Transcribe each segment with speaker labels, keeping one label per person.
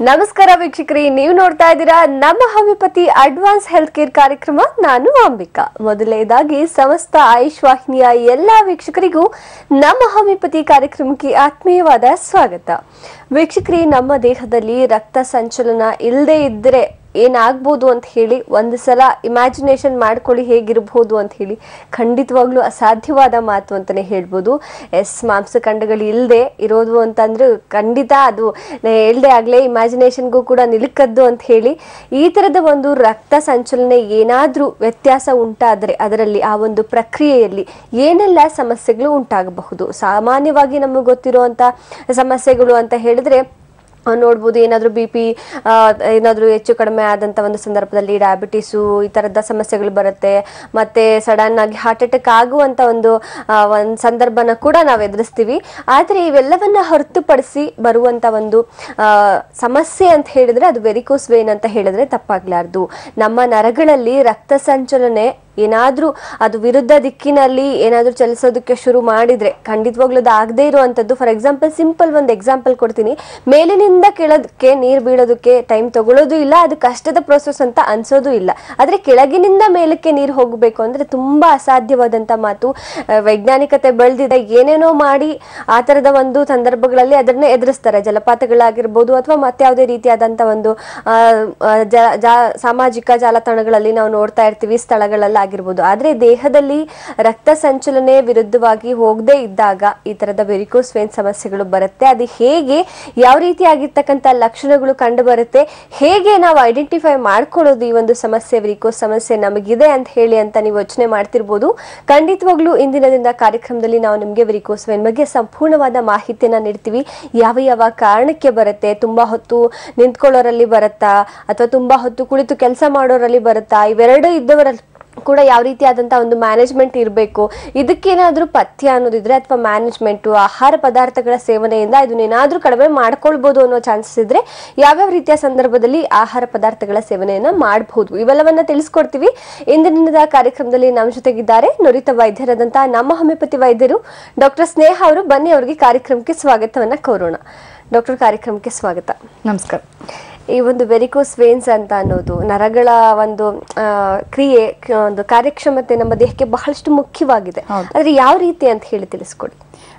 Speaker 1: ನಮಸ್ಕಾರ ವೀಕ್ಷಕರಿ ನೀವು ನೋಡ್ತಾ ಇದ್ದೀರಾ ನಮ್ಮ ಹೋಮಿಯೋಪತಿ ಅಡ್ವಾನ್ಸ್ ಹೆಲ್ತ್ ಕೇರ್ ಕಾರ್ಯಕ್ರಮ ನಾನು ಅಂಬಿಕಾ ಮೊದಲನೇದಾಗಿ ಸಮಸ್ತ ಆಯುಷ್ ವಾಹಿನಿಯ ಎಲ್ಲಾ ವೀಕ್ಷಕರಿಗೂ ನಮ್ಮ ಹೋಮಿಯೋಪತಿ ಕಾರ್ಯಕ್ರಮಕ್ಕೆ ಆತ್ಮೀಯವಾದ ಸ್ವಾಗತ ವೀಕ್ಷಕರಿ ನಮ್ಮ ದೇಹದಲ್ಲಿ ರಕ್ತ ಸಂಚಲನ ಇಲ್ಲದೆ ಇದ್ದರೆ ಏನಾಗ್ಬೋದು ಅಂತ ಹೇಳಿ ಒಂದು ಸಲ ಇಮ್ಯಾಜಿನೇಷನ್ ಮಾಡ್ಕೊಳ್ಳಿ ಹೇಗಿರ್ಬೋದು ಅಂತ ಹೇಳಿ ಖಂಡಿತವಾಗ್ಲೂ ಅಸಾಧ್ಯವಾದ ಮಾತು ಅಂತಲೇ ಹೇಳ್ಬೋದು ಎಸ್ ಮಾಂಸಖಂಡಗಳು ಇಲ್ಲದೆ ಇರೋದು ಅಂತಂದ್ರೆ ಖಂಡಿತ ಅದು ನಾ ಹೇಳ್ದೆ ಆಗಲೇ ಇಮ್ಯಾಜಿನೇಷನ್ಗೂ ಕೂಡ ನಿಲುಕದ್ದು ಅಂತ ಹೇಳಿ ಈ ಥರದ ಒಂದು ರಕ್ತ ಸಂಚಲನೆ ಏನಾದರೂ ವ್ಯತ್ಯಾಸ ಉಂಟಾದರೆ ಅದರಲ್ಲಿ ಆ ಒಂದು ಪ್ರಕ್ರಿಯೆಯಲ್ಲಿ ಏನೆಲ್ಲ ಸಮಸ್ಯೆಗಳು ಉಂಟಾಗಬಹುದು ಸಾಮಾನ್ಯವಾಗಿ ನಮಗೆ ಗೊತ್ತಿರುವಂಥ ಸಮಸ್ಯೆಗಳು ಅಂತ ಹೇಳಿದ್ರೆ ಆ, ನೋಡ್ಬೋದು ಏನಾದರೂ ಬಿ ಪಿ ಏನಾದರೂ ಹೆಚ್ಚು ಕಡಿಮೆ ಆದಂಥ ಒಂದು ಸಂದರ್ಭದಲ್ಲಿ ಡಯಾಬಿಟಿಸು ಈ ಥರದ ಸಮಸ್ಯೆಗಳು ಬರುತ್ತೆ ಮತ್ತು ಸಡನ್ ಆಗಿ ಹಾರ್ಟ್ ಅಟ್ಯಾಕ್ ಆಗುವಂಥ ಒಂದು ಒಂದು ಸಂದರ್ಭನ ಕೂಡ ನಾವು ಎದುರಿಸ್ತೀವಿ ಆದರೆ ಇವೆಲ್ಲವನ್ನ ಹೊರತುಪಡಿಸಿ ಬರುವಂಥ ಒಂದು ಆ, ಸಮಸ್ಯೆ ಅಂತ ಹೇಳಿದ್ರೆ ಅದು ವೆರಿಕೋಸ್ ವೇನ್ ಅಂತ ಹೇಳಿದ್ರೆ ತಪ್ಪಾಗ್ಲಾರ್ದು ನಮ್ಮ ನರಗಳಲ್ಲಿ ರಕ್ತ ಸಂಚಲನೆ ಏನಾದ್ರೂ ಅದು ವಿರುದ್ಧ ದಿಕ್ಕಿನಲ್ಲಿ ಏನಾದ್ರೂ ಚಲಿಸೋದಕ್ಕೆ ಶುರು ಮಾಡಿದ್ರೆ ಖಂಡಿತವಾಗ್ಲೂ ಅದು ಆಗದೇ ಇರುವಂಥದ್ದು ಫಾರ್ ಎಕ್ಸಾಂಪಲ್ ಸಿಂಪಲ್ ಒಂದು ಎಕ್ಸಾಂಪಲ್ ಕೊಡ್ತೀನಿ ಮೇಲಿನಿಂದ ಕೆಳದಕ್ಕೆ ನೀರು ಬೀಳೋದಕ್ಕೆ ಟೈಮ್ ತಗೊಳ್ಳೋದು ಇಲ್ಲ ಅದು ಕಷ್ಟದ ಪ್ರೋಸೆಸ್ ಅಂತ ಅನ್ಸೋದು ಇಲ್ಲ ಆದ್ರೆ ಕೆಳಗಿನಿಂದ ಮೇಲಕ್ಕೆ ನೀರು ಹೋಗಬೇಕು ಅಂದ್ರೆ ತುಂಬಾ ಅಸಾಧ್ಯವಾದಂತ ಮಾತು ಆ, ವೈಜ್ಞಾನಿಕತೆ ಬೆಳೆದಿದೆ ಏನೇನೋ ಮಾಡಿ ಆ ತರದ ಒಂದು ಸಂದರ್ಭಗಳಲ್ಲಿ ಅದನ್ನ ಎದುರಿಸ್ತಾರೆ ಜಲಪಾತಗಳಾಗಿರ್ಬೋದು ಅಥವಾ ಮತ್ಯಾವುದೇ ರೀತಿಯಾದಂತ ಒಂದು ಆ, ಆ, ಜ- ಜಾ- ಸಾಮಾಜಿಕ ಜಾಲತಾಣಗಳಲ್ಲಿ ನಾವು ನೋಡ್ತಾ ಇರ್ತೀವಿ ಸ್ಥಳಗಳಲ್ಲಾಗಿರ್ಬೋದು ಆದ್ರೆ ದೇಹದಲ್ಲಿ ರಕ್ತ ಸಂಚಲನೆ ವಿರುದ್ಧವಾಗಿ ಹೋಗದೇ ಇದ್ದಾಗ ಈ ತರದ ವೆರಿಕೋಸ್ ವೇನ್ ಸಮಸ್ಯೆಗಳು ಬರುತ್ತೆ ಅದು ಹೇಗೆ ಯಾವ ರೀತಿಯಾಗಿರ್ತಕ್ಕಂಥ ಲಕ್ಷಣಗಳು ಕಂಡು ಬರುತ್ತೆ ಹೇಗೆ ನಾವು ಐಡೆಂಟಿಫೈ ಮಾಡ್ಕೊಳ್ಳೋದು ಈ ಒಂದು ಸಮಸ್ಯೆ ವೆರಿಕೋಸ್ ಸಮಸ್ಯೆ ನಮಗಿದೆ ಅಂತ ಹೇಳಿ ಅಂತ ನೀವು ಯೋಚನೆ ಮಾಡ್ತಿರ್ಬೋದು ಖಂಡಿತವಾಗ್ಲೂ ಇಂದಿನ ದಿನದ ಕಾರ್ಯಕ್ರಮದಲ್ಲಿ ನಾವು ನಿಮಗೆ ವೆರಿಕೋಸ್ ವೇನ್ ಬಗ್ಗೆ ಸಂಪೂರ್ಣವಾದ ಮಾಹಿತಿಯನ್ನ ನೀಡ್ತೀವಿ ಯಾವ ಯಾವ ಕಾರಣಕ್ಕೆ ಬರುತ್ತೆ ತುಂಬಾ ಹೊತ್ತು ನಿಂತ್ಕೊಳ್ಳೋರಲ್ಲಿ ಬರುತ್ತಾ ಅಥವಾ ತುಂಬಾ ಹೊತ್ತು ಕುಳಿತು ಕೆಲಸ ಮಾಡೋರಲ್ಲಿ ಬರುತ್ತಾ ಇವೆರಡು ಇದ್ದವರಲ್ಲಿ ಕೂಡ ಯಾವ ರೀತಿಯಾದಂಥ ಒಂದು ಮ್ಯಾನೇಜ್ಮೆಂಟ್ ಇರಬೇಕು ಇದಕ್ಕೇನಾದರೂ ಪಥ್ಯ ಅನ್ನೋದಿದ್ರೆ ಅಥವಾ ಮ್ಯಾನೇಜ್ಮೆಂಟು ಆಹಾರ ಪದಾರ್ಥಗಳ ಸೇವನೆಯಿಂದ ಇದನ್ನೇನಾದರೂ ಕಡಿಮೆ ಮಾಡ್ಕೊಳ್ಬೋದು ಅನ್ನೋ ಚಾನ್ಸಸ್ ಇದ್ರೆ ಯಾವ್ಯಾವ ರೀತಿಯ ಸಂದರ್ಭದಲ್ಲಿ ಆಹಾರ ಪದಾರ್ಥಗಳ ಸೇವನೆಯನ್ನ ಮಾಡಬಹುದು ಇವೆಲ್ಲವನ್ನ ತಿಳಿಸ್ಕೊಡ್ತೀವಿ ಇಂದಿನ ಕಾರ್ಯಕ್ರಮದಲ್ಲಿ ನಮ್ಮ ಜೊತೆಗಿದ್ದಾರೆ ನುರಿತ ವೈದ್ಯರಾದಂತಹ ನಮ್ಮ ಹೋಮಿಯೋಪತಿ ವೈದ್ಯರು ಡಾಕ್ಟರ್ ಸ್ನೇಹ ಅವರು ಬನ್ನಿ ಅವರಿಗೆ ಕಾರ್ಯಕ್ರಮಕ್ಕೆ ಸ್ವಾಗತವನ್ನ ಕೋರೋಣ ಡಾಕ್ಟರ್ ಕಾರ್ಯಕ್ರಮಕ್ಕೆ ಸ್ವಾಗತ
Speaker 2: ನಮಸ್ಕಾರ
Speaker 1: ಈ ಒಂದು ವೆರಿಕೋಸ್ ವೇನ್ಸ್ ಅಂತ ಅನ್ನೋದು ನರಗಳ ಒಂದು ಆ, ಕ್ರಿಯೆ ಕ- ಒಂದು ಕಾರ್ಯಕ್ಷಮತೆ ನಮ್ಮ ದೇಹಕ್ಕೆ ಬಹಳಷ್ಟು ಮುಖ್ಯವಾಗಿದೆ
Speaker 2: ಹೌದು.
Speaker 1: ಆದ್ರೆ ಯಾವ ರೀತಿ ಅಂತ ಹೇಳಿ ತಿಳಿಸ್ಕೊಡಿ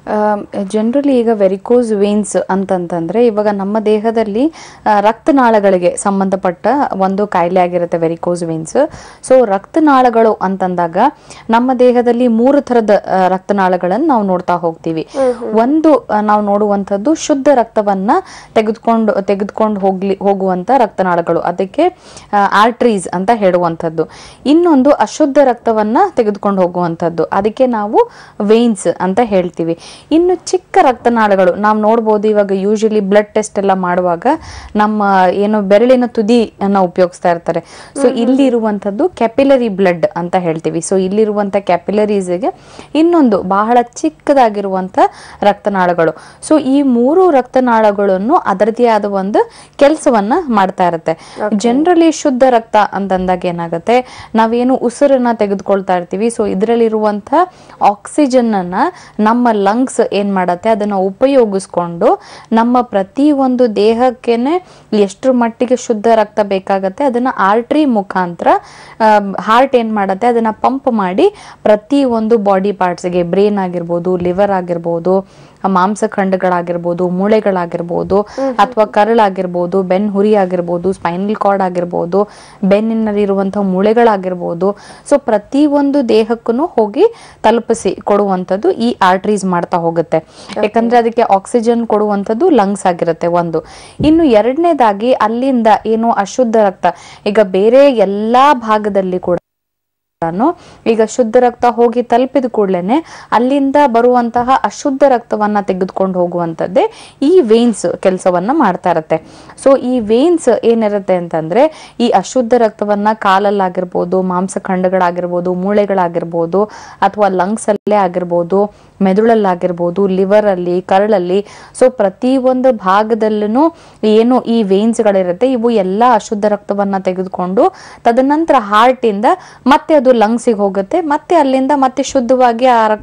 Speaker 2: ಜನರಲಿ ಈಗ ವೆರಿಕೋಸ್ ವೇನ್ಸ್ ಅಂತಂತಂದ್ರೆ ಇವಾಗ ನಮ್ಮ ದೇಹದಲ್ಲಿ ಆ, ರಕ್ತನಾಳಗಳಿಗೆ ಸಂಬಂಧಪಟ್ಟ ಒಂದು ಕಾಯಿಲೆ ಆಗಿರುತ್ತೆ ವೆರಿಕೋಸ್ ವೇನ್ಸ್ ಸೊ ರಕ್ತನಾಳಗಳು ಅಂತಂದಾಗ ನಮ್ಮ ದೇಹದಲ್ಲಿ ಮೂರು ಥರದ ಆ, ರಕ್ತನಾಳಗಳನ್ನು ನಾವು ನೋಡ್ತಾ ಹೋಗ್ತೀವಿ ಒಂದು ಆ, ನಾವು ನೋಡುವಂಥದ್ದು ಶುದ್ಧ ರಕ್ತವನ್ನ ತೆಗೆದುಕೊಂಡು ತೆಗೆದುಕೊಂಡು ಹೋಗ್ಲಿ ಹೋಗುವಂತ ರಕ್ತನಾಳಗಳು ಅದಕ್ಕೆ ಆರ್ಟ್ರೀಸ್ ಅಂತ ಹೇಳುವಂಥದ್ದು ಇನ್ನೊಂದು ಅಶುದ್ಧ ರಕ್ತವನ್ನ ತೆಗೆದುಕೊಂಡು ಹೋಗುವಂಥದ್ದು ಅದಕ್ಕೆ ನಾವು ವೇನ್ಸ್ ಅಂತ ಹೇಳ್ತೀವಿ ಇನ್ನು ಚಿಕ್ಕ ರಕ್ತನಾಳಗಳು ನಾವು ನೋಡ್ಬೋದು ಇವಾಗ ಯೂಶಲಿ ಬ್ಲಡ್ ಟೆಸ್ಟ್ ಎಲ್ಲ ಮಾಡುವಾಗ ನಮ್ಮ ಏನು ಬೆರಳಿನ ತುದಿಯನ್ನ ಉಪಯೋಗಿಸ್ತಾ ಇರ್ತಾರೆ ಸೊ ಇಲ್ಲಿರುವಂಥದ್ದು ಕ್ಯಾಪಿಲರಿ ಬ್ಲಡ್ ಅಂತ ಹೇಳ್ತೀವಿ ಸೊ ಇಲ್ಲಿರುವಂಥ ಕ್ಯಾಪಿಲರೀಸ್ಗೆ ಇನ್ನೊಂದು ಬಹಳ ಚಿಕ್ಕದಾಗಿರುವಂಥ ರಕ್ತನಾಳಗಳು ಸೊ ಈ ಮೂರು ರಕ್ತನಾಳಗಳನ್ನು ಅದರದೇ ಆದ ಒಂದು ಕೆಲಸವನ್ನ ಮಾಡ್ತಾ ಇರುತ್ತೆ ಜನರಲಿ ಶುದ್ಧ ರಕ್ತ ಅಂತಂದಾಗ ಏನಾಗುತ್ತೆ ನಾವೇನು ಉಸಿರನ್ನ ತೆಗೆದುಕೊಳ್ತಾ ಇರ್ತೀವಿ ಸೊ ಇದರಲ್ಲಿರುವಂಥ ಆಕ್ಸಿಜನ್ ಅನ್ನ ನಮ್ಮ ಲಂಗ್ಸ್ ಏನ್ ಮಾಡತ್ತೆ ಅದನ್ನ ಉಪಯೋಗಿಸ್ಕೊಂಡು ನಮ್ಮ ಪ್ರತಿ ಒಂದು ದೇಹಕ್ಕೆನೆ ಎಷ್ಟರ ಮಟ್ಟಿಗೆ ಶುದ್ಧ ರಕ್ತ ಬೇಕಾಗತ್ತೆ ಅದನ್ನ ಆರ್ಟ್ರಿ ಮುಖಾಂತರ ಹಾರ್ಟ್ ಏನ್ ಮಾಡತ್ತೆ ಅದನ್ನ ಪಂಪ್ ಮಾಡಿ ಪ್ರತಿ ಒಂದು ಬಾಡಿ ಪಾರ್ಟ್ಸ್ಗೆ ಬ್ರೇನ್ ಆಗಿರ್ಬೋದು ಲಿವರ್ ಆಗಿರ್ಬೋದು ಮಾಂಸಖಂಡಗಳಾಗಿರ್ಬೋದು ಮೂಳೆಗಳಾಗಿರ್ಬೋದು ಅಥವಾ ಕರಳಾಗಿರ್ಬೋದು ಬೆನ್ ಹುರಿ ಆಗಿರ್ಬೋದು ಸ್ಪೈನಲ್ ಕಾರ್ಡ್ ಆಗಿರ್ಬೋದು ಬೆನ್ನಿನಲ್ಲಿರುವಂತಹ ಮೂಳೆಗಳಾಗಿರ್ಬೋದು ಸೊ ಪ್ರತಿ ಒಂದು ದೇಹಕ್ಕೂ ಹೋಗಿ ತಲುಪಿಸಿ ಕೊಡುವಂಥದ್ದು ಈ ಆರ್ಟ್ರೀಸ್ ಮಾಡ್ತಾ ಹೋಗುತ್ತೆ ಯಾಕಂದ್ರೆ ಅದಕ್ಕೆ ಆಕ್ಸಿಜನ್ ಕೊಡುವಂಥದ್ದು ಲಂಗ್ಸ್ ಆಗಿರುತ್ತೆ ಒಂದು ಇನ್ನು ಎರಡನೇದಾಗಿ ಅಲ್ಲಿಂದ ಏನು ಅಶುದ್ಧ ರಕ್ತ ಈಗ ಬೇರೆ ಎಲ್ಲಾ ಭಾಗದಲ್ಲಿ ಕೂಡ ನಾನು ಈಗ ಶುದ್ಧ ರಕ್ತ ಹೋಗಿ ತಲುಪಿದ ಕೂಡಲೇ ಅಲ್ಲಿಂದ ಬರುವಂತಹ ಅಶುದ್ಧ ರಕ್ತವನ್ನ ತೆಗೆದುಕೊಂಡು ಹೋಗುವಂಥದ್ದೇ ಈ ವೇನ್ಸ್ ಕೆಲಸವನ್ನ ಮಾಡ್ತಾ ಇರತ್ತೆ ಸೊ ಈ ವೇನ್ಸ್ ಏನಿರುತ್ತೆ ಅಂತಂದ್ರೆ ಈ ಅಶುದ್ಧ ರಕ್ತವನ್ನ ಕಾಲಲ್ಲಾಗಿರ್ಬೋದು ಮಾಂಸಖಂಡಗಳಾಗಿರ್ಬೋದು ಮೂಳೆಗಳಾಗಿರ್ಬೋದು ಅಥವಾ ಲಂಗ್ಸ್ ಅಲ್ಲೇ ಆಗಿರ್ಬೋದು ಮೆದುಳಲ್ಲಾಗಿರ್ಬೋದು ಲಿವರ್ ಅಲ್ಲಿ ಕರಳಲ್ಲಿ ಸೊ ಪ್ರತಿ ಒಂದು ಭಾಗದಲ್ಲೂ ಏನು ಈ ವೇನ್ಸ್ಗಳಿರುತ್ತೆ ಇವು ಎಲ್ಲ ಅಶುದ್ಧ ರಕ್ತವನ್ನ ತೆಗೆದುಕೊಂಡು ತದನಂತರ ಹಾರ್ಟ್ ಇಂದ ಮತ್ತೆ ಅದು ಲಂಗ್ಸಿಗೆ ಹೋಗುತ್ತೆ ಮತ್ತೆ ಅಲ್ಲಿಂದ ಮತ್ತೆ ಶುದ್ಧವಾಗಿ ಆ ರಕ್ತ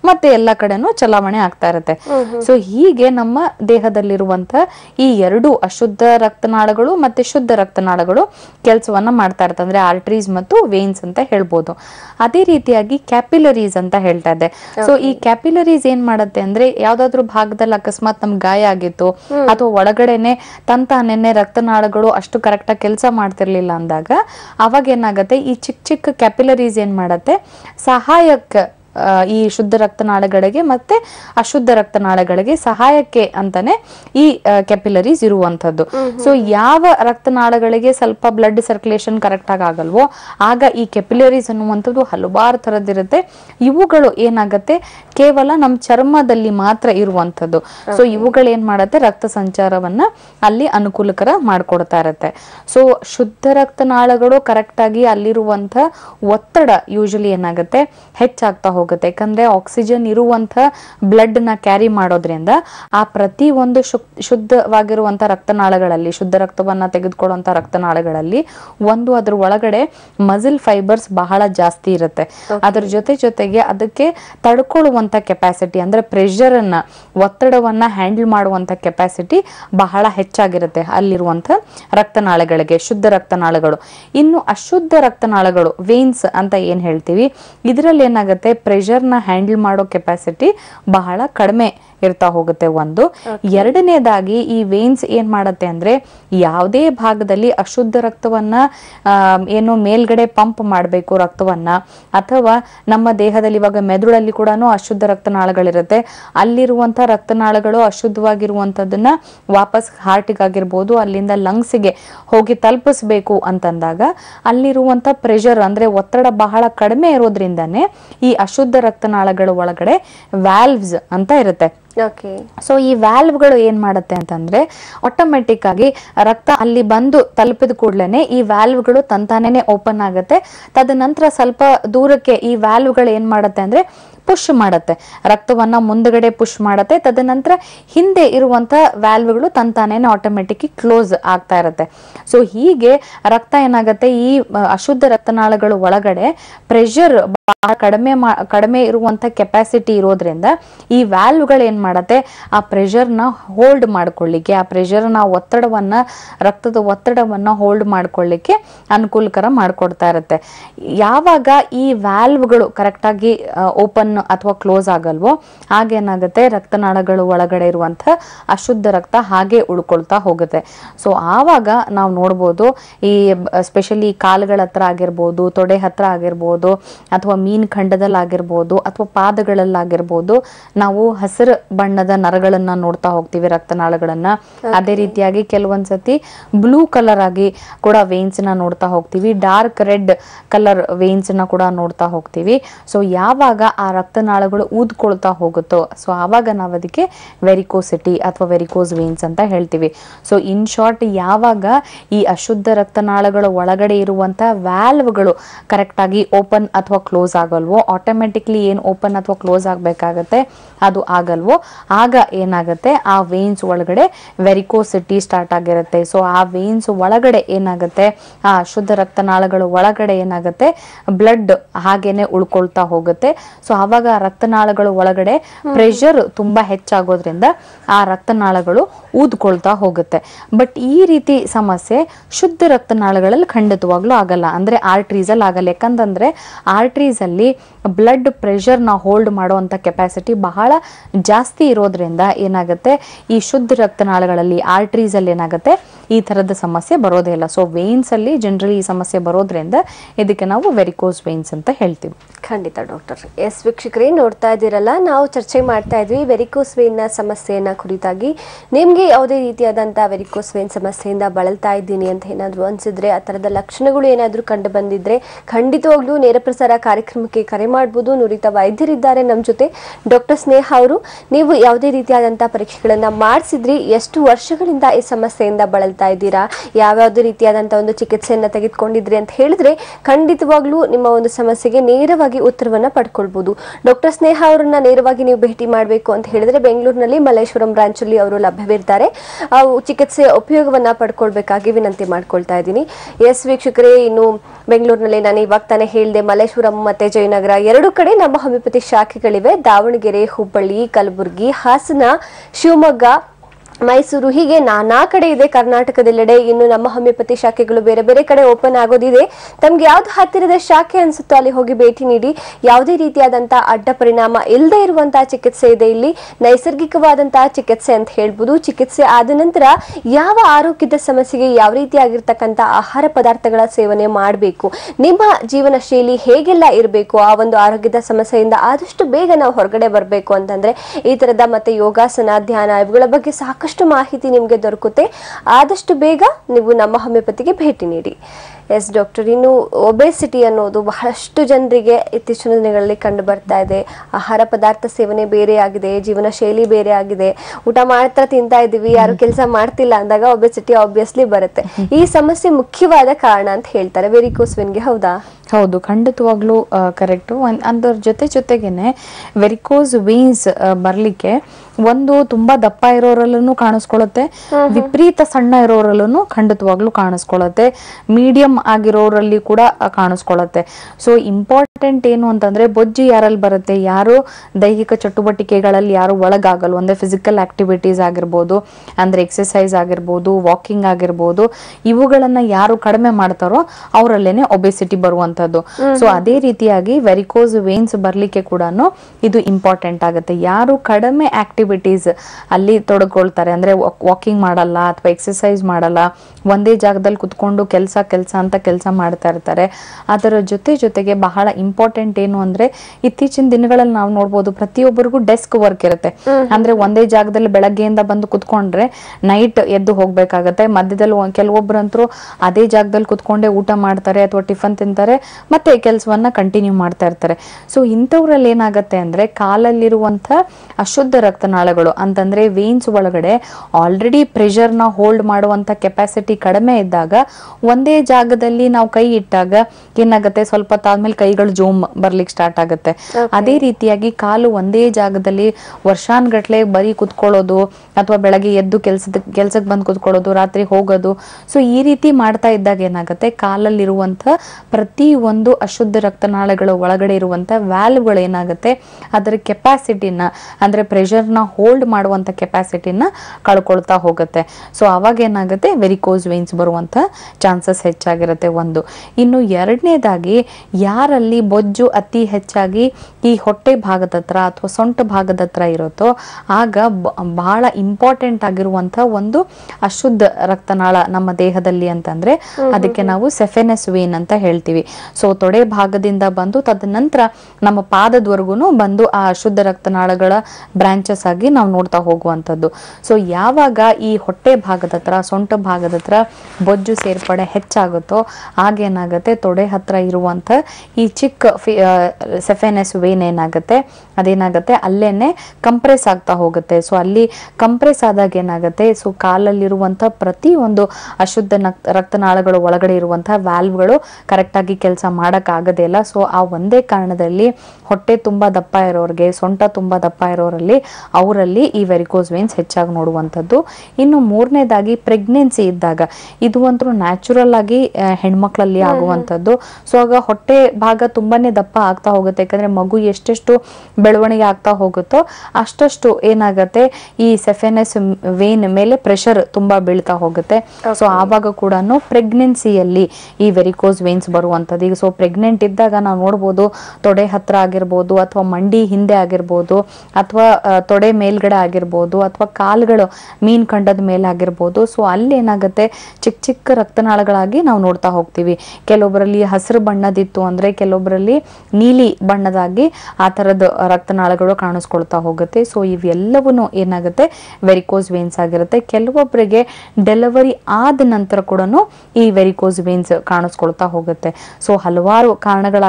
Speaker 2: ಮತ್ತೆ ಎಲ್ಲ ಕಡೆನೂ ಚಲಾವಣೆ ಆಗ್ತಾ ಇರುತ್ತೆ ಸೊ ಹೀಗೆ ನಮ್ಮ ದೇಹದಲ್ಲಿರುವಂತ ಈ ಎರಡು ಅಶುದ್ಧ ರಕ್ತನಾಳಗಳು ಮತ್ತೆ ಶುದ್ಧ ರಕ್ತನಾಳಗಳು ಕೆಲಸವನ್ನ ಮಾಡ್ತಾ ಇರುತ್ತೆ ಅಂದ್ರೆ ಆರ್ಟ್ರೀಸ್ ಮತ್ತು ವೇನ್ಸ್ ಅಂತ ಹೇಳ್ಬೋದು ಅದೇ ರೀತಿಯಾಗಿ ಕ್ಯಾಪಿಲರೀಸ್ ಅಂತ ಹೇಳ್ತಾ ಇದ್ದೆ ಸೊ ಈ ಕ್ಯಾಪಿಲರೀಸ್ ಏನ್ ಮಾಡುತ್ತೆ ಅಂದ್ರೆ ಯಾವ್ದಾದ್ರು ಭಾಗದಲ್ಲಿ ಅಕಸ್ಮಾತ್ ನಮ್ಗೆ ಗಾಯ ಆಗಿತ್ತು ಅಥವಾ ಒಳಗಡೆನೆ ತಂತಾನೆನೆ ರಕ್ತನಾಳಗಳು ಅಷ್ಟು ಕರೆಕ್ಟ್ ಆಗಿ ಕೆಲಸ ಮಾಡ್ತಿರ್ಲಿಲ್ಲ ಅಂದಾಗ ಅವಾಗ ಏನಾಗತ್ತೆ ಈ ಚಿಕ್ಕ ಚಿಕ್ಕ ಕ್ಯಾಪಿಲರೀಸ್ ಏನ್ ಮಾಡತ್ತೆ ಸಹಾಯಕ್ಕೆ ಆ, ಈ ಶುದ್ಧ ರಕ್ತನಾಳಗಳಿಗೆ ಮತ್ತೆ ಅಶುದ್ಧ ರಕ್ತನಾಳಗಳಿಗೆ ಸಹಾಯಕ್ಕೆ ಅಂತಾನೆ ಈ ಕ್ಯಾಪಿಲರೀಸ್ ಇರುವಂತದ್ದು ಸೊ ಯಾವ ರಕ್ತನಾಳಗಳಿಗೆ ಸ್ವಲ್ಪ ಬ್ಲಡ್ ಸರ್ಕ್ಯುಲೇಷನ್ ಕರೆಕ್ಟ್ ಆಗಿ ಆಗಲ್ವೋ ಆಗ ಈ ಕೆಪಿಲರೀಸ್ ಅನ್ನುವಂಥದ್ದು ಹಲವಾರು ಥರದ್ದಿರುತ್ತೆ ಇವುಗಳು ಏನಾಗತ್ತೆ ಕೇವಲ ನಮ್ಮ ಚರ್ಮದಲ್ಲಿ ಮಾತ್ರ ಇರುವಂಥದ್ದು ಸೊ ಇವುಗಳು ಏನ್ ಮಾಡತ್ತೆ ರಕ್ತ ಸಂಚಾರವನ್ನ ಅಲ್ಲಿ ಅನುಕೂಲಕರ ಮಾಡ್ಕೊಡ್ತಾ ಇರತ್ತೆ ಸೊ ಶುದ್ಧ ರಕ್ತನಾಳಗಳು ಕರೆಕ್ಟ್ ಆಗಿ ಅಲ್ಲಿರುವಂತ ಒತ್ತಡ ಯೂಶಲಿ ಏನಾಗುತ್ತೆ ಹೆಚ್ಚಾಗ್ತಾ ಹೋಗುತ್ತೆ ಯಾಕಂದ್ರೆ ಆಕ್ಸಿಜನ್ ಇರುವಂತ ಬ್ಲಡ್ ನ ಕ್ಯಾರಿ ಮಾಡೋದ್ರಿಂದ ಆ ಪ್ರತಿ ಒಂದು ಶುಕ್- ಶುದ್ಧವಾಗಿರುವಂತ ರಕ್ತನಾಳಗಳಲ್ಲಿ ಶುದ್ಧ ರಕ್ತವನ್ನ ತೆಗೆದುಕೊಳ್ಳುವಂತ ರಕ್ತನಾಳಗಳಲ್ಲಿ ಒಂದು ಅದ್ರ ಒಳಗಡೆ ಮಸಿಲ್ ಫೈಬರ್ಸ್ ಬಹಳ ಜಾಸ್ತಿ ಇರುತ್ತೆ ಅದ್ರ ಜೊತೆ ಜೊತೆಗೆ ಅದಕ್ಕೆ ತಡ್ಕೊಳ್ಳುವಂತ ಕೆಪಾಸಿಟಿ ಅಂದ್ರೆ ಪ್ರೆಷರ್ ಅನ್ನ ಒತ್ತಡವನ್ನ ಹ್ಯಾಂಡಲ್ ಮಾಡುವಂತ ಕೆಪಾಸಿಟಿ ಬಹಳ ಹೆಚ್ಚಾಗಿರುತ್ತೆ ಅಲ್ಲಿರುವಂತ ರಕ್ತನಾಳಗಳಿಗೆ ಶುದ್ಧ ರಕ್ತನಾಳಗಳು ಇನ್ನು ಅಶುದ್ಧ ರಕ್ತನಾಳಗಳು ವೇನ್ಸ್ ಅಂತ ಏನ್ ಹೇಳ್ತೀವಿ ಇದರಲ್ಲಿ ಏನಾಗುತ್ತೆ ಪ್ರೆಷರ್ ನ ಹ್ಯಾಂಡಲ್ ಮಾಡೋ ಕೆಪಾಸಿಟಿ ಬಹಳ ಕಡಿಮೆ ಇರ್ತಾ ಹೋಗುತ್ತೆ ಒಂದು ಎರಡನೇದಾಗಿ ಈ ವೇನ್ಸ್ ಏನ್ ಮಾಡತ್ತೆ ಅಂದ್ರೆ ಯಾವುದೇ ಭಾಗದಲ್ಲಿ ಅಶುದ್ಧ ರಕ್ತವನ್ನ ಆ, ಏನು ಮೇಲ್ಗಡೆ ಪಂಪ್ ಮಾಡಬೇಕು ರಕ್ತವನ್ನ ಅಥವಾ ನಮ್ಮ ದೇಹದಲ್ಲಿ ಇವಾಗ ಮೆದುಳಲ್ಲಿ ಕೂಡ ಅಶುದ್ಧ ರಕ್ತನಾಳಗಳಿರುತ್ತೆ ಅಲ್ಲಿರುವಂತ ರಕ್ತನಾಳಗಳು ಅಶುದ್ಧವಾಗಿರುವಂತದನ್ನ ವಾಪಸ್ ಹಾರ್ಟಿಗಾಗಿರ್ಬೋದು ಅಲ್ಲಿಂದ ಲಂಗ್ಸಿಗೆ ಹೋಗಿ ತಲುಪಿಸ್ಬೇಕು ಅಂತಂದಾಗ ಅಲ್ಲಿರುವಂತ ಪ್ರೆಷರ್ ಅಂದ್ರೆ ಒತ್ತಡ ಬಹಳ ಕಡಿಮೆ ಇರೋದ್ರಿಂದಾನೇ ಈ ಅಶುದ್ಧ ರಕ್ತನಾಳಗಳ ಒಳಗಡೆ ವ್ಯಾಲ್ವ್ಸ್ ಅಂತ ಇರುತ್ತೆ
Speaker 1: ಓಕೆ
Speaker 2: ಸೊ ಈ ವ್ಯಾಲ್ವ್ಗಳು ಏನ್ ಮಾಡುತ್ತೆ ಅಂತಂದ್ರೆ ಆಟೋಮೆಟಿಕ್ ಆಗಿ ರಕ್ತ ಅಲ್ಲಿ ಬಂದು ತಲುಪಿದ ಕೂಡ್ಲೇನೆ ಈ ವ್ಯಾಲ್ವ್ಗಳು ತಂತಾನೇನೆ ಓಪನ್ ಆಗುತ್ತೆ ತದನಂತರ ಸ್ವಲ್ಪ ದೂರಕ್ಕೆ ಈ ವ್ಯಾಲ್ವ್ಗಳು ಏನ್ ಮಾಡುತ್ತೆ ಅಂದ್ರೆ ಪುಷ್ ಮಾಡುತ್ತೆ ರಕ್ತವನ್ನ ಮುಂದಗಡೆ ಪುಷ್ ಮಾಡುತ್ತೆ ತದನಂತರ ಹಿಂದೆ ಇರುವಂತ ವ್ಯಾಲ್ವ್ಗಳು ತಂತಾನೇನೆ ಆಟೋಮೆಟಿಕ್ ಕ್ಲೋಸ್ ಆಗ್ತಾ ಇರುತ್ತೆ ಸೊ ಹೀಗೆ ರಕ್ತ ಏನಾಗುತ್ತೆ ಈ ಆ, ಅಶುದ್ಧ ರಕ್ತನಾಳಗಳು ಒಳಗಡೆ ಪ್ರೆಷರ್ ಬಹಳ ಕಡಿಮೆ ಮಾ- ಕಡಿಮೆ ಇರುವಂತ ಕೆಪಾಸಿಟಿ ಇರೋದ್ರಿಂದ ಈ ವ್ಯಾಲ್ವ್ಗಳು ಏನ್ ಮಾಡತ್ತೆ ಆ ಪ್ರೆಷರ್ನ ಹೋಲ್ಡ್ ಮಾಡ್ಕೊಳ್ಳಿಕ್ಕೆ ಆ ಪ್ರೆಷರ್ನ ಒತ್ತಡವನ್ನ ರಕ್ತದ ಒತ್ತಡವನ್ನ ಹೋಲ್ಡ್ ಮಾಡ್ಕೊಳ್ಳಿಕ್ಕೆ ಅನುಕೂಲಕರ ಮಾಡ್ಕೊಡ್ತಾ ಇರುತ್ತೆ ಯಾವಾಗ ಈ ವ್ಯಾಲ್ವ್ಗಳು ಕರೆಕ್ಟಾಗಿ ಓಪನ್ ಅಥವಾ ಕ್ಲೋಸ್ ಆಗಲ್ವೋ ಆಗೇನಾಗುತ್ತೆ ರಕ್ತನಾಳಗಳು ಒಳಗಡೆ ಇರುವಂತ ಅಶುದ್ಧ ರಕ್ತ ಹಾಗೆ ಉಳ್ಕೊಳ್ತಾ ಹೋಗುತ್ತೆ ಸೊ ಆವಾಗ ನಾವು ನೋಡ್ಬೋದು ಈ ಸ್ಪೆಷಲಿ ಕಾಲುಗಳ ಹತ್ರ ಆಗಿರ್ಬೋದು ತೊಡೆ ಹತ್ರ ಆಗಿರ್ಬೋದು ಅಥವಾ ಮೀನ್ ಖಂಡದಲ್ಲಿ ಆಗಿರ್ಬೋದು ಅಥವಾ ಪಾದಗಳಲ್ಲಾಗಿರ್ಬೋದು ನಾವು ಹಸಿರು ಬಣ್ಣದ ನರಗಳನ್ನ ನೋಡ್ತಾ ಹೋಗ್ತೀವಿ ರಕ್ತನಾಳಗಳನ್ನ ಅದೇ ರೀತಿಯಾಗಿ ಕೆಲವೊಂದ್ಸತಿ ಬ್ಲೂ ಕಲರ್ ಆಗಿ ಕೂಡ ವೇನ್ಸ್ ನ ನೋಡ್ತಾ ಹೋಗ್ತೀವಿ ಡಾರ್ಕ್ ರೆಡ್ ಕಲರ್ ವೇನ್ಸ್ ನ ಕೂಡ ನೋಡ್ತಾ ಹೋಗ್ತೀವಿ ಸೊ ಯಾವಾಗ ಆ ರಕ್ತನಾಳಗಳು ಊದ್ಕೊಳ್ತಾ ಹೋಗುತ್ತೋ ಸೊ ಆವಾಗ ನಾವು ಅದಕ್ಕೆ ವೆರಿಕೋಸಿಟಿ ಅಥವಾ ವೆರಿಕೋಸ್ ವೇನ್ಸ್ ಅಂತ ಹೇಳ್ತೀವಿ ಸೊ ಇನ್ ಶಾರ್ಟ್ ಯಾವಾಗ ಈ ಅಶುದ್ಧ ರಕ್ತನಾಳಗಳ ಒಳಗಡೆ ಇರುವಂತ ವ್ಯಾಲ್ವ್ಗಳು ಕರೆಕ್ಟ್ ಆಗಿ ಓಪನ್ ಅಥವಾ ಕ್ಲೋಸ್ ಆಗಲ್ವೋ ಆಟೋಮೆಟಿಕ್ಲಿ ಏನ್ ಓಪನ್ ಅಥವಾ ಕ್ಲೋಸ್ ಆಗ್ಬೇಕಾಗತ್ತೆ ಅದು ಆಗಲ್ವೋ ಆಗ ಏನಾಗುತ್ತೆ ಆ ವೇನ್ಸ್ ಒಳಗಡೆ ವೆರಿಕೋಸಿಟಿ ಸ್ಟಾರ್ಟ್ ಆಗಿರುತ್ತೆ ಸೊ ಆ ವೇನ್ಸ್ ಒಳಗಡೆ ಏನಾಗುತ್ತೆ ಆ ಅಶುದ್ಧ ರಕ್ತನಾಳಗಳ ಒಳಗಡೆ ಏನಾಗುತ್ತೆ ಬ್ಲಡ್ ಹಾಗೇನೆ ಉಳ್ಕೊಳ್ತಾ ಹೋಗುತ್ತೆ ಸೊ ಆವಾಗ ಆ ರಕ್ತನಾಳಗಳ ಒಳಗಡೆ ಪ್ರೆಷರ್ ತುಂಬಾ ಹೆಚ್ಚಾಗೋದ್ರಿಂದ ಆ ರಕ್ತನಾಳಗಳು ಊದ್ಕೊಳ್ತಾ ಹೋಗುತ್ತೆ ಬಟ್ ಈ ರೀತಿ ಸಮಸ್ಯೆ ಶುದ್ಧ ರಕ್ತನಾಳಗಳಲ್ಲಿ ಖಂಡಿತವಾಗ್ಲೂ ಆಗಲ್ಲ ಅಂದ್ರೆ ಆರ್ಟ್ರೀಸ್ ಅಲ್ಲಿ ಆಗಲ್ಲ ಯಾಕಂತಂದ್ರೆ ಆರ್ಟ್ರೀಸ್ ಅಲ್ಲಿ ಬ್ಲಡ್ ಪ್ರೆಷರ್ ನ ಹೋಲ್ಡ್ ಮಾಡುವಂತ ಕೆಪಾಸಿಟಿ ಬಹಳ ಜಾಸ್ತಿ ಇರೋದ್ರಿಂದ ಏನಾಗುತ್ತೆ ಈ ಶುದ್ಧ ರಕ್ತನಾಳಗಳಲ್ಲಿ ಆರ್ಟ್ರೀಸ್ ಅಲ್ಲಿ ಏನಾಗುತ್ತೆ ಈ ತರದ ಸಮಸ್ಯೆ ಬರೋದೇ ಇಲ್ಲ ಸೊ ವೇನ್ಸ್ ಅಲ್ಲಿ ಜನರಲಿ ಈ ಸಮಸ್ಯೆ ಬರೋದ್ರಿಂದ ಇದಕ್ಕೆ ನಾವು ವೆರಿಕೋಸ್ ವೇನ್ಸ್ ಅಂತ ಹೇಳ್ತೀವಿ
Speaker 1: ಖಂಡಿತ ಡಾಕ್ಟರ್ ಎಸ್ ವೀಕ್ಷಕರೇ ನೋಡ್ತಾ ಇದ್ದೀರಲ್ಲ ನಾವು ಚರ್ಚೆ ಮಾಡ್ತಾ ಇದ್ವಿ ವೆರಿಕೋಸ್ ವೇನ್ ಸಮಸ್ಯೆಯನ್ನ ಕುರಿತಾಗಿ ನಿಮ್ಗೆ ಯಾವುದೇ ರೀತಿಯಾದಂತ ವೆರಿಕೋಸ್ ವೇನ್ ಸಮಸ್ಯೆಯಿಂದ ಬಳಲ್ತಾ ಇದ್ದೀನಿ ಅಂತ ಏನಾದ್ರು ಅನ್ಸಿದ್ರೆ ಆ ತರದ ಲಕ್ಷಣಗಳು ಏನಾದ್ರೂ ಕಂಡು ಬಂದಿದ್ರೆ ಖಂಡಿತವಾಗ್ಲೂ ನೇರ ಪ್ರಸಾರ ಕಾರ್ಯಕ್ರಮಕ್ಕೆ ಕರೆ ಮಾಡ್ಬೋದು ನುರಿತ ವೈದ್ಯರಿದ್ದಾರೆ ನಮ್ಮ ಜೊತೆ ಡಾಕ್ಟರ್ ಸ್ನೇಹ ಅವರು ನೀವು ಯಾವುದೇ ರೀತಿಯಾದಂತ ಪರೀಕ್ಷೆಗಳನ್ನ ಮಾಡಿಸಿದ್ರಿ ಎಷ್ಟು ವರ್ಷಗಳಿಂದ ಈ ಸಮಸ್ಯೆಯಿಂದ ಬಳಲ್ತಾ ಇದ್ದೀರಾ ಯಾವ್ಯಾವ್ದು ರೀತಿಯಾದಂತ ಒಂದು ಚಿಕಿತ್ಸೆಯನ್ನ ತೆಗೆದುಕೊಂಡಿದ್ರಿ ಅಂತ ಹೇಳಿದ್ರೆ ಖಂಡಿತವಾಗ್ಲೂ ನಿಮ್ಮ ಒಂದು ಸಮಸ್ಯೆಗೆ ನೇರವಾಗಿ ಉತ್ತರವನ್ನ ಪಡ್ಕೊಳ್ಬಹುದು ಡಾಕ್ಟರ್ ಸ್ನೇಹ ಅವರನ್ನ ನೇರವಾಗಿ ನೀವು ಭೇಟಿ ಮಾಡಬೇಕು ಅಂತ ಹೇಳಿದ್ರೆ ಬೆಂಗಳೂರಿನಲ್ಲಿ ಮಲ್ಲೇಶ್ವರಂ ಬ್ರಾಂಚ್ ಅಲ್ಲಿ ಅವರು ಲಭ್ಯವಿರ್ತಾರೆ ಆ ಚಿಕಿತ್ಸೆಯ ಉಪಯೋಗವನ್ನ ಪಡ್ಕೊಳ್ಬೇಕಾಗಿ ವಿನಂತಿ ಮಾಡ್ಕೊಳ್ತಾ ಇದ್ದೀನಿ ಎಸ್ ವೀಕ್ಷಕರೇ ಇನ್ನು ಬೆಂಗಳೂರಿನಲ್ಲಿ ನಾನು ಇವಾಗ ತಾನೇ ಹೇಳಿದೆ ಮಲ್ಲೇಶ್ವರಂ ಮತ್ತೆ ಜಯನಗರ ಎರಡು ಕಡೆ ನಮ್ಮ ಹೋಮಿಯೋಪತಿ ಶಾಖೆಗಳಿವೆ ದಾವಣಗೆರೆ ಹುಬ್ಬಳ್ಳಿ ಕಲಬುರಗಿ ಹಾಸನ ಶಿವಮೊಗ್ಗ ಮೈಸೂರು ಹೀಗೆ ನಾನಾ ಕಡೆ ಇದೆ ಕರ್ನಾಟಕದೆಲ್ಲೆಡೆ ಇನ್ನು ನಮ್ಮ ಹೋಮಿಯೋಪತಿ ಶಾಖೆಗಳು ಬೇರೆ ಬೇರೆ ಕಡೆ ಓಪನ್ ಆಗೋದಿದೆ ತಮ್ಗೆ ಯಾವ್ದು ಹತ್ತಿರದ ಶಾಖೆ ಅನ್ಸುತ್ತೋ ಅಲ್ಲಿ ಹೋಗಿ ಭೇಟಿ ನೀಡಿ ಯಾವುದೇ ರೀತಿಯಾದಂತಹ ಅಡ್ಡ ಪರಿಣಾಮ ಇಲ್ಲದೆ ಇರುವಂತಹ ಚಿಕಿತ್ಸೆ ಇದೆ ಇಲ್ಲಿ ನೈಸರ್ಗಿಕವಾದಂತಹ ಚಿಕಿತ್ಸೆ ಅಂತ ಹೇಳ್ಬೋದು ಚಿಕಿತ್ಸೆ ಆದ ನಂತರ ಯಾವ ಆರೋಗ್ಯದ ಸಮಸ್ಯೆಗೆ ಯಾವ ರೀತಿಯಾಗಿರ್ತಕ್ಕಂಥ ಆಹಾರ ಪದಾರ್ಥಗಳ ಸೇವನೆ ಮಾಡಬೇಕು ನಿಮ್ಮ ಜೀವನ ಶೈಲಿ ಹೇಗೆಲ್ಲ ಇರಬೇಕು ಆ ಒಂದು ಆರೋಗ್ಯದ ಸಮಸ್ಯೆಯಿಂದ ಆದಷ್ಟು ಬೇಗ ನಾವು ಹೊರಗಡೆ ಬರಬೇಕು ಅಂತಂದ್ರೆ ಈ ತರದ ಮತ್ತೆ ಯೋಗಾಸನ ಧ್ಯಾನ ಇವುಗಳ ಬಗ್ಗೆ ಸಾಕಷ್ಟು ಮಾಹಿತಿ ನಿಮಗೆ ದೊರಕುತ್ತೆ ಆದಷ್ಟು ಬೇಗ ನೀವು ನಮ್ಮ ಹೋಮಿಯೋಪತಿಗೆ ಭೇಟಿ ನೀಡಿ ಎಸ್ ಡಾಕ್ಟರ್ ಇನ್ನು ಒಬೆಸಿಟಿ ಅನ್ನೋದು ಬಹಳಷ್ಟು ಜನರಿಗೆ ಇತ್ತೀಚಿನ ದಿನಗಳಲ್ಲಿ ಕಂಡು ಬರ್ತಾ ಇದೆ ಆಹಾರ ಪದಾರ್ಥ ಸೇವನೆ ಬೇರೆ ಆಗಿದೆ ಜೀವನ ಶೈಲಿ ಬೇರೆ ಆಗಿದೆ ಊಟ ಮಾಡ್ತಾ ತಿಂತಾ ಇದೀವಿ ಯಾರು ಕೆಲಸ ಮಾಡ್ತಿಲ್ಲ ಅಂದಾಗ ಒಬೆಸಿಟಿ ಆಬ್ವಿಯಸ್ಲಿ ಬರುತ್ತೆ ಈ ಸಮಸ್ಯೆ ಮುಖ್ಯವಾದ ಕಾರಣ ಅಂತ ಹೇಳ್ತಾರೆ ವೆರಿಕೋಸ್ವೆನ್ಗೆ ಹೌದಾ
Speaker 2: ಹೌದು ಖಂಡಿತವಾಗ್ಲೂ ಕರೆಕ್ಟ್ ಅದ್ರ ಜೊತೆ ಜೊತೆಗೇನೆ ವೆರಿಕೋಸ್ ವೇನ್ಸ್ ಬರ್ಲಿಕ್ಕೆ ಒಂದು ತುಂಬಾ ದಪ್ಪ ಇರೋರಲ್ಲೂ ಕಾಣಿಸ್ಕೊಳ್ಳುತ್ತೆ ವಿಪರೀತ ಸಣ್ಣ ಇರೋರಲ್ಲೂ ಖಂಡಿತವಾಗ್ಲೂ ಕಾಣಿಸ್ಕೊಳ್ಳುತ್ತೆ ಮೀಡಿಯಂ ಆಗಿರೋರಲ್ಲಿ ಕೂಡ ಆ, ಕಾಣಿಸ್ಕೊಳ್ಳುತ್ತೆ ಸೊ ಇಂಪಾರ್ಟೆಂಟ್ ಏನು ಅಂತಂದ್ರೆ ಬೊಜ್ಜು ಯಾರಲ್ಲಿ ಬರುತ್ತೆ ಯಾರು ದೈಹಿಕ ಚಟುವಟಿಕೆಗಳಲ್ಲಿ ಯಾರು ಒಳಗಾಗಲ್ಲ ಅಂದ್ರೆ ಫಿಸಿಕಲ್ ಆಕ್ಟಿವಿಟೀಸ್ ಆಗಿರ್ಬೋದು ಅಂದ್ರೆ ಎಕ್ಸಸೈಸ್ ಆಗಿರ್ಬೋದು ವಾಕಿಂಗ್ ಆಗಿರ್ಬೋದು ಇವುಗಳನ್ನ ಯಾರು ಕಡಿಮೆ ಮಾಡ್ತಾರೋ ಅವರಲ್ಲೇನೆ ಒಬೆಸಿಟಿ ಬರುವಂತದ್ದು ಸೊ ಅದೇ ರೀತಿಯಾಗಿ ವೆರಿಕೋಸ್ ವೇನ್ಸ್ ಬರ್ಲಿಕ್ಕೆ ಕೂಡ ಇದು ಇಂಪಾರ್ಟೆಂಟ್ ಆಗುತ್ತೆ ಯಾರು ಕಡಿಮೆ ಆಕ್ಟಿವಿಟೀಸ್ ಅಲ್ಲಿ ತೊಡಗೊಳ್ತಾರೆ ಅಂದ್ರೆ ವಾಕಿಂಗ್ ಮಾಡಲ್ಲ ಅಥವಾ ಎಕ್ಸಸೈಸ್ ಮಾಡಲ್ಲ ಒಂದೇ ಜಾಗದಲ್ಲಿ ಕುತ್ಕೊಂಡು ಕೆಲಸ ಕೆಲಸ ಅಂತ ಕೆಲಸ ಮಾಡ್ತಾ ಇರ್ತಾರೆ ಅದರ ಜೊತೆ ಜೊತೆಗೆ ಬಹಳ ಇಂಪಾರ್ಟೆಂಟ್ ಏನು ಅಂದ್ರೆ ಇತ್ತೀಚಿನ ದಿನಗಳಲ್ಲಿ ನಾವು ನೋಡ್ಬೋದು ಪ್ರತಿಯೊಬ್ಬರಿಗೂ ಡೆಸ್ಕ್ ವರ್ಕ್ ಇರುತ್ತೆ ಅಂದ್ರೆ ಒಂದೇ ಜಾಗದಲ್ಲಿ ಬೆಳಗ್ಗೆಯಿಂದ ಬಂದು ಕುತ್ಕೊಂಡ್ರೆ ನೈಟ್ ಎದ್ದು ಹೋಗ್ಬೇಕಾಗತ್ತೆ ಮಧ್ಯದಲ್ಲಿ ಒಂದ್- ಕೆಲವೊಬ್ರಂತರೂ ಅದೇ ಜಾಗದಲ್ಲಿ ಕುತ್ಕೊಂಡೇ ಊಟ ಮಾಡ್ತಾರೆ ಅಥವಾ ಟಿಫನ್ ತಿಂತಾರೆ ಮತ್ತೆ ಕೆಲಸವನ್ನ ಕಂಟಿನ್ಯೂ ಮಾಡ್ತಾ ಇರ್ತಾರೆ ಸೊ ಇಂಥವ್ರಲ್ಲಿ ಏನಾಗತ್ತೆ ಅಂದ್ರೆ ಕಾಲಲ್ಲಿರುವಂತ ಅಶುದ್ಧ ರಕ್ತನಾಳಗಳು ಅಂತಂದ್ರೆ ವೇನ್ಸ್ ಒಳಗಡೆ ಆಲ್ರೆಡಿ ನ ಹೋಲ್ಡ್ ಮಾಡುವಂತ ಕೆಪಾಸಿಟಿ ಕಡಿಮೆ ಇದ್ದಾಗ ಒಂದೇ ಜಾಗದಲ್ಲಿ ನಾವು ಕೈ ಇಟ್ಟಾಗ ಏನಾಗುತ್ತೆ ಸ್ವಲ್ಪ ತಾದ್ಮೇಲೆ ಕೈಗಳು ಜೋಮ್ ಬರ್ಲಿಕ್ಕೆ ಸ್ಟಾರ್ಟ್ ಆಗುತ್ತೆ ಅದೇ ರೀತಿಯಾಗಿ ಕಾಲು ಒಂದೇ ಜಾಗದಲ್ಲಿ ವರ್ಷಾನ್ಗಟ್ಲೆ ಬರೀ ಕುತ್ಕೊಳ್ಳೋದು ಅಥವಾ ಬೆಳಗ್ಗೆ ಎದ್ದು ಕೆಲ್ಸದ ಕೆಲ್ಸಕ್ಕೆ ಬಂದು ಕುತ್ಕೊಳ್ಳೋದು ರಾತ್ರಿ ಹೋಗೋದು ಸೊ ಈ ರೀತಿ ಮಾಡ್ತಾ ಇದ್ದಾಗ ಏನಾಗುತ್ತೆ ಕಾಲಲ್ಲಿರುವಂತ ಪ್ರತಿ ಒಂದು ಅಶುದ್ಧ ರಕ್ತನಾಳಗಳ ಒಳಗಡೆ ಇರುವಂತ ವ್ಯಾಲ್ವ್ಗಳು ಏನಾಗುತ್ತೆ ಅದರ ಕೆಪಾಸಿಟಿನ ಅಂದ್ರೆ ಪ್ರೆಷರ್ನ ಹೋಲ್ಡ್ ಮಾಡುವಂತ ಕೆಪಾಸಿಟಿನ ಕಳ್ಕೊಳ್ತಾ ಹೋಗುತ್ತೆ ಸೊ ಅವಾಗ ಏನಾಗುತ್ತೆ ವೆರಿಕೋಸ್ ವೇನ್ಸ್ ಬರುವಂತ ಚಾನ್ಸಸ್ ಹೆಚ್ಚಾಗಿರುತ್ತೆ ಒಂದು ಇನ್ನು ಎರಡನೇದಾಗಿ ಯಾರಲ್ಲಿ ಬೊಜ್ಜು ಅತಿ ಹೆಚ್ಚಾಗಿ ಈ ಹೊಟ್ಟೆ ಭಾಗದ ಹತ್ರ ಅಥವಾ ಸೊಂಟ ಭಾಗದ ಹತ್ರ ಇರುತ್ತೋ ಆಗ ಬ- ಬಹಳ ಇಂಪಾರ್ಟೆಂಟ್ ಆಗಿರುವಂತ ಒಂದು ಅಶುದ್ಧ ರಕ್ತನಾಳ ನಮ್ಮ ದೇಹದಲ್ಲಿ ಅಂತಂದ್ರೆ ಅದಕ್ಕೆ ನಾವು ಸೆಫೆನೆಸ್ ವೇನ್ ಅಂತ ಹೇಳ್ತೀವಿ ಸೊ ತೊಡೆ ಭಾಗದಿಂದ ಬಂದು ತದನಂತರ ನಮ್ಮ ಪಾದದವರೆಗೂ ಬಂದು ಆ ಅಶುದ್ಧ ರಕ್ತನಾಳಗಳ ಬ್ರಾಂಚಸ್ ಆಗಿ ನಾವು ನೋಡ್ತಾ ಹೋಗುವಂಥದ್ದು ಸೊ ಯಾವಾಗ ಈ ಹೊಟ್ಟೆ ಭಾಗದ ಹತ್ರ ಸೊಂಟ ಭಾಗದ ಹತ್ರ ಬೊಜ್ಜು ಸೇರ್ಪಡೆ ಹೆಚ್ಚಾಗುತ್ತೋ ಆಗೇನಾಗುತ್ತೆ ತೊಡೆ ಹತ್ರ ಇರುವಂತ ಈ ಚಿಕ್ಕ ಸೆಫೆನೆಸ್ ವೇನ್ ಏನಾಗುತ್ತೆ ಅದೇನಾಗುತ್ತೆ ಅಲ್ಲೇನೆ ಕಂಪ್ರೆಸ್ ಆಗ್ತಾ ಹೋಗುತ್ತೆ ಸೊ ಅಲ್ಲಿ ಕಂಪ್ರೆಸ್ ಆದಾಗ ಏನಾಗುತ್ತೆ ಸೊ ಕಾಲಲ್ಲಿರುವಂತ ಪ್ರತಿ ಒಂದು ಅಶುದ್ಧ ನಕ್- ರಕ್ತನಾಳಗಳು ಒಳಗಡೆ ಇರುವಂತಹ ವ್ಯಾಲ್ವ್ಗಳು ಕರೆಕ್ಟ್ ಆಗಿ ಕೆಲಸ ಮಾಡಕ್ ಆಗದೇ ಇಲ್ಲ ಸೊ ಆ ಒಂದೇ ಕಾರಣದಲ್ಲಿ ಹೊಟ್ಟೆ ತುಂಬಾ ದಪ್ಪ ಇರೋರಿಗೆ ಸೊಂಟ ತುಂಬಾ ದಪ್ಪ ಇರೋರಲ್ಲಿ ಅವರಲ್ಲಿ ಈ ವೆರಿಕೋಸ್ ವೇನ್ಸ್ ಹೆಚ್ಚಾಗಿ ನೋಡುವಂಥದ್ದು ಇನ್ನು ಮೂರನೇದಾಗಿ ಪ್ರೆಗ್ನೆನ್ಸಿ ಇದ್ದಾಗ ಇದು ಅಂತೂ ನ್ಯಾಚುರಲ್ ಆಗಿ ಆ, ಹೆಣ್ಮಕ್ಳಲ್ಲಿ ಆಗುವಂಥದ್ದು ಸೊ ಆಗ ಹೊಟ್ಟೆ ಭಾಗ ತುಂಬಾನೇ ದಪ್ಪ ಆಗ್ತಾ ಹೋಗುತ್ತೆ ಯಾಕಂದ್ರೆ ಮಗು ಎಷ್ಟೆಷ್ಟು ಬೆಳವಣಿಗೆ ಆಗ್ತಾ ಹೋಗುತ್ತೋ ಅಷ್ಟಷ್ಟು ಏನಾಗತ್ತೆ ಈ ಸೆಫೆನೆಸ್ ವೇನ್ ಮೇಲೆ ಪ್ರೆಷರ್ ತುಂಬಾ ಬೀಳ್ತಾ ಹೋಗುತ್ತೆ ಸೊ ಆವಾಗ ಕೂಡ ಪ್ರೆಗ್ನೆನ್ಸಿಯಲ್ಲಿ ಈ ವೆರಿಕೋಸ್ ವೇನ್ಸ್ ಬರುವಂಥದ್ದು ಈಗ ಸೊ ಪ್ರೆಗ್ನೆಂಟ್ ಇದ್ದಾಗ ನಾವು ನೋಡ್ಬೋದು ತೊಡೆ ಹತ್ರ ಆಗಿರ್ಬೋದು ಅಥವಾ ಮಂಡಿ ಹಿಂದೆ ಆಗಿರ್ಬೋದು ಅಥವಾ ಆ, ತೊಡೆ ಮೇಲ್ಗಡೆ ಆಗಿರ್ಬೋದು ಅಥವಾ ಕಾಲುಗಳು ಮೀನ್ ಖಂಡದ ಮೇಲೆ ಆಗಿರ್ಬೋದು ಸೊ ಅಲ್ಲಿ ಏನಾಗುತ್ತೆ ಚಿಕ್ಕ ಚಿಕ್ಕ ರಕ್ತನಾಳಗಳಾಗಿ ನಾವು ನೋಡ್ತಾ ಹೋಗ್ತೀವಿ ಕೆಲವೊಬ್ಬರಲ್ಲಿ ಹಸಿರು ಬಣ್ಣದಿತ್ತು ಅಂದ್ರೆ ಕೆಲವೊಬ್ಬರಲ್ಲಿ ನೀಲಿ ಬಣ್ಣದಾಗಿ ಆ ತರದ ರಕ್ತನಾಳಗಳು ಕಾಣಿಸ್ಕೊಳ್ತಾ ಹೋಗುತ್ತೆ ಸೊ ಇವೆಲ್ಲವೂ ಏನಾಗುತ್ತೆ ವೆರಿಕೋಸ್ ವೇನ್ಸ್ ಆಗಿರುತ್ತೆ ಕೆಲವೊಬ್ಬರಿಗೆ ಡೆಲಿವರಿ ಆದ ನಂತರ ಕೂಡ ಈ ವೆರಿಕೋಸ್ ವೇನ್ಸ್ ಕಾಣಿಸ್ಕೊಳ್ತಾ ಹೋಗುತ್ತೆ ಸೊ ಹಲವಾರು ಕಾರಣಗಳಾಗಿ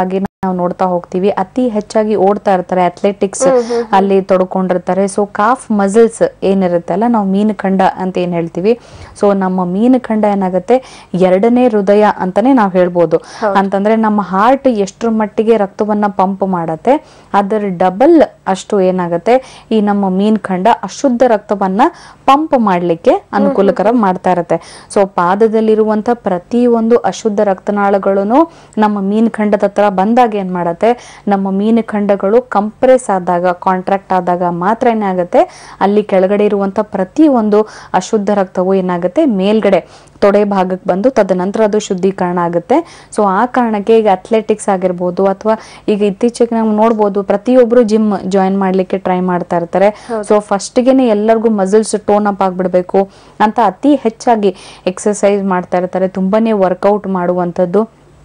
Speaker 2: ನಾವು ನೋಡ್ತಾ ಹೋಗ್ತೀವಿ ಅತಿ ಹೆಚ್ಚಾಗಿ ಓಡ್ತಾ ಇರ್ತಾರೆ ಅಥ್ಲೆಟಿಕ್ಸ್ ಅಲ್ಲಿ ತೊಡ್ಕೊಂಡಿರ್ತಾರೆ ಸೊ ಕಾಫ್ ಮಸಲ್ಸ್ ಏನಿರುತ್ತೆ ಅಲ್ಲ ನಾವು ಮೀನುಖಂಡ ಅಂತ ಏನ್ ಹೇಳ್ತೀವಿ ಸೊ ನಮ್ಮ ಮೀನುಖಂಡ ಏನಾಗುತ್ತೆ ಎರಡನೇ ಹೃದಯ ಅಂತಾನೆ ನಾವು ಹೇಳ್ಬೋದು ಅಂತಂದ್ರೆ ನಮ್ಮ ಹಾರ್ಟ್ ಎಷ್ಟರ ಮಟ್ಟಿಗೆ ರಕ್ತವನ್ನ ಪಂಪ್ ಮಾಡತ್ತೆ ಅದರ ಡಬಲ್ ಅಷ್ಟು ಏನಾಗುತ್ತೆ ಈ ನಮ್ಮ ಮೀನುಖಂಡ ಅಶುದ್ಧ ರಕ್ತವನ್ನ ಪಂಪ್ ಮಾಡ್ಲಿಕ್ಕೆ ಅನುಕೂಲಕರ ಮಾಡ್ತಾ ಇರತ್ತೆ ಸೊ ಪಾದದಲ್ಲಿರುವಂತ ಪ್ರತಿ ಒಂದು ಅಶುದ್ಧ ರಕ್ತನಾಳಗಳನ್ನು ನಮ್ಮ ಮೀನುಖಂಡದ ಹತ್ರ ಬಂದಾಗ ಏನ್ ಮಾಡತ್ತೆ ನಮ್ಮ ಮೀನುಖಂಡಗಳು ಕಂಪ್ರೆಸ್ ಆದಾಗ ಕಾಂಟ್ರಾಕ್ಟ್ ಆದಾಗ ಮಾತ್ರ ಏನಾಗುತ್ತೆ ಅಲ್ಲಿ ಕೆಳಗಡೆ ಇರುವಂತ ಪ್ರತಿ ಒಂದು ಅಶುದ್ಧ ರಕ್ತವು ಏನಾಗುತ್ತೆ ಮೇಲ್ಗಡೆ ತೊಡೆ ಭಾಗಕ್ಕೆ ಬಂದು ತದನಂತರ ಅದು ಶುದ್ಧೀಕರಣ ಆಗುತ್ತೆ ಸೊ ಆ ಕಾರಣಕ್ಕೆ ಈಗ ಅಥ್ಲೆಟಿಕ್ಸ್ ಆಗಿರ್ಬೋದು ಅಥವಾ ಈಗ ಇತ್ತೀಚೆಗೆ ನಾವು ನೋಡ್ಬೋದು ಪ್ರತಿಯೊಬ್ರು ಜಿಮ್ ಜಾಯಿನ್ ಮಾಡ್ಲಿಕ್ಕೆ ಟ್ರೈ ಮಾಡ್ತಾ ಇರ್ತಾರೆ ಸೊ ಫಸ್ಟ್ಗೆನೆ ಎಲ್ಲರಿಗೂ ಮಸಲ್ಸ್ ಟೋನ್ ಅಪ್ ಆಗ್ಬಿಡ್ಬೇಕು ಅಂತ ಅತಿ ಹೆಚ್ಚಾಗಿ ಎಕ್ಸರ್ಸೈಸ್ ಮಾಡ್ತಾ ಇರ್ತಾರೆ ತುಂಬಾನೇ ವರ್ಕೌಟ್ ಮಾಡುವಂಥದ್ದು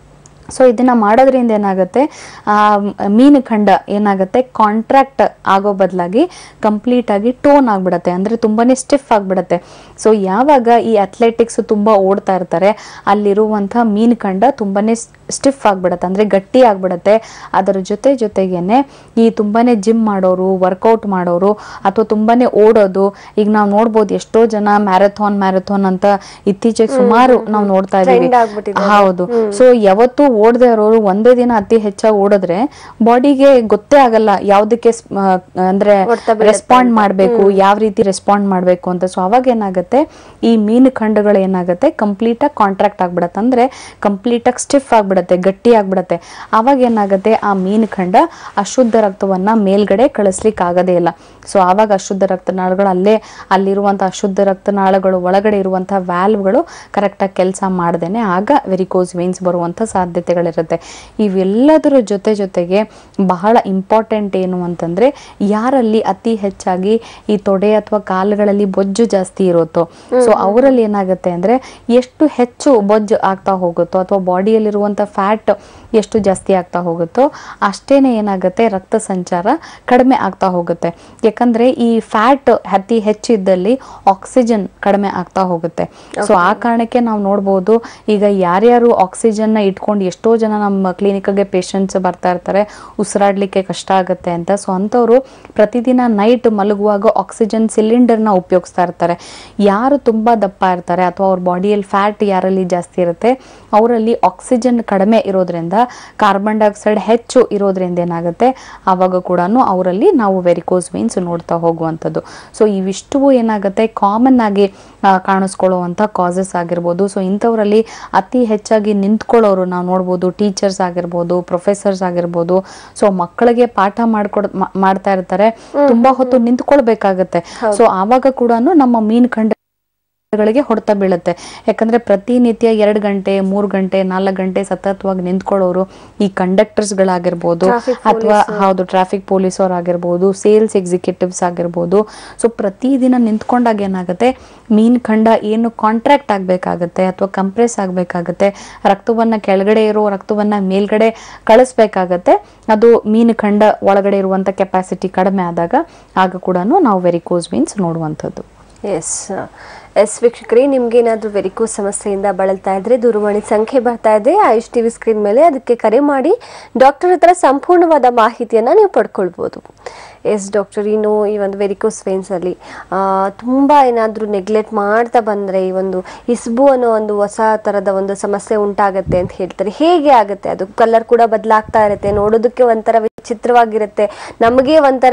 Speaker 2: ಸೊ ಇದನ್ನ ಮಾಡೋದ್ರಿಂದ ಏನಾಗುತ್ತೆ ಆ ಮೀನುಖಂಡ ಏನಾಗುತ್ತೆ ಕಾಂಟ್ರಾಕ್ಟ್ ಆಗೋ ಬದಲಾಗಿ ಕಂಪ್ಲೀಟ್ ಆಗಿ ಟೋನ್ ಆಗ್ಬಿಡತ್ತೆ ಅಂದ್ರೆ ತುಂಬಾನೇ ಸ್ಟಿಫ್ ಆಗ್ಬಿಡತ್ತೆ ಸೊ ಯಾವಾಗ ಈ ಅಥ್ಲೆಟಿಕ್ಸ್ ತುಂಬಾ ಓಡ್ತಾ ಇರ್ತಾರೆ ಅಲ್ಲಿರುವಂಥ ಮೀನುಖಂಡ ತುಂಬಾನೇ ಸ್ಟಿಫ್ ಆಗ್ಬಿಡತ್ತೆ ಅಂದ್ರೆ ಗಟ್ಟಿ ಆಗ್ಬಿಡತ್ತೆ ಅದರ ಜೊತೆ ಜೊತೆಗೇನೆ ಈ ತುಂಬಾನೇ ಜಿಮ್ ಮಾಡೋರು ವರ್ಕೌಟ್ ಮಾಡೋರು ಅಥವಾ ತುಂಬಾನೇ ಓಡೋದು ಈಗ ನಾವು ನೋಡ್ಬೋದು ಎಷ್ಟೋ ಜನ ಮ್ಯಾರಥಾನ್ ಮ್ಯಾರಥಾನ್ ಅಂತ ಇತ್ತೀಚೆಗೆ ಸುಮಾರು ನಾವು ನೋಡ್ತಾ ಇದೀವಿ
Speaker 1: Trend ಆಗ್ಬಿಟ್ಟಿದೆ ಅದು.
Speaker 2: ಹೌದು ಸೊ ಯಾವತ್ತೂ ಓಡದೆ ಇರೋರು ಒಂದೇ ದಿನ ಅತಿ ಹೆಚ್ಚಾಗಿ ಓಡಿದ್ರೆ ಬಾಡಿಗೆ ಗೊತ್ತೇ ಆಗಲ್ಲ ಯಾವ್ದಕ್ಕೆ ಸ್- ಆ, ಅಂದ್ರೆ
Speaker 1: ಹೊಡ್ತ ಬೀಳುತ್ತೆ
Speaker 2: ರೆಸ್ಪಾಂಡ್ ಮಾಡ್ಬೇಕು ಯಾವ ರೀತಿ ರೆಸ್ಪಾಂಡ್ ಮಾಡ್ಬೇಕು ಅಂತ ಸೊ ಅವಾಗ ಏನಾಗುತ್ತೆ ಈ ಮೀನು ಖಂಡಗಳು ಏನಾಗುತ್ತೆ ಕಂಪ್ಲೀಟ್ ಆಗಿ ಕಾಂಟ್ರಾಕ್ಟ್ ಆಗ್ಬಿಡತ್ತೆ ಅಂದ್ರೆ ಕಂಪ್ಲೀಟ್ ಆಗಿ ಸ್ಟಿಫ್ ಆಗ್ಬಿಡತ್ತೆ ಗಟ್ಟಿ ಆಗ್ಬಿಡತ್ತೆ ಅವಾಗ ಏನಾಗುತ್ತೆ ಆ ಮೀನು ಖಂಡ ಅಶುದ್ಧ ರಕ್ತವನ್ನ ಮೇಲ್ಗಡೆ ಕಳಿಸ್ಲಿಕ್ಕೆ ಆಗದೇ ಇಲ್ಲ ಸೊ ಆವಾಗ ಅಶುದ್ಧ ರಕ್ತನಾಳಗಳು ಅಲ್ಲೇ ಅಲ್ಲಿರುವಂತಹ ಅಶುದ್ಧ ರಕ್ತನಾಳಗಳು ಒಳಗಡೆ ಇರುವಂತಹ ವ್ಯಾಲ್ವ್ಗಳು ಕರೆಕ್ಟಾಗಿ ಕೆಲಸ ಮಾಡ್ದೇನೆ ಆಗ ವೆರಿಕೋಸ್ ವೇನ್ಸ್ ಬರುವಂತ ಸಾಧ್ಯತೆಗಳಿರುತ್ತೆ ಇವೆಲ್ಲದರ ಜೊತೆ ಜೊತೆಗೆ ಬಹಳ ಇಂಪಾರ್ಟೆಂಟ್ ಏನು ಅಂತಂದ್ರೆ ಯಾರಲ್ಲಿ ಅತಿ ಹೆಚ್ಚಾಗಿ ಈ ತೊಡೆ ಅಥವಾ ಕಾಲುಗಳಲ್ಲಿ ಬೊಜ್ಜು ಜಾಸ್ತಿ ಇರುತ್ತೋ ಸೊ ಅವರಲ್ಲಿ ಏನಾಗುತ್ತೆ ಅಂದ್ರೆ ಎಷ್ಟು ಹೆಚ್ಚು ಬೊಜ್ಜು ಆಗ್ತಾ ಹೋಗುತ್ತೋ ಅಥವಾ ಬಾಡಿಯಲ್ಲಿರುವಂತ ಫ್ಯಾಟ್ ಎಷ್ಟು ಜಾಸ್ತಿ ಆಗ್ತಾ ಹೋಗುತ್ತೋ ಅಷ್ಟೇನೆ ಏನಾಗುತ್ತೆ ರಕ್ತ ಸಂಚಾರ ಕಡಿಮೆ ಆಗ್ತಾ ಹೋಗುತ್ತೆ ಯಾಕಂದ್ರೆ ಈ ಫ್ಯಾಟ್ ಅತಿ ಹೆಚ್ಚಿದ್ದಲ್ಲಿ ಆಕ್ಸಿಜನ್ ಕಡಿಮೆ ಆಗ್ತಾ ಹೋಗುತ್ತೆ ಸೊ ಆ ಕಾರಣಕ್ಕೆ ನಾವು ನೋಡ್ಬೋದು ಈಗ ಯಾರ್ಯಾರು ಆಕ್ಸಿಜನ್ ನ ಇಟ್ಕೊಂಡು ಎಷ್ಟೋ ಜನ ನಮ್ಮ ಕ್ಲಿನಿಕ್ಗೆ ಪೇಷಂಟ್ಸ್ ಬರ್ತಾ ಇರ್ತಾರೆ ಉಸಿರಾಡ್ಲಿಕ್ಕೆ ಕಷ್ಟ ಆಗುತ್ತೆ ಅಂತ ಸೊ ಅಂಥವ್ರು ಪ್ರತಿದಿನ ನೈಟ್ ಮಲಗುವಾಗ ಆಕ್ಸಿಜನ್ ಸಿಲಿಂಡರ್ನ ಉಪಯೋಗಿಸ್ತಾ ಇರ್ತಾರೆ ಯಾರು ತುಂಬಾ ದಪ್ಪ ಇರ್ತಾರೆ ಅಥವಾ ಅವ್ರ ಬಾಡಿಯಲ್ಲಿ ಫ್ಯಾಟ್ ಯಾರಲ್ಲಿ ಜಾಸ್ತಿ ಇರುತ್ತೆ ಅವರಲ್ಲಿ ಆಕ್ಸಿಜನ್ ಕಡಿಮೆ ಇರೋದ್ರಿಂದ ಕಾರ್ಬನ್ ಡೈಆಕ್ಸೈಡ್ ಹೆಚ್ಚು ಇರೋದ್ರಿಂದ ಏನಾಗುತ್ತೆ ಆವಾಗ ಕೂಡ ಅವರಲ್ಲಿ ನಾವು ವೆರಿಕೋಸ್ ವೀನ್ಸ್ ನೋಡ್ತಾ ಹೋಗುವಂಥದ್ದು ಸೊ ಇವಿಷ್ಟು ಏನಾಗುತ್ತೆ ಕಾಮನ್ ಆಗಿ ಆ, ಕಾಣಿಸ್ಕೊಳ್ಳುವಂಥ ಕಾಸಸ್ ಆಗಿರ್ಬೋದು ಸೊ ಇಂಥವರಲ್ಲಿ ಅತಿ ಹೆಚ್ಚಾಗಿ ನಿಂತ್ಕೊಳ್ಳೋರು ನಾವು ನೋಡ್ಬೋದು ಟೀಚರ್ಸ್ ಆಗಿರ್ಬೋದು ಪ್ರೊಫೆಸರ್ಸ್ ಆಗಿರ್ಬೋದು ಸೊ ಮಕ್ಕಳಿಗೆ ಪಾಠ ಮಾಡ್ಕೊಡ್ ಮಾ- ಮಾಡ್ತಾ ಇರ್ತಾರೆ ತುಂಬಾ ಹೊತ್ತು ನಿಂತ್ಕೊಳ್ಬೇಕಾಗತ್ತೆ ಸೊ ಆವಾಗ ಕೂಡ ನಮ್ಮ ಮೀನ್ ಖಂಡ ಗಳಿಗೆ ಹೊಡೆತ ಬೀಳುತ್ತೆ ಯಾಕಂದ್ರೆ ಪ್ರತಿನಿತ್ಯ ಎರಡು ಗಂಟೆ ಮೂರು ಗಂಟೆ ನಾಲ್ಕು ಗಂಟೆ ಸತತವಾಗಿ ನಿಂತ್ಕೊಳ್ಳೋರು ಈ ಕಂಡಕ್ಟರ್ಸ್ ಗಳಾಗಿರ್ಬೋದು
Speaker 1: Traffic
Speaker 2: ಅಥವಾ ಹೌದು ಟ್ರಾಫಿಕ್ ಪೊಲೀಸ್ ಅವ್ರು ಆಗಿರ್ಬೋದು ಸೇಲ್ಸ್ ಎಕ್ಸಿಕ್ಯೂಟಿವ್ಸ್ ಆಗಿರ್ಬೋದು ಸೊ ಪ್ರತಿದಿನ ನಿಂತ್ಕೊಂಡಾಗ ಏನಾಗುತ್ತೆ ಮೀನ್ ಖಂಡ ಏನು ಕಾಂಟ್ರಾಕ್ಟ್ ಆಗ್ಬೇಕಾಗತ್ತೆ ಅಥವಾ ಕಂಪ್ರೆಸ್ ಆಗ್ಬೇಕಾಗತ್ತೆ ರಕ್ತವನ್ನ ಕೆಳಗಡೆ ಇರೋ ರಕ್ತವನ್ನ ಮೇಲ್ಗಡೆ ಕಳಿಸ್ಬೇಕಾಗತ್ತೆ ಅದು ಮೀನು ಖಂಡ ಒಳಗಡೆ ಇರುವಂತ ಕೆಪಾಸಿಟಿ ಕಡಿಮೆ ಆದಾಗ ಆಗ ಕೂಡ ನಾವು ವೆರಿಕೋಸ್ ಮೀನ್ಸ್ ನೋಡುವಂಥದ್ದು
Speaker 1: ಎಸ್ ಎಸ್ ವೀಕ್ಷಕರೇ ನಿಮ್ಗೇನಾದ್ರೂ ವೆರಿಕೋಸ್ ಸಮಸ್ಯೆಯಿಂದ ಬಳಲ್ತಾ ಇದ್ರೆ ದೂರವಾಣಿ ಸಂಖ್ಯೆ ಬರ್ತಾ ಇದೆ ಆಯುಷ್ ಟಿವಿ ಸ್ಕ್ರೀನ್ ಮೇಲೆ ಅದಕ್ಕೆ ಕರೆ ಮಾಡಿ ಡಾಕ್ಟರ್ ಹತ್ರ ಸಂಪೂರ್ಣವಾದ ಮಾಹಿತಿಯನ್ನ ನೀವು ಪಡ್ಕೊಳ್ಬೋದು ಎಸ್ ಡಾಕ್ಟರ್ ಇನ್ನು ಈ ಒಂದು ವೆರಿಕೋಸ್ ವೇನ್ಸ್ ಅಲ್ಲಿ ಆ, ತುಂಬಾ ಏನಾದ್ರೂ ನೆಗ್ಲೆಕ್ಟ್ ಮಾಡ್ತಾ ಬಂದ್ರೆ ಈ ಒಂದು ಇಸ್ಬು ಅನ್ನೋ ಒಂದು ಹೊಸ ತರದ ಒಂದು ಸಮಸ್ಯೆ ಉಂಟಾಗತ್ತೆ ಅಂತ ಹೇಳ್ತಾರೆ ಹೇಗೆ ಆಗುತ್ತೆ ಅದು ಕಲರ್ ಕೂಡ ಬದಲಾಗ್ತಾ ಇರುತ್ತೆ ನೋಡೋದಕ್ಕೆ ಒಂಥರ ವಿಚಿತ್ರವಾಗಿರುತ್ತೆ ನಮಗೆ ಒಂಥರ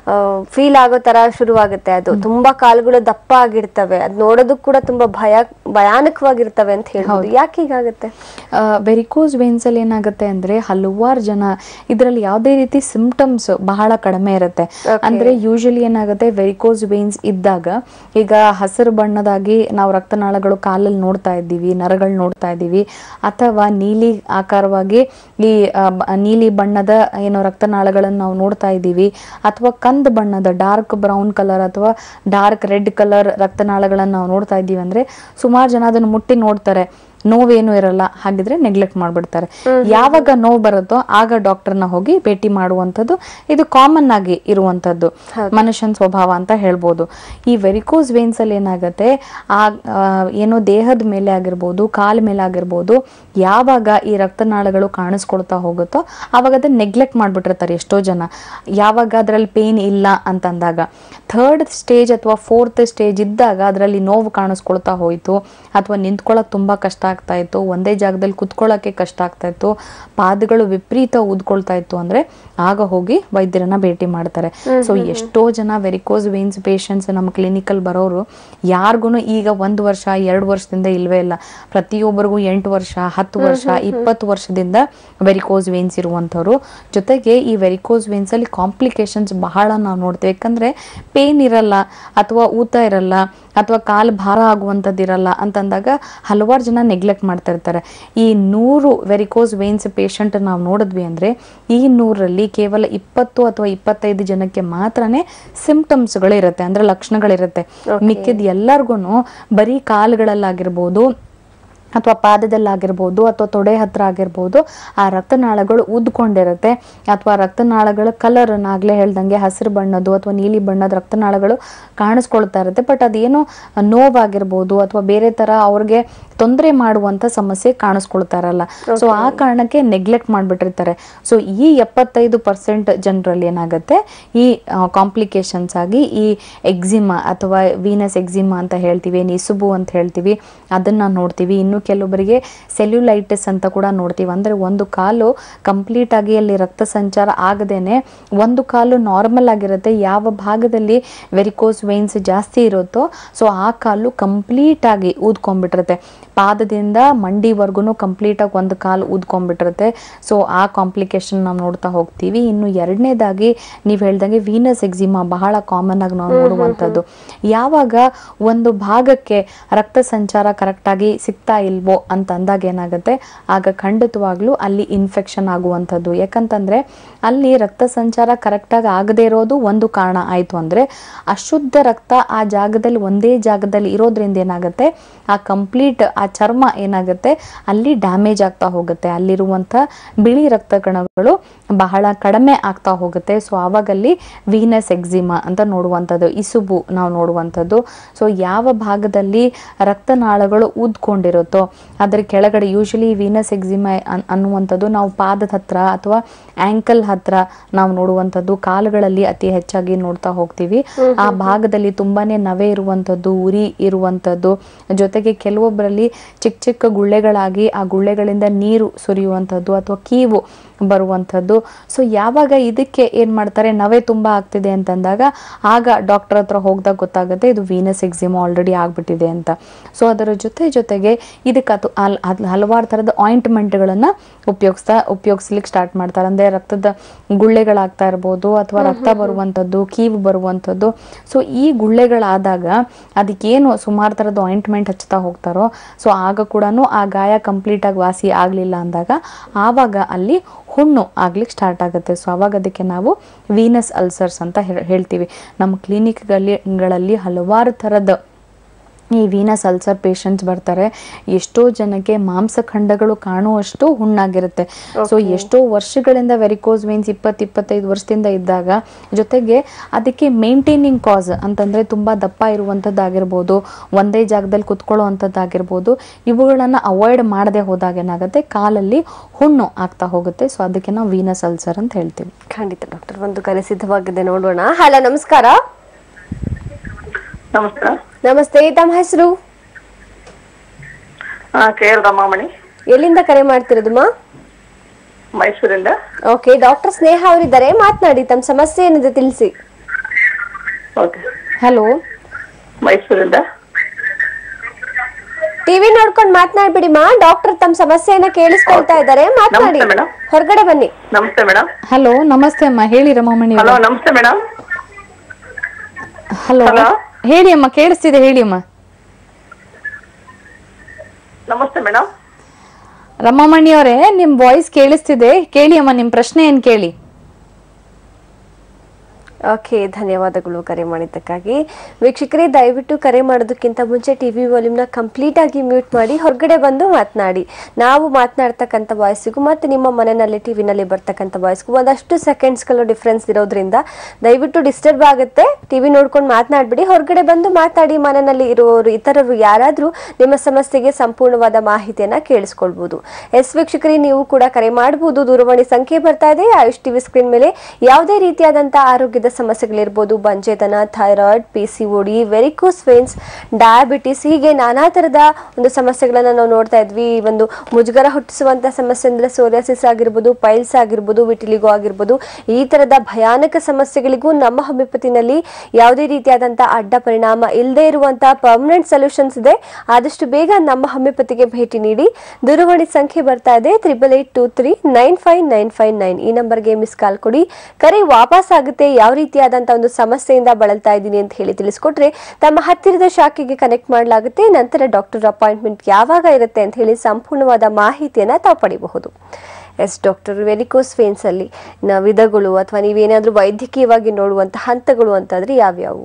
Speaker 1: ಫೀಲ್ ಆಗೋ ತರ ಶುರುವಾಗುತ್ತೆ ಅದು ತುಂಬಾ ಕಾಲುಗಳು ದಪ್ಪ ಆಗಿರ್ತವೆ ಅದ್ ನೋಡೋದಕ್ಕೆ ಕೂಡ ತುಂಬಾ ಭಯ ಭಯಾನಕವಾಗಿರ್ತವೆ ಅಂತ ಹೇಳ್ಬೋದು ಯಾಕೆ ಹೀಗಾಗುತ್ತೆ
Speaker 2: ವೆರಿಕೋಸ್ ವೇನ್ಸ್ ಅಲ್ಲಿ ಏನಾಗುತ್ತೆ ಅಂದ್ರೆ ಹಲವಾರು ಜನ ಇದರಲ್ಲಿ ಯಾವುದೇ ರೀತಿ ಸಿಂಪ್ಟಮ್ಸ್ ಬಹಳ ಕಡಿಮೆ ಇರುತ್ತೆ ಅಂದ್ರೆ ಯೂಶಲಿ ಏನಾಗುತ್ತೆ ವೆರಿಕೋಸ್ ವೇನ್ಸ್ ಇದ್ದಾಗ ಈಗ ಹಸಿರು ಬಣ್ಣದಾಗಿ ನಾವು ರಕ್ತನಾಳಗಳು ಕಾಲಲ್ಲಿ ನೋಡ್ತಾ ಇದ್ದೀವಿ ನರಗಳು ನೋಡ್ತಾ ಇದ್ದೀವಿ ಅಥವಾ ನೀಲಿ ಆಕಾರವಾಗಿ ಈ ಆ, ಬ- ನೀಲಿ ಬಣ್ಣದ ಏನು ರಕ್ತನಾಳಗಳನ್ನು ನಾವು ನೋಡ್ತಾ ಇದ್ದೀವಿ ಅಥವಾ ಕಂದ್ ಬಣ್ಣದ ಡಾರ್ಕ್ ಬ್ರೌನ್ ಕಲರ್ ಅಥವಾ ಡಾರ್ಕ್ ರೆಡ್ ಕಲರ್ ರಕ್ತನಾಳಗಳನ್ನು ನಾವು ನೋಡ್ತಾ ಇದ್ದೀವಿ ಅಂದ್ರೆ ಸುಮಾರು ಜನ ಅದನ್ನು ಮುಟ್ಟಿ ನೋಡ್ತಾರೆ ನೋವೇನು ಇರಲ್ಲ ಹಾಗಿದ್ರೆ ನೆಗ್ಲೆಕ್ಟ್ ಮಾಡ್ಬಿಡ್ತಾರೆ ಯಾವಾಗ ನೋವು ಬರುತ್ತೋ ಆಗ ಡಾಕ್ಟರ್ನ ಹೋಗಿ ಭೇಟಿ ಮಾಡುವಂಥದ್ದು ಇದು ಕಾಮನ್ ಆಗಿ ಇರುವಂಥದ್ದು ಮನುಷ್ಯನ ಸ್ವಭಾವ ಅಂತ ಹೇಳ್ಬೋದು ಈ ವೆರಿಕೋಸ್ ವೇನ್ಸ್ ಅಲ್ಲಿ ಏನಾಗುತ್ತೆ ಆ ಆ, ಏನೋ ದೇಹದ ಮೇಲೆ ಆಗಿರ್ಬೋದು ಕಾಲ ಮೇಲೆ ಆಗಿರ್ಬೋದು ಯಾವಾಗ ಈ ರಕ್ತನಾಳಗಳು ಕಾಣಿಸ್ಕೊಳ್ತಾ ಹೋಗುತ್ತೋ ಆವಾಗ ಅದನ್ನ ನೆಗ್ಲೆಕ್ಟ್ ಮಾಡ್ಬಿಟ್ಟಿರ್ತಾರೆ ಎಷ್ಟೋ ಜನ ಯಾವಾಗ ಅದರಲ್ಲಿ ಪೇನ್ ಇಲ್ಲ ಅಂತಂದಾಗ ಥರ್ಡ್ ಸ್ಟೇಜ್ ಅಥವಾ ಫೋರ್ತ್ ಸ್ಟೇಜ್ ಇದ್ದಾಗ ಅದರಲ್ಲಿ ನೋವು ಕಾಣಿಸ್ಕೊಳ್ತಾ ಹೋಯ್ತು ಅಥವಾ ನಿಂತ್ಕೊಳ್ಳೋಕೆ ತುಂಬಾ ಕಷ್ಟ ಆಗ್ತಾ ಇತ್ತು ಒಂದೇ ಜಾಗದಲ್ಲಿ ಕುತ್ಕೊಳ್ಳೋಕೆ ಕಷ್ಟ ಆಗ್ತಾ ಇತ್ತು ಪಾದಗಳು ವಿಪರೀತ ಊದ್ಕೊಳ್ತಾ ಇತ್ತು ಅಂದ್ರೆ ಆಗ ಹೋಗಿ ವೈದ್ಯರನ್ನ ಭೇಟಿ ಮಾಡ್ತಾರೆ ಸೊ ಎಷ್ಟೋ ಜನ ವೆರಿಕೋಸ್ ವೇನ್ಸ್ ಪೇಷಂಟ್ಸ್ ನಮ್ಮ ಕ್ಲಿನಿಕಲ್ ಬರೋರು ಯಾರಿಗೂ ಈಗ ಒಂದು ವರ್ಷ ಎರಡು ವರ್ಷದಿಂದ ಇಲ್ವೇ ಇಲ್ಲ ಪ್ರತಿಯೊಬ್ಬರಿಗೂ ಎಂಟು ವರ್ಷ ಹತ್ತು ವರ್ಷ ಇಪ್ಪತ್ತು ವರ್ಷದಿಂದ ವೆರಿಕೋಸ್ ವೇನ್ಸ್ ಇರುವಂಥವ್ರು ಜೊತೆಗೆ ಈ ವೆರಿಕೋಸ್ ವೇನ್ಸ್ ಅಲ್ಲಿ ಕಾಂಪ್ಲಿಕೇಶನ್ಸ್ ಬಹಳ ನಾವು ನೋಡ್ತೇವೆ ಯಾಕಂದ್ರೆ ಪೇನ್ ಇರಲ್ಲ ಅಥವಾ ಊತ ಇರಲ್ಲ ಅಥವಾ ಕಾಲು ಭಾರ ಆಗುವಂಥದ್ದು ಇರಲ್ಲ ಅಂತಂದಾಗ ಹಲವಾರು ಜನ ನೆಗ್ಲೆಕ್ಟ್ ಮಾಡ್ತಾ ಇರ್ತಾರೆ ಈ ನೂರು ವೆರಿಕೋಸ್ ವೇನ್ಸ್ ಪೇಷಂಟ್ ನಾವು ನೋಡಿದ್ವಿ ಅಂದ್ರೆ ಈ ನೂರಲ್ಲಿ ಕೇವಲ ಇಪ್ಪತ್ತು ಅಥವಾ ಇಪ್ಪತ್ತೈದು ಜನಕ್ಕೆ ಮಾತ್ರನೇ ಸಿಂಪ್ಟಮ್ಸ್ಗಳು ಇರುತ್ತೆ ಅಂದ್ರೆ ಲಕ್ಷಣಗಳಿರುತ್ತೆ ಮಿಕ್ಕಿದ ಎಲ್ಲರಿಗೂ ಬರೀ ಕಾಲುಗಳಲ್ಲಾಗಿರ್ಬೋದು ಅಥವಾ ಪಾದದಲ್ಲಾಗಿರ್ಬೋದು ಅಥವಾ ತೊಡೆ ಹತ್ರ ಆಗಿರ್ಬೋದು ಆ ರಕ್ತನಾಳಗಳು ಉದ್ಕೊಂಡಿರುತ್ತೆ ಅಥವಾ ರಕ್ತನಾಳಗಳ ಕಲರ್ ನಾಗ್ಲೇ ಹೇಳ್ದಂಗೆ ಹಸಿರು ಬಣ್ಣದ್ದು ಅಥವಾ ನೀಲಿ ಬಣ್ಣದ ರಕ್ತನಾಳಗಳು ಕಾಣಿಸ್ಕೊಳ್ತಾ ಇರುತ್ತೆ ಬಟ್ ಅದೇನೋ ನೋವಾಗಿರ್ಬೋದು ಅಥವಾ ಬೇರೆ ತರ ಅವ್ರಿಗೆ ತೊಂದರೆ ಮಾಡುವಂತ ಸಮಸ್ಯೆ ಕಾಣಿಸ್ಕೊಳ್ತಾ ಇರಲ್ಲ ಸೊ ಆ ಕಾರಣಕ್ಕೆ ನೆಗ್ಲೆಕ್ಟ್ ಮಾಡ್ಬಿಟ್ಟಿರ್ತಾರೆ ಸೊ ಈ ಎಪ್ಪತ್ತೈದು ಪರ್ಸೆಂಟ್ ಜನರಲ್ಲಿ ಏನಾಗುತ್ತೆ ಈ ಕಾಂಪ್ಲಿಕೇಶನ್ಸ್ ಆಗಿ ಈ ಎಕ್ಸಿಮಾ ಅಥವಾ ವೀನಸ್ ಎಕ್ಸಿಮಾ ಅಂತ ಹೇಳ್ತೀವಿ ನಿಸುಬು ಅಂತ ಹೇಳ್ತೀವಿ ಅದನ್ನ ನೋಡ್ತೀವಿ ಇನ್ನು ಕೆಲವೊಬ್ಬರಿಗೆ ಸೆಲ್ಯುಲೈಟಿಸ್ ಅಂತ ಕೂಡ ನೋಡ್ತೀವಿ ಅಂದ್ರೆ ಒಂದು ಕಾಲು ಕಂಪ್ಲೀಟ್ ಆಗಿ ಅಲ್ಲಿ ರಕ್ತ ಸಂಚಾರ ಆಗದೇನೆ ಒಂದು ಕಾಲು ನಾರ್ಮಲ್ ಆಗಿರುತ್ತೆ ಯಾವ ಭಾಗದಲ್ಲಿ ವೆರಿಕೋಸ್ ವೈನ್ಸ್ ಜಾಸ್ತಿ ಇರುತ್ತೋ ಸೊ ಆ ಕಾಲು ಕಂಪ್ಲೀಟ್ ಆಗಿ ಊದ್ಕೊಂಡ್ಬಿಟ್ಟಿರುತ್ತೆ ಪಾದದಿಂದ ಮಂಡಿವರೆಗೂ ಕಂಪ್ಲೀಟ್ ಆಗಿ ಒಂದು ಕಾಲು ಊದ್ಕೊಂಡ್ಬಿಟ್ಟಿರುತ್ತೆ ಸೊ ಆ ಕಾಂಪ್ಲಿಕೇಶನ್ ನಾವು ನೋಡ್ತಾ ಹೋಗ್ತೀವಿ ಇನ್ನು ಎರಡನೇದಾಗಿ ನೀವು ಹೇಳ್ದಂಗೆ ವೀನಸ್ ಎಕ್ಸಿಮಾ ಬಹಳ ಕಾಮನ್ ಆಗಿ ನಾವು ನೋಡುವಂಥದ್ದು ಯಾವಾಗ ಒಂದು ಭಾಗಕ್ಕೆ ರಕ್ತ ಸಂಚಾರ ಕರೆಕ್ಟ್ ಆಗಿ ಸಿಗ್ತಾ ಇಲ್ವೋ ಅಂತ ಅಂದಾಗ ಏನಾಗುತ್ತೆ ಆಗ ಖಂಡಿತವಾಗ್ಲೂ ಅಲ್ಲಿ ಇನ್ಫೆಕ್ಷನ್ ಆಗುವಂಥದ್ದು ಯಾಕಂತಂದ್ರೆ ಅಲ್ಲಿ ರಕ್ತ ಸಂಚಾರ ಕರೆಕ್ಟಾಗಿ ಆಗದೇ ಇರೋದು ಒಂದು ಕಾರಣ ಆಯ್ತು ಅಂದ್ರೆ ಅಶುದ್ಧ ರಕ್ತ ಆ ಜಾಗದಲ್ಲಿ ಒಂದೇ ಜಾಗದಲ್ಲಿ ಇರೋದ್ರಿಂದ ಏನಾಗುತ್ತೆ ಆ ಕಂಪ್ಲೀಟ್ ಆ ಚರ್ಮ ಏನಾಗುತ್ತೆ ಅಲ್ಲಿ ಡ್ಯಾಮೇಜ್ ಆಗ್ತಾ ಹೋಗುತ್ತೆ ಅಲ್ಲಿರುವಂಥ ಬಿಳಿ ರಕ್ತ ಕಣಗಳು ಬಹಳ ಕಡಿಮೆ ಆಗ್ತಾ ಹೋಗುತ್ತೆ ಸೊ ಆವಾಗಲ್ಲಿ ವೀನಸ್ ಎಕ್ಸಿಮಾ ಅಂತ ನೋಡುವಂಥದ್ದು ಇಸುಬು ನಾವು ನೋಡುವಂಥದ್ದು ಸೊ ಯಾವ ಭಾಗದಲ್ಲಿ ರಕ್ತನಾಳಗಳು ಊದ್ಕೊಂಡಿರುತ್ತೋ ಅದರ ಕೆಳಗಡೆ ಯೂಶಲಿ ವೀನಸ್ ಎಕ್ಸಿಮಾ ಅನ್ನುವಂಥದ್ದು ನಾವು ಪಾದದ ಹತ್ರ ಅಥವಾ ಆಂಕಲ್ ಹತ್ರ ನಾವು ನೋಡುವಂಥದ್ದು ಕಾಲುಗಳಲ್ಲಿ ಅತಿ ಹೆಚ್ಚಾಗಿ ನೋಡ್ತಾ ಹೋಗ್ತೀವಿ ಆ ಭಾಗದಲ್ಲಿ ತುಂಬಾನೇ ನವೆ ಇರುವಂಥದ್ದು ಉರಿ ಇರುವಂಥದ್ದು ಜೊತೆಗೆ ಕೆಲವೊಬ್ಬರಲ್ಲಿ ಚಿಕ್ಕ ಚಿಕ್ಕ ಗುಳ್ಳೆಗಳಾಗಿ ಆ ಗುಳ್ಳೆಗಳಿಂದ ನೀರು ಸುರಿಯುವಂಥದ್ದು ಅಥವಾ ಕೀವು ಬರುವಂಥದ್ದು ಸೊ ಯಾವಾಗ ಇದಕ್ಕೆ ಏನ್ ಮಾಡ್ತಾರೆ ನವೆ ತುಂಬಾ ಆಗ್ತಿದೆ ಅಂತಂದಾಗ ಆಗ ಡಾಕ್ಟರ್ ಹತ್ರ ಹೋಗ್ದಾಗ ಗೊತ್ತಾಗುತ್ತೆ ಇದು ವೀನಸ್ ಎಕ್ಸಿಮ್ ಆಲ್ರೆಡಿ ಆಗ್ಬಿಟ್ಟಿದೆ ಅಂತ ಸೊ ಅದರ ಜೊತೆ ಜೊತೆಗೆ ಇದಕ್ಕೆ ಅದು ಹಲ್- ಹಲ್- ಹಲವಾರು ಥರದ ಆಯಿಂಟ್ಮೆಂಟ್ಗಳನ್ನ ಉಪಯೋಗಿಸ್ತಾ ಉಪಯೋಗಿಸ್ಲಿಕ್ಕೆ ಸ್ಟಾರ್ಟ್ ಮಾಡ್ತಾರೆ ಅಂದ್ರೆ ರಕ್ತದ ಗುಳ್ಳೆಗಳಾಗ್ತಾ ಇರ್ಬೋದು ಅಥವಾ ರಕ್ತ ಬರುವಂಥದ್ದು ಕೀವು ಬರುವಂಥದ್ದು ಸೊ ಈ ಗುಳ್ಳೆಗಳಾದಾಗ ಅದಕ್ಕೇನು ಸುಮಾರು ಥರದ ಆಯಿಂಟ್ಮೆಂಟ್ ಹಚ್ತಾ ಹೋಗ್ತಾರೋ ಸೊ ಆಗ ಕೂಡ ಆ ಗಾಯ ಕಂಪ್ಲೀಟ್ ಆಗಿ ವಾಸಿ ಆಗಲಿಲ್ಲ ಅಂದಾಗ ಆವಾಗ ಅಲ್ಲಿ ಹುಣ್ಣು ಆಗ್ಲಿಕ್ಕೆ ಸ್ಟಾರ್ಟ್ ಆಗುತ್ತೆ ಸೊ ಅವಾಗ ಅದಕ್ಕೆ ನಾವು ವೀನಸ್ ಅಲ್ಸರ್ಸ್ ಅಂತ ಹೇಳ್- ಹೇಳ್ತೀವಿ ನಮ್ಮ ಕ್ಲಿನಿಕ್ಗಳಲ್ಲಿ ಹಲವಾರು ಥರದ ಈ ವೀನಸ್ ಅಲ್ಸರ್ ಪೇಷಂಟ್ಸ್ ಬರ್ತಾರೆ ಎಷ್ಟೋ ಜನಕ್ಕೆ ಮಾಂಸಖಂಡಗಳು ಕಾಣುವಷ್ಟು ಹುಣ್ಣಾಗಿರುತ್ತೆ ಸೊ ಎಷ್ಟೋ ವರ್ಷಗಳಿಂದ ವೆರಿಕೋಸ್ ವೇನ್ಸ್ ಇಪ್ಪತ್ತು ಇಪ್ಪತ್ತೈದು ವರ್ಷದಿಂದ ಇದ್ದಾಗ ಜೊತೆಗೆ ಅದಕ್ಕೆ ಮೇಂಟೈನಿಂಗ್ ಕಾಸ್ ಅಂತಂದ್ರೆ ತುಂಬಾ ದಪ್ಪ ಇರುವಂಥದ್ದಾಗಿರ್ಬೋದು ಒಂದೇ ಜಾಗದಲ್ಲಿ ಕುತ್ಕೊಳ್ಳೋ ಅಂಥದ್ದಾಗಿರ್ಬೋದು ಇವುಗಳನ್ನ ಅವಾಯ್ಡ್ ಮಾಡದೆ ಹೋದಾಗ ಏನಾಗುತ್ತೆ ಕಾಲಲ್ಲಿ ಹುಣ್ಣು ಆಗ್ತಾ ಹೋಗುತ್ತೆ ಸೊ ಅದಕ್ಕೆ ನಾವು ವೀನಸ್ ಅಲ್ಸರ್ ಅಂತ ಹೇಳ್ತೀವಿ
Speaker 1: ಖಂಡಿತ ಡಾಕ್ಟರ್ ಒಂದು ಕರೆ ಸಿದ್ಧವಾಗಿದೆ ನೋಡೋಣ ಹಲೋ ನಮಸ್ಕಾರ
Speaker 3: ನಮಸ್ಕಾರ
Speaker 1: ನಮಸ್ತೆ ತಮ್ಮ ಹೆಸರು
Speaker 3: ಹಾ ಕೆ ಎಲ್ ರಮಾಮಣಿ
Speaker 1: ಎಲ್ಲಿಂದ ಕರೆ ಮಾಡ್ತಿರೋದಮ್ಮ
Speaker 3: ಮೈಸೂರಿಂದ
Speaker 1: ಓಕೆ ಡಾಕ್ಟರ್ ಸ್ನೇಹ ಅವರಿದ್ದಾರೆ ಮಾತನಾಡಿ ತಮ್ಮ ಸಮಸ್ಯೆ ಏನಿದೆ ತಿಳಿಸಿ
Speaker 3: ಓಕೆ
Speaker 2: ಹಲೋ
Speaker 3: ಮೈಸೂರಿಂದ
Speaker 1: ಟಿವಿ ನೋಡ್ಕೊಂಡು ಮಾತನಾಡ್ಬಿಡಿಮಾ ಡಾಕ್ಟರ್ ತಮ್ಮ ಸಮಸ್ಯೆಯನ್ನ ಕೇಳಿಸ್ಕೊಳ್ತಾ ಇದ್ದಾರೆ ಮಾತನಾಡಿ
Speaker 3: ನಮಸ್ತೆ ಮೇಡಮ್.
Speaker 1: ಹೊರಗಡೆ ಬನ್ನಿ
Speaker 3: ನಮಸ್ತೆ ಮೇಡಮ್
Speaker 2: ಹಲೋ ನಮಸ್ತೆ ಅಮ್ಮ ಹೇಳಿ ರಮಾಮಣಿ
Speaker 3: ಹಲೋ ನಮಸ್ತೆ ಮೇಡಮ್
Speaker 2: ಹಲೋ
Speaker 3: Hello?
Speaker 2: ಹೇಳಿ ಅಮ್ಮ ಕೇಳಿಸ್ತಿದೆ ಹೇಳಿ ಅಮ್ಮ
Speaker 3: ನಮಸ್ತೆ ಮೇಡಮ್
Speaker 2: ರಮಾಮಣಿ ಅವರೇ ನಿಮ್ ವಾಯ್ಸ್ ಕೇಳಿಸ್ತಿದೆ ಕೇಳಿ ಅಮ್ಮ ನಿಮ್ ಪ್ರಶ್ನೆ ಏನ್ ಕೇಳಿ
Speaker 1: ಓಕೆ ಧನ್ಯವಾದಗಳು ಕರೆ ಮಾಡಿದ್ದಕ್ಕಾಗಿ ವೀಕ್ಷಕರೇ ದಯವಿಟ್ಟು ಕರೆ ಮಾಡೋದಕ್ಕಿಂತ ಮುಂಚೆ ಟಿವಿ ವಾಲ್ಯೂಮ್ನ ಕಂಪ್ಲೀಟ್ ಆಗಿ ಮ್ಯೂಟ್ ಮಾಡಿ ಹೊರಗಡೆ ಬಂದು ಮಾತನಾಡಿ ನಾವು ಮಾತನಾಡ್ತಕ್ಕಂಥ ವಾಯ್ಸಿಗೂ ಮತ್ತು ನಿಮ್ಮ ಮನೆಯಲ್ಲಿ ಟಿವಿನಲ್ಲಿ ಬರ್ತಕ್ಕಂಥ ವಾಯ್ಸ್ಗೂ ಒಂದಷ್ಟು ಸೆಕೆಂಡ್ಸ್ಗಳು ಡಿಫ್ರೆನ್ಸ್ ಇರೋದ್ರಿಂದ ದಯವಿಟ್ಟು ಡಿಸ್ಟರ್ಬ್ ಆಗುತ್ತೆ ಟಿವಿ ನೋಡ್ಕೊಂಡು ಮಾತನಾಡ್ಬಿಡಿ ಹೊರಗಡೆ ಬಂದು ಮಾತಾಡಿ ಮನೆಯಲ್ಲಿ ಇರುವವರು ಇತರರು ಯಾರಾದರೂ ನಿಮ್ಮ ಸಮಸ್ಯೆಗೆ ಸಂಪೂರ್ಣವಾದ ಮಾಹಿತಿಯನ್ನ ಕೇಳಿಸ್ಕೊಳ್ಬಹುದು ಎಸ್ ವೀಕ್ಷಕರೇ ನೀವು ಕೂಡ ಕರೆ ಮಾಡಬಹುದು ದೂರವಾಣಿ ಸಂಖ್ಯೆ ಬರ್ತಾ ಇದೆ ಆಯುಷ್ ಟಿವಿ ಸ್ಕ್ರೀನ್ ಮೇಲೆ ಯಾವುದೇ ರೀತಿಯಾದಂತಹ ಆರೋಗ್ಯದ ಸಮಸ್ಯೆಗಳಿರ್ಬೋದು ಬಂಜೆತನ thyroid P C OD varicose veins diabetes ಹೀಗೆ ನಾನಾ ತರದ ಒಂದು ಸಮಸ್ಯೆಗಳನ್ನ ನಾವು ನೋಡ್ತಾ ಇದ್ವಿ ಈ ಒಂದು ಮುಜುಗರ ಹುಟ್ಟಿಸುವಂತ ಸಮಸ್ಯೆ ಅಂದ್ರೆ ಸೋರಿಯಾಸಿಸ್ ಆಗಿರ್ಬೋದು ಪೈಲ್ಸ್ ಆಗಿರ್ಬೋದು ವಿಟಿಲಿಗೋ ಆಗಿರ್ಬೋದು ಈ ತರದ ಭಯಾನಕ ಸಮಸ್ಯೆಗಳಿಗೂ ನಮ್ಮ ಹೋಮಿಯೋಪತಿನಲ್ಲಿ ಯಾವುದೇ ರೀತಿಯಾದಂತಹ ಅಡ್ಡ ಪರಿಣಾಮ ಇಲ್ಲದೆ ಇರುವಂತಹ ಪರ್ಮನೆಂಟ್ ಸೊಲ್ಯೂಷನ್ಸ್ ಇದೆ ಆದಷ್ಟು ಬೇಗ ನಮ್ಮ ಹೋಮಿಯೋಪತಿಗೆ ಭೇಟಿ ನೀಡಿ ದೂರವಾಣಿ ಸಂಖ್ಯೆ ಬರ್ತಾ ಇದೆ triple eight two three nine five nine five nine ಈ ನಂಬರ್ಗೆ ಮಿಸ್ ಕಾಲ್ ಕೊಡಿ ಕರೆ ವಾಪಸ್ ಆಗುತ್ತೆ ಯಾವ ರೀತಿಯಾದಂತಹ ಒಂದು ಸಮಸ್ಯೆಯಿಂದ ಬಳಲ್ತಾ ಇದ್ದೀನಿ ಅಂತ ಹೇಳಿ ತಿಳಿಸ್ಕೊಟ್ರೆ ತಮ್ಮ ಹತ್ತಿರದ ಶಾಖೆಗೆ ಕನೆಕ್ಟ್ ಮಾಡಲಾಗುತ್ತೆ ನಂತರ ಡಾಕ್ಟರ್ ಅಪಾಯಿಂಟ್ಮೆಂಟ್ ಯಾವಾಗ ಇರುತ್ತೆ ಅಂತ ಹೇಳಿ ಸಂಪೂರ್ಣವಾದ ಮಾಹಿತಿಯನ್ನ ತಾವು ಪಡಿಬಹುದು ಎಸ್ ಡಾಕ್ಟರ್ ವೆರಿಕೋಸ್ ವೇನ್ಸ್ ಅಲ್ಲಿ ನ- ವಿಧಗಳು ಅಥವಾ ನೀವೇನಾದ್ರೂ ವೈದ್ಯಕೀಯವಾಗಿ ನೋಡುವಂತ ಹಂತಗಳು ಅಂತಂದ್ರೆ ಯಾವ್ಯಾವು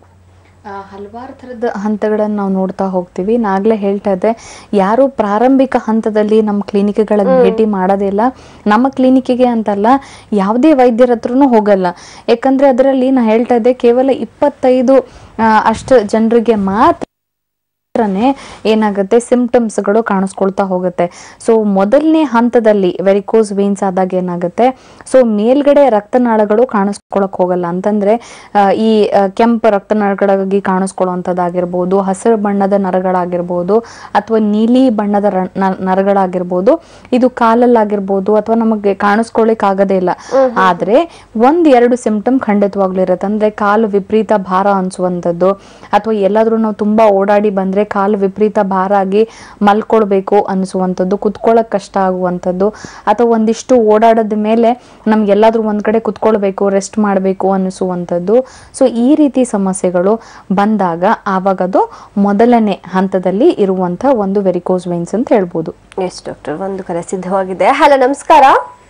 Speaker 2: ಹಲವಾರು ಥರದ ಹಂತಗಳನ್ನು ನಾವು ನೋಡ್ತಾ ಹೋಗ್ತೀವಿ ನಾಗ್ಲೇ ಹೇಳ್ತಾ ಇದ್ದೆ ಯಾರು ಪ್ರಾರಂಭಿಕ ಹಂತದಲ್ಲಿ ನಮ್ಮ ಕ್ಲಿನಿಕ್ಗಳನ್ನು ಭೇಟಿ ಮಾಡೋದಿಲ್ಲ ನಮ್ಮ ಕ್ಲಿನಿಕ್ಕಿಗೆ ಅಂತಲ್ಲ ಯಾವುದೇ ವೈದ್ಯರ ಹತ್ರನೂ ಹೋಗಲ್ಲ ಯಾಕಂದ್ರೆ ಅದರಲ್ಲಿ ನಾ ಹೇಳ್ತಾ ಇದ್ದೆ ಕೇವಲ ಇಪ್ಪತ್ತೈದು ಆ, ಅಷ್ಟು ಜನರಿಗೆ ಮಾತ್ರ ಮಾತ್ರನೇ ಏನಾಗುತ್ತೆ ಸಿಂಪ್ಟಮ್ಸ್ಗಳು ಕಾಣಿಸ್ಕೊಳ್ತಾ ಹೋಗುತ್ತೆ ಸೊ ಮೊದಲನೇ ಹಂತದಲ್ಲಿ ವೆರಿಕೋಸ್ ವೇನ್ಸ್ ಆದಾಗ ಏನಾಗುತ್ತೆ ಸೊ ಮೇಲ್ಗಡೆ ರಕ್ತನಾಳಗಳು ಕಾಣಿಸ್ಕೊಳಕ್ ಹೋಗಲ್ಲ ಅಂತಂದ್ರೆ ಆ, ಈ ಆ, ಕೆಂಪು ರಕ್ತನಾಳಗಳಾಗಿ ಕಾಣಿಸ್ಕೊಳ್ಳುವಂಥದ್ದಾಗಿರ್ಬೋದು ಹಸಿರು ಬಣ್ಣದ ನರಗಳಾಗಿರ್ಬೋದು ಅಥವಾ ನೀಲಿ ಬಣ್ಣದ ರ- ನ- ನರಗಳಾಗಿರ್ಬೋದು ಇದು ಕಾಲಲ್ಲಾಗಿರ್ಬೋದು ಅಥವಾ ನಮಗೆ ಕಾಣಿಸ್ಕೊಳ್ಳಿಕ್ ಆಗದೇ ಇಲ್ಲ ಆದ್ರೆ ಒಂದ್ ಎರಡು ಸಿಂಪ್ಟಮ್ ಖಂಡಿತವಾಗ್ಲೂ ಇರುತ್ತೆ ಅಂದ್ರೆ ಕಾಲು ವಿಪರೀತ ಭಾರ ಅನ್ಸುವಂಥದ್ದು ಅಥವಾ ಎಲ್ಲಾದ್ರೂ ನಾವು ತುಂಬಾ ಓಡಾಡಿ ಬಂದ್ರೆ ಕಾಲು ವಿಪರೀತ ಭಾರ ಆಗಿ ಮಲ್ಕೊಳ್ಬೇಕು ಅನಿಸುವಂಥದ್ದು ಕುತ್ಕೊಳ್ಳೋಕೆ ಕಷ್ಟ ಆಗುವಂಥದ್ದು ಅಥವಾ ಒಂದಿಷ್ಟು ಓಡಾಡದ ಮೇಲೆ ನಮ್ಗೆ ಎಲ್ಲಾದ್ರೂ ಒಂದ್ ಕಡೆ ಕುತ್ಕೊಳ್ಬೇಕು ರೆಸ್ಟ್ ಮಾಡಬೇಕು ಅನಿಸುವಂಥದ್ದು ಸೊ ಈ ರೀತಿ ಸಮಸ್ಯೆಗಳು ಬಂದಾಗ ಆವಾಗ ಅದು ಮೊದಲನೇ ಹಂತದಲ್ಲಿ ಇರುವಂತ ಒಂದು ವೆರಿಕೋಸ್ ವೈನ್ಸ್ ಅಂತ ಹೇಳ್ಬೋದು
Speaker 1: ಎಸ್ ಡಾಕ್ಟರ್ ಒಂದು ಕರೆ ಸಿದ್ಧವಾಗಿದೆ ಹಲೋ ನಮಸ್ಕಾರ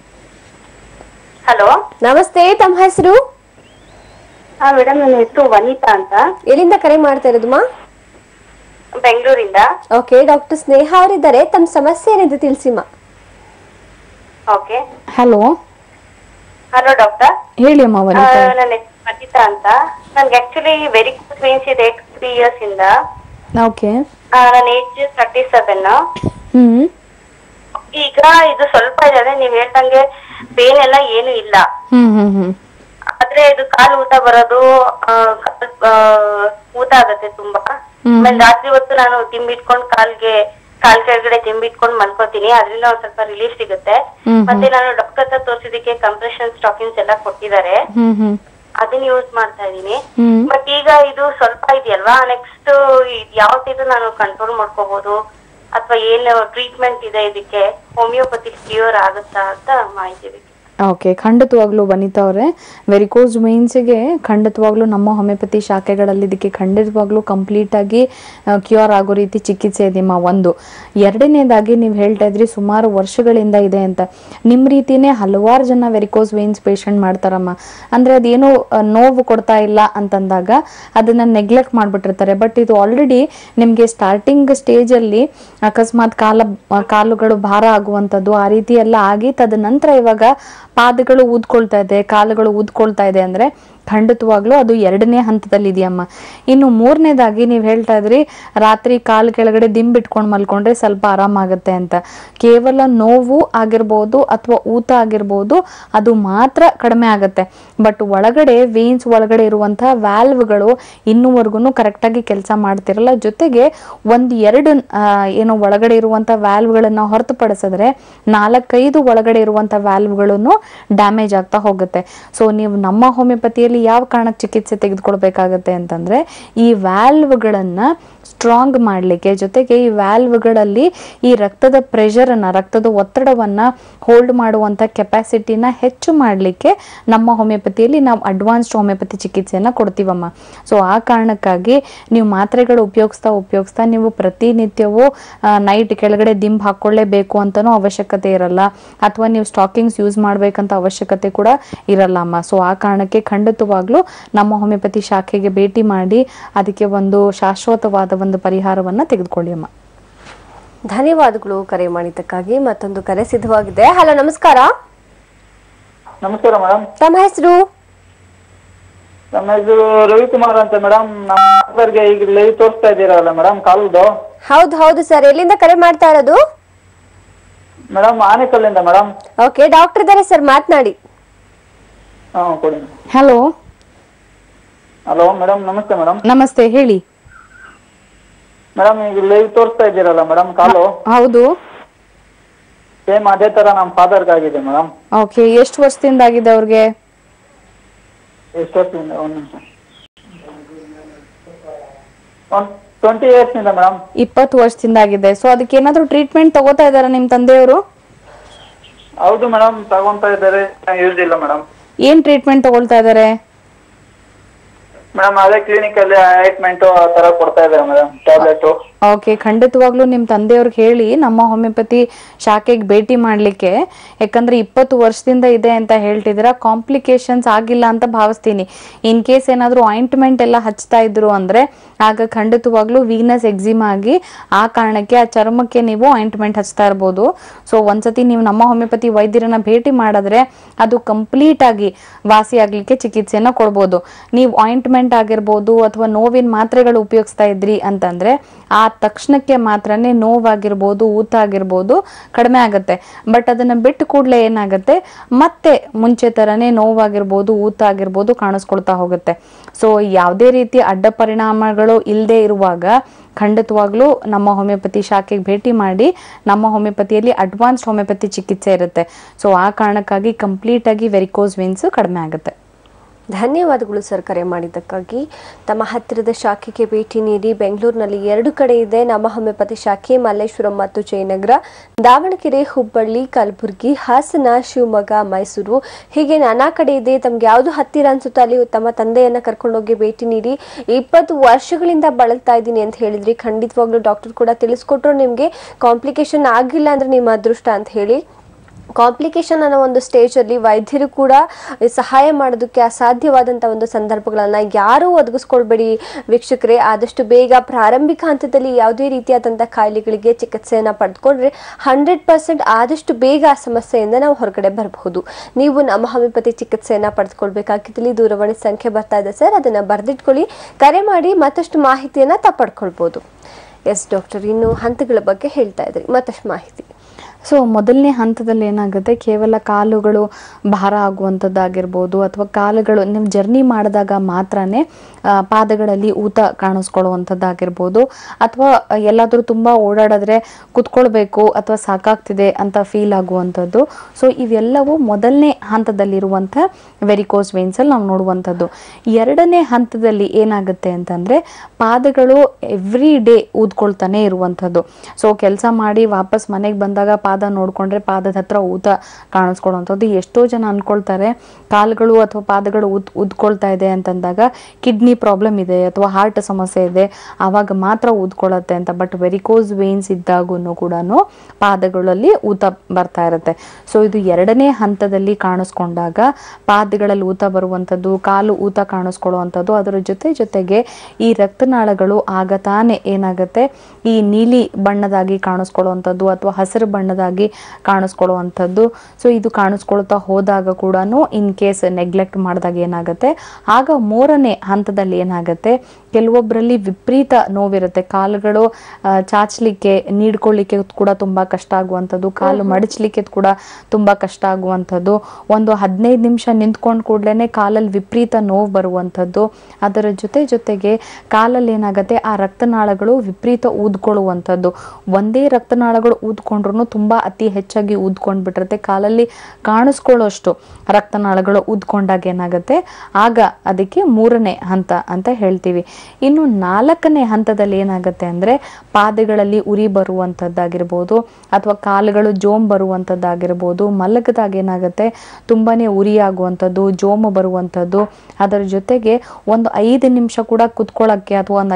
Speaker 3: ಹಲೋ
Speaker 1: ನಮಸ್ತೆ ತಮ್ಮ ಹೆಸರು
Speaker 3: ಹಾ ಮೇಡಮ್ ನನ್ನ ಹೆಸರು ವನಿತಾ ಅಂತ
Speaker 1: ಎಲ್ಲಿಂದ ಕರೆ ಮಾಡ್ತಾ ಇರೋದಮ್ಮ
Speaker 3: ಬೆಂಗಳೂರಿಂದ
Speaker 1: ಓಕೆ ಡಾಕ್ಟರ್ ಸ್ನೇಹ ಅವರಿದ್ದಾರೆ ತಮ್ಮ ಸಮಸ್ಯೆ ಏನಿದೆ ತಿಳಿಸಿಮ್ಮ
Speaker 3: ಓಕೆ
Speaker 2: ಹಲೋ
Speaker 3: ಹಲೋ ಡಾಕ್ಟರ್
Speaker 2: ಹೇಳಿ ಅಮ್ಮ ವನಿತಾ
Speaker 3: ನನ್ನ ಹೆಸರು ವನಿತಾ ಅಂತ ನನ್ಗೆ ಆಕ್ಚುಲಿ ವೆರಿ ವೇನ್ಸ್ ಇದೆ ತ್ರೀ ಇಯರ್ಸ್ ಇಂದ
Speaker 2: ಓಕೆ
Speaker 3: ಆ, ನನ್ನ ಏಜ್ ತರ್ಟಿ ಸೆವೆನ್
Speaker 2: ಹ್ಮ್
Speaker 3: ಈಗ ಇದು ಸ್ವಲ್ಪ ಇದೆ ನೀವ್ ಹೇಳ್ದಂಗೆ ಪೇನ್ ಎಲ್ಲ ಏನು ಇಲ್ಲ
Speaker 2: ಹ್ಮ್ ಹ್ಮ್ ಹ್ಮ್
Speaker 3: ಆದ್ರೆ ಇದು ಕಾಲು ಊತ ಬರೋದು ಆ, ಕಾಲ್, ಆ, ಊತ ಆಗತ್ತೆ ತುಂಬಾ
Speaker 2: ಹ್ಮ್.
Speaker 3: ಆಮೇಲೆ ರಾತ್ರಿ ಹೊತ್ತು ನಾನು ದಿಂಬಿಟ್ಕೊಂಡ್ ಕಾಲ್ಗೆ ಕಾಲ್ ಕೆಳಗಡೆ ದಿಂಬಿಟ್ಕೊಂಡ್ ಮಲ್ಕೋತೀನಿ ಅದ್ರಿಂದ ಒಂದ್ ಸ್ವಲ್ಪ ರಿಲೀಫ್ ಸಿಗುತ್ತೆ
Speaker 2: ಹ್ಮ್,
Speaker 3: ಮತ್ತೆ ನಾನು ಡಾಕ್ಟರ್ ಹತ್ರ ತೋರ್ಸಿದಕ್ಕೆ ಕಂಪ್ರೆಷನ್ ಸ್ಟಾಕಿಂಗ್ಸ್ ಎಲ್ಲ ಕೊಟ್ಟಿದ್ದಾರೆ
Speaker 2: ಹ್ಮ್ ಹ್ಮ್
Speaker 3: ಅದನ್ನ ಯೂಸ್ ಮಾಡ್ತಾ ಇದೀನಿ
Speaker 2: ಹ್ಮ್
Speaker 3: ಬಟ್ ಈಗ ಇದು ಸ್ವಲ್ಪ ಇದೆಯಲ್ವಾ ನೆಕ್ಸ್ಟ್ ಯಾವ ತರ ನಾನು ಕಂಟ್ರೋಲ್ ಮಾಡ್ಕೋಬಹುದು ಅಥವಾ ಏನ್ ಟ್ರೀಟ್ಮೆಂಟ್ ಇದೆ ಇದಕ್ಕೆ ಹೋಮಿಯೋಪತಿ ಕ್ಯೂರ್ ಆಗುತ್ತಾ ಅಂತ ಮಾಹಿತಿ ಬೇಕು
Speaker 2: ಓಕೆ ಖಂಡಿತವಾಗ್ಲೂ ವನಿತಾ ಅವರೇ ವೆರಿಕೋಸ್ ಗೆ ಖಂಡಿತವಾಗ್ಲೂ ನಮ್ಮ ಹೋಮಿಯೋಪತಿ ಶಾಖೆಗಳಲ್ಲಿ ಇದಕ್ಕೆ ಖಂಡಿತವಾಗ್ಲೂ ಕಂಪ್ಲೀಟ್ ಆಗಿ ಕ್ಯೂರ್ ಆಗೋ ರೀತಿ ಚಿಕಿತ್ಸೆ ಇದೆಯಮ್ಮ ಒಂದು ಎರಡನೇದಾಗಿ ನೀವು ಹೇಳ್ತಾ ಇದ್ರಿ ಸುಮಾರು ವರ್ಷಗಳಿಂದ ಇದೆ ಅಂತ ನಿಮ್ಮ ರೀತಿನೇ ಹಲವಾರು ಜನ ವೆರಿಕೋಸ್ ವೇನ್ಸ್ ಪೇಷಂಟ್ ಮಾಡ್ತಾರಮ್ಮ ಅಂದ್ರೆ ಅದೇನೋ ಆ, ನೋವು ಕೊಡ್ತಾ ಇಲ್ಲ ಅಂತಂದಾಗ ಅದನ್ನ ನೆಗ್ಲೆಕ್ಟ್ ಮಾಡ್ಬಿಟ್ಟಿರ್ತಾರೆ ಬಟ್ ಇದು ಆಲ್ರೆಡಿ ನಿಮ್ಗೆ ಸ್ಟಾರ್ಟಿಂಗ್ ಸ್ಟೇಜ್ ಅಲ್ಲಿ ಅಕಸ್ಮಾತ್ ಕಾಲ ಕಾಲುಗಳು ಭಾರ ಆಗುವಂಥದ್ದು ಆ ರೀತಿ ಎಲ್ಲ ಆಗಿ ತದನಂತರ ಇವಾಗ ಪಾದಗಳು ಊದ್ಕೊಳ್ತಾ ಇದೆ ಕಾಲುಗಳು ಊದ್ಕೊಳ್ತಾ ಇದೆ ಅಂದ್ರೆ ಖಂಡಿತವಾಗ್ಲೂ ಅದು ಎರಡನೇ ಹಂತದಲ್ಲಿ ಇದೆಯಮ್ಮ ಇನ್ನು ಮೂರನೇದಾಗಿ ನೀವು ಹೇಳ್ತಾ ಇದ್ರಿ ರಾತ್ರಿ ಕಾಲು ಕೆಳಗಡೆ ದಿಂಬಿಟ್ಕೊಂಡು ಮಲ್ಕೊಂಡ್ರೆ ಸ್ವಲ್ಪ ಆರಾಮಾಗುತ್ತೆ ಅಂತ ಕೇವಲ ನೋವು ಆಗಿರ್ಬೋದು ಅಥವಾ ಊತ ಆಗಿರ್ಬೋದು ಅದು ಮಾತ್ರ ಕಡಿಮೆ ಆಗುತ್ತೆ ಬಟ್ ಒಳಗಡೆ ವೇನ್ಸ್ ಒಳಗಡೆ ಇರುವಂತಹ ವ್ಯಾಲ್ವ್ಗಳು ಇನ್ನೂವರೆಗೂ ಕರೆಕ್ಟಾಗಿ ಕೆಲಸ ಮಾಡ್ತಿರಲ್ಲ ಜೊತೆಗೆ ಒಂದು ಎರಡು ಆ, ಏನು ಒಳಗಡೆ ಇರುವಂತ ವ್ಯಾಲ್ವ್ಗಳನ್ನ ಹೊರತುಪಡಿಸಿದ್ರೆ ನಾಲ್ಕೈದು ಒಳಗಡೆ ಇರುವಂತ ವ್ಯಾಲ್ವ್ಗಳನ್ನು ಡ್ಯಾಮೇಜ್ ಆಗ್ತಾ ಹೋಗುತ್ತೆ ಸೊ ನೀವು ನಮ್ಮ ಹೋಮಿಯೋಪತಿಯಲ್ಲಿ ಯಾವ ಕಾರಣಕ್ಕೆ ಚಿಕಿತ್ಸೆ ತೆಗೆದುಕೊಳ್ಬೇಕಾಗತ್ತೆ ಅಂತಂದ್ರೆ ಈ ವ್ಯಾಲ್ವ್ಗಳನ್ನ ಸ್ಟ್ರಾಂಗ್ ಮಾಡಲಿಕ್ಕೆ ಜೊತೆಗೆ ಈ ವ್ಯಾಲ್ವ್ಗಳಲ್ಲಿ ಈ ರಕ್ತದ ಪ್ರೆಷರನ್ನು ರಕ್ತದ ಒತ್ತಡವನ್ನ ಹೋಲ್ಡ್ ಮಾಡುವಂಥ ಕೆಪಾಸಿಟಿನ ಹೆಚ್ಚು ಮಾಡಲಿಕ್ಕೆ ನಮ್ಮ ಹೋಮಿಯೋಪತಿಯಲ್ಲಿ ನಾವು ಅಡ್ವಾನ್ಸ್ಡ್ ಹೋಮಿಯೋಪತಿ ಚಿಕಿತ್ಸೆಯನ್ನು ಕೊಡ್ತೀವಮ್ಮ ಸೊ ಆ ಕಾರಣಕ್ಕಾಗಿ ನೀವು ಮಾತ್ರೆಗಳು ಉಪಯೋಗಿಸ್ತಾ ಉಪಯೋಗಿಸ್ತಾ ನೀವು ಪ್ರತಿನಿತ್ಯವೂ ನೈಟ್ ಕೆಳಗಡೆ ದಿಂಬ್ ಹಾಕೊಳ್ಳೇಬೇಕು ಅಂತನೂ ಅವಶ್ಯಕತೆ ಇರಲ್ಲ ಅಥವಾ ನೀವು ಸ್ಟಾಕಿಂಗ್ಸ್ ಯೂಸ್ ಮಾಡ್ಬೇಕಂತ ಅವಶ್ಯಕತೆ ಕೂಡ ಇರಲ್ಲ ಅಮ್ಮ ಸೊ ಆ ಕಾರಣಕ್ಕೆ ಖಂಡಿತ ಖಂಡಿತವಾಗ್ಲೂ ನಮ್ಮ ಹೋಮಿಯೋಪತಿ ಶಾಖೆಗೆ ಭೇಟಿ ಮಾಡಿ ಅದಕ್ಕೆ ಒಂದು ಶಾಶ್ವತವಾದ ಒಂದು ಪರಿಹಾರವನ್ನ ತೆಗೆದುಕೊಳ್ಳಿ ಅಮ್ಮ
Speaker 1: ಧನ್ಯವಾದಗಳು ಕರೆ ಮಾಡಿದ್ದಕ್ಕಾಗಿ ಮತ್ತೊಂದು ಕರೆ ಸಿದ್ಧವಾಗಿದೆ ಹಲೋ ನಮಸ್ಕಾರ
Speaker 4: ನಮಸ್ಕಾರ ಮೇಡಮ್
Speaker 1: ತಮ್ಮ ಹೆಸರು
Speaker 4: ನಮ್ಮ ಹೆಸರು ರವಿಕುಮಾರ್ ಅಂತ ಮೇಡಮ್ ನಮ್ಮ ಮಕ್ಕಳಿಗೆ ಈಗ ಲೈವ್ ತೋರಿಸ್ತಾ ಇದ್ದೀರಲ್ಲ ಮೇಡಮ್ ಕಾಲುದು
Speaker 1: ಹೌದು ಹೌದು ಸರ್ ಎಲ್ಲಿಂದ ಕರೆ ಮಾಡ್ತಾ ಇರೋದು
Speaker 4: ಮೇಡಮ್ ಆನೆಕಲ್ಲಿಂದ ಮೇಡಮ್
Speaker 1: ಓಕೆ ಡಾಕ್ಟರ್ ಇದ್ದಾರೆ ಸರ್ ಮಾತನಾಡಿ
Speaker 4: ಹಾಂ ಕೊಡಿ
Speaker 2: ಹಲೋ
Speaker 4: ಹಲೋ ಮೇಡಮ್ ನಮಸ್ತೆ ಮೇಡಮ್
Speaker 2: ನಮಸ್ತೆ ಹೇಳಿ
Speaker 4: ಮೇಡಮ್ ಈಗ ಲೈವ್ ತೋರಿಸ್ತಾ ಇದ್ದೀರಲ್ಲ ಮೇಡಮ್ ಕಾಲು
Speaker 2: ಹೌದು
Speaker 4: ಸೇಮ್ ಅದೇ ತರ ನಮ್ಮ ಫಾದರ್ಗೆ ಆಗಿದೆ ಮೇಡಮ್
Speaker 2: ಓಕೆ ಎಷ್ಟು ವರ್ಷದಿಂದ ಆಗಿದೆ ಅವ್ರಿಗೆ
Speaker 4: ಎಷ್ಟು ವರ್ಷದಿಂದ ಒಂದು ನಿಮಿಷ ಒಂದು ಟ್ವೆಂಟಿ ಇಯರ್ಸ್ನಿಂದ ಮೇಡಮ್
Speaker 2: ಇಪ್ಪತ್ತು ವರ್ಷದಿಂದ ಆಗಿದೆ ಸೊ ಅದಕ್ಕೆ ಏನಾದ್ರು ಟ್ರೀಟ್ಮೆಂಟ್ ತಗೋತಾ ಇದಾರ ನಿಮ್ ತಂದೆಯವರು
Speaker 4: ಹೌದು ಮೇಡಮ್ ತಗೊಂತಾ ಇದ್ದಾರೆ ಯೂಸ್ ಇಲ್ಲ ಮೇಡಮ್
Speaker 2: ಏನ್ ಟ್ರೀಟ್ಮೆಂಟ್ ತಗೊಳ್ತಾ ಇದಾರೆ
Speaker 4: ಮೇಡಮ್ ಅದೇ ಕ್ಲಿನಿಕ್ ಅಲ್ಲಿ ಆಯಿಂಟ್ಮೆಂಟ್ ಆ ತರ ಕೊಡ್ತಾ ಇದ್ದಾರೆ ಮೇಡಮ್ ಟ್ಯಾಬ್ಲೆಟ್
Speaker 2: ಓಕೆ ಖಂಡಿತವಾಗ್ಲೂ ನಿಮ್ಮ ತಂದೆಯವ್ರಿಗೆ ಹೇಳಿ ನಮ್ಮ ಹೋಮಿಯೋಪತಿ ಶಾಖೆಗೆ ಭೇಟಿ ಮಾಡಲಿಕ್ಕೆ ಯಾಕಂದ್ರೆ ಇಪ್ಪತ್ತು ವರ್ಷದಿಂದ ಇದೆ ಅಂತ ಹೇಳ್ತಿದ್ದೀರಾ ಕಾಂಪ್ಲಿಕೇಶನ್ಸ್ ಆಗಿಲ್ಲ ಅಂತ ಭಾವಿಸ್ತೀನಿ ಇನ್ ಕೇಸ್ ಏನಾದರೂ ಆಯಿಂಟ್ಮೆಂಟ್ ಎಲ್ಲ ಹಚ್ತಾ ಇದ್ರು ಅಂದ್ರೆ ಆಗ ಖಂಡಿತವಾಗ್ಲೂ ವೀನಸ್ ಎಕ್ಸಿಮ್ ಆಗಿ ಆ ಕಾರಣಕ್ಕೆ ಆ ಚರ್ಮಕ್ಕೆ ನೀವು ಆಯಿಂಟ್ಮೆಂಟ್ ಹಚ್ತಾ ಇರ್ಬೋದು ಸೊ ಒಂದ್ಸತಿ ನೀವು ನಮ್ಮ ಹೋಮಿಯೋಪತಿ ವೈದ್ಯರನ್ನ ಭೇಟಿ ಮಾಡಿದ್ರೆ ಅದು ಕಂಪ್ಲೀಟ್ ಆಗಿ ವಾಸಿ ಆಗ್ಲಿಕ್ಕೆ ಚಿಕಿತ್ಸೆನ ಕೊಡ್ಬೋದು ನೀವು ಆಯಿಂಟ್ಮೆಂಟ್ ಆಗಿರ್ಬೋದು ಅಥವಾ ನೋವಿನ ಮಾತ್ರೆಗಳು ಉಪಯೋಗಿಸ್ತಾ ಇದ್ರಿ ಅಂತಂದ್ರೆ ಆ ತಕ್ಷಣಕ್ಕೆ ಮಾತ್ರನೇ ನೋವಾಗಿರ್ಬೋದು ಊತ ಆಗಿರ್ಬೋದು ಕಡಿಮೆ ಆಗುತ್ತೆ ಬಟ್ ಅದನ್ನ ಬಿಟ್ಟು ಕೂಡಲೇ ಏನಾಗುತ್ತೆ ಮತ್ತೆ ಮುಂಚೆ ತರನೇ ನೋವಾಗಿರ್ಬೋದು ಊತ ಆಗಿರ್ಬೋದು ಕಾಣಿಸ್ಕೊಳ್ತಾ ಹೋಗುತ್ತೆ ಸೊ ಯಾವುದೇ ರೀತಿ ಅಡ್ಡ ಪರಿಣಾಮಗಳು ಇಲ್ಲದೆ ಇರುವಾಗ ಖಂಡಿತವಾಗ್ಲೂ ನಮ್ಮ ಹೋಮಿಯೋಪತಿ ಶಾಖೆಗೆ ಭೇಟಿ ಮಾಡಿ ನಮ್ಮ ಹೋಮಿಯೋಪತಿಯಲ್ಲಿ ಅಡ್ವಾನ್ಸ್ಡ್ ಹೋಮಿಯೋಪತಿ ಚಿಕಿತ್ಸೆ ಇರುತ್ತೆ ಸೊ ಆ ಕಾರಣಕ್ಕಾಗಿ ಕಂಪ್ಲೀಟ್ ಆಗಿ ವೆರಿಕೋಸ್ ವೇನ್ಸ್ ಕಡಿಮೆ ಆಗುತ್ತೆ
Speaker 1: ಧನ್ಯವಾದಗಳು ಸರ್ ಕರೆ ಮಾಡಿದ್ದಕ್ಕಾಗಿ ತಮ್ಮ ಹತ್ತಿರದ ಶಾಖೆಗೆ ಭೇಟಿ ನೀಡಿ ಬೆಂಗಳೂರಿನಲ್ಲಿ ಎರಡು ಕಡೆ ಇದೆ ನಮ್ಮ ಹೋಮಿಯೋಪತಿ ಶಾಖೆ ಮಲ್ಲೇಶ್ವರಂ ಮತ್ತು ಜಯನಗರ ದಾವಣಗೆರೆ ಹುಬ್ಬಳ್ಳಿ ಕಲಬುರಗಿ ಹಾಸನ ಶಿವಮೊಗ್ಗ ಮೈಸೂರು ಹೀಗೆ ನಾನಾ ಕಡೆ ಇದೆ ತಮ್ಗೆ ಯಾವುದು ಹತ್ತಿರ ಅನ್ಸುತ್ತೋ ಅಲ್ಲಿ ತಮ್ಮ ತಂದೆಯನ್ನ ಕರ್ಕೊಂಡೋಗಿ ಭೇಟಿ ನೀಡಿ ಇಪ್ಪತ್ತು ವರ್ಷಗಳಿಂದ ಬಳಲ್ತಾ ಇದ್ದೀನಿ ಅಂತ ಹೇಳಿದ್ರಿ ಖಂಡಿತವಾಗ್ಲೂ ಡಾಕ್ಟರ್ ಕೂಡ ತಿಳಿಸ್ಕೊಟ್ರು ನಿಮಗೆ ಕಾಂಪ್ಲಿಕೇಶನ್ ಆಗಿಲ್ಲ ಅಂದ್ರೆ ನಿಮ್ಮ ಅದೃಷ್ಟ ಅಂತ ಹೇಳಿ ಕಾಂಪ್ಲಿಕೇಶನ್ ಅನ್ನೋ ಒಂದು ಸ್ಟೇಜಲ್ಲಿ ವೈದ್ಯರು ಕೂಡ ಸಹಾಯ ಮಾಡೋದಕ್ಕೆ ಅಸಾಧ್ಯವಾದಂಥ ಒಂದು ಸಂದರ್ಭಗಳನ್ನು ಯಾರೂ ಒದಗಿಸ್ಕೊಳ್ಬೇಡಿ ವೀಕ್ಷಕರೇ ಆದಷ್ಟು ಬೇಗ ಪ್ರಾರಂಭಿಕ ಹಂತದಲ್ಲಿ ಯಾವುದೇ ರೀತಿಯಾದಂಥ ಕಾಯಿಲೆಗಳಿಗೆ ಚಿಕಿತ್ಸೆಯನ್ನು ಪಡೆದುಕೊಂಡ್ರೆ ಹಂಡ್ರೆಡ್ ಪರ್ಸೆಂಟ್ ಆದಷ್ಟು ಬೇಗ ಆ ಸಮಸ್ಯೆಯಿಂದ ನಾವು ಹೊರಗಡೆ ಬರಬಹುದು ನೀವು ನಮ್ಮ ಹೋಮಿಯೋಪತಿ ಚಿಕಿತ್ಸೆಯನ್ನು ಪಡೆದುಕೊಳ್ಬೇಕಾಗಿದ್ದಲ್ಲಿ ದೂರವಾಣಿ ಸಂಖ್ಯೆ ಬರ್ತಾ ಇದೆ ಸರ್ ಅದನ್ನು ಬರೆದಿಟ್ಕೊಳ್ಳಿ ಕರೆ ಮಾಡಿ ಮತ್ತಷ್ಟು ಮಾಹಿತಿಯನ್ನು ತಾ ಪಡ್ಕೊಳ್ಬೋದು ಎಸ್ ಡಾಕ್ಟರ್ ಇನ್ನು ಹಂತಗಳ ಬಗ್ಗೆ ಹೇಳ್ತಾ ಇದ್ರಿ ಮತ್ತಷ್ಟು ಮಾಹಿತಿ
Speaker 2: ಸೊ ಮೊದಲನೇ ಹಂತದಲ್ಲಿ ಏನಾಗುತ್ತೆ ಕೇವಲ ಕಾಲುಗಳು ಭಾರ ಆಗುವಂಥದ್ದಾಗಿರ್ಬೋದು ಅಥವಾ ಕಾಲುಗಳು ನೀವು ಜರ್ನಿ ಮಾಡಿದಾಗ ಮಾತ್ರನೇ ಆ, ಪಾದಗಳಲ್ಲಿ ಊತ ಕಾಣಿಸ್ಕೊಳ್ಳುವಂಥದ್ದಾಗಿರ್ಬೋದು ಅಥವಾ ಎಲ್ಲಾದರೂ ತುಂಬ ಓಡಾಡಿದ್ರೆ ಕುತ್ಕೊಳ್ಬೇಕು ಅಥವಾ ಸಾಕಾಗ್ತಿದೆ ಅಂತ ಫೀಲ್ ಆಗುವಂಥದ್ದು ಸೊ ಇವೆಲ್ಲವೂ ಮೊದಲನೇ ಹಂತದಲ್ಲಿರುವಂಥ ವೆರಿಕೋಸ್ ವೇನ್ಸಲ್ಲಿ ನಾವು ನೋಡುವಂಥದ್ದು ಎರಡನೇ ಹಂತದಲ್ಲಿ ಏನಾಗುತ್ತೆ ಅಂತಂದರೆ ಪಾದಗಳು ಎವ್ರಿ ಡೇ ಊದ್ಕೊಳ್ತಾನೆ ಇರುವಂಥದ್ದು ಸೊ ಕೆಲಸ ಮಾಡಿ ವಾಪಸ್ ಮನೆಗೆ ಬಂದಾಗ ಪಾದ ನೋಡ್ಕೊಂಡ್ರೆ ಪಾದದ ಹತ್ರ ಊತ ಕಾಣಿಸ್ಕೊಳ್ಳುವಂಥದ್ದು ಎಷ್ಟೋ ಜನ ಅನ್ಕೊಳ್ತಾರೆ ಕಾಲುಗಳು ಅಥವಾ ಪಾದಗಳು ಉದ್ ಉದ್ಕೊಳ್ತಾ ಇದೆ ಅಂತಂದಾಗ ಕಿಡ್ನಿ ಪ್ರಾಬ್ಲಮ್ ಇದೆ ಅಥವಾ ಹಾರ್ಟ್ ಸಮಸ್ಯೆ ಇದೆ ಆವಾಗ ಮಾತ್ರ ಊದ್ಕೊಳ್ಳುತ್ತೆ ಅಂತ ಬಟ್ ವೆರಿಕೋಸ್ ವೇನ್ಸ್ ಇದ್ದಾಗೂ ಕೂಡ ಪಾದಗಳಲ್ಲಿ ಊತ ಬರ್ತಾ ಇರುತ್ತೆ ಸೊ ಇದು ಎರಡನೇ ಹಂತದಲ್ಲಿ ಕಾಣಿಸ್ಕೊಂಡಾಗ ಪಾದಗಳಲ್ಲಿ ಊತ ಬರುವಂಥದ್ದು ಕಾಲು ಊತ ಕಾಣಿಸ್ಕೊಳ್ಳುವಂಥದ್ದು ಅದರ ಜೊತೆ ಜೊತೆಗೆ ಈ ರಕ್ತನಾಳಗಳು ಆಗ ತಾನೇ ಏನಾಗುತ್ತೆ ಈ ನೀಲಿ ಬಣ್ಣದಾಗಿ ಕಾಣಿಸ್ಕೊಳ್ಳುವಂಥದ್ದು ಅಥವಾ ಹಸಿರು ಬಣ್ಣದಾಗಿ ಕಾಣಿಸ್ಕೊಳ್ಳುವಂಥದ್ದು ಸೊ ಇದು ಕಾಣಿಸ್ಕೊಳ್ತಾ ಹೋದಾಗ ಕೂಡ ಇನ್ ಕೇಸ್ ನೆಗ್ಲೆಕ್ಟ್ ಮಾಡಿದಾಗ ಏನಾಗುತ್ತೆ ಆಗ ಮೂರನೇ ಹಂತದಲ್ಲಿ ಏನಾಗುತ್ತೆ ಕೆಲವೊಬ್ಬರಲ್ಲಿ ವಿಪರೀತ ನೋವಿರುತ್ತೆ ಕಾಲುಗಳು ಆ, ಚಾಚಲಿಕ್ಕೆ ನೀಡ್ಕೊಳ್ಳಿಕ್ಕೆ ಕೂಡ ತುಂಬಾ ಕಷ್ಟ ಆಗುವಂಥದ್ದು ಕಾಲು ಮಡಚಲಿಕ್ಕೆ ಕೂಡ ತುಂಬಾ ಕಷ್ಟ ಆಗುವಂಥದ್ದು ಒಂದು ಹದಿನೈದು ನಿಮಿಷ ನಿಂತ್ಕೊಂಡ್ ಕೂಡ್ಲೇನೆ ಕಾಲಲ್ಲಿ ವಿಪರೀತ ನೋವು ಬರುವಂಥದ್ದು ಅದರ ಜೊತೆ ಜೊತೆಗೆ ಕಾಲಲ್ಲಿ ಏನಾಗುತ್ತೆ ಆ ರಕ್ತನಾಳಗಳು ವಿಪರೀತ ಊದ್ಕೊಳ್ಳುವಂಥದ್ದು ಒಂದೇ ರಕ್ತನಾಳಗಳು ಊದ್ಕೊಂಡ್ರು ತುಂಬಾ ಅತಿ ಹೆಚ್ಚಾಗಿ ಊದ್ಕೊಂಡ್ಬಿಟ್ಟಿರುತ್ತೆ ಕಾಲಲ್ಲಿ ಕಾಣಿಸ್ಕೊಳ್ಳೋಷ್ಟು ರಕ್ತನಾಳಗಳು ಊದ್ಕೊಂಡಾಗ ಏನಾಗುತ್ತೆ ಆಗ ಅದಕ್ಕೆ ಮೂರನೇ ಹಂತ ಅಂತ ಹೇಳ್ತೀವಿ ಇನ್ನು ನಾಲ್ಕನೇ ಹಂತದಲ್ಲಿ ಏನಾಗುತ್ತೆ ಅಂದ್ರೆ ಪಾದಗಳಲ್ಲಿ ಉರಿ ಬರುವಂಥದ್ದಾಗಿರ್ಬೋದು ಅಥವಾ ಕಾಲುಗಳು ಜೋಮ್ ಬರುವಂಥದ್ದಾಗಿರ್ಬೋದು ಮಲಗದಾಗ ಏನಾಗುತ್ತೆ ತುಂಬಾನೇ ಉರಿ ಆಗುವಂಥದ್ದು ಜೋಮ ಬರುವಂಥದ್ದು ಅದರ ಜೊತೆಗೆ ಒಂದು ಐದು ನಿಮಿಷ ಕೂಡ ಕುತ್ಕೊಳ್ಳೋಕ್ಕೆ ಅಥವಾ ಒಂದು ಐದು ನಿಮಿಷ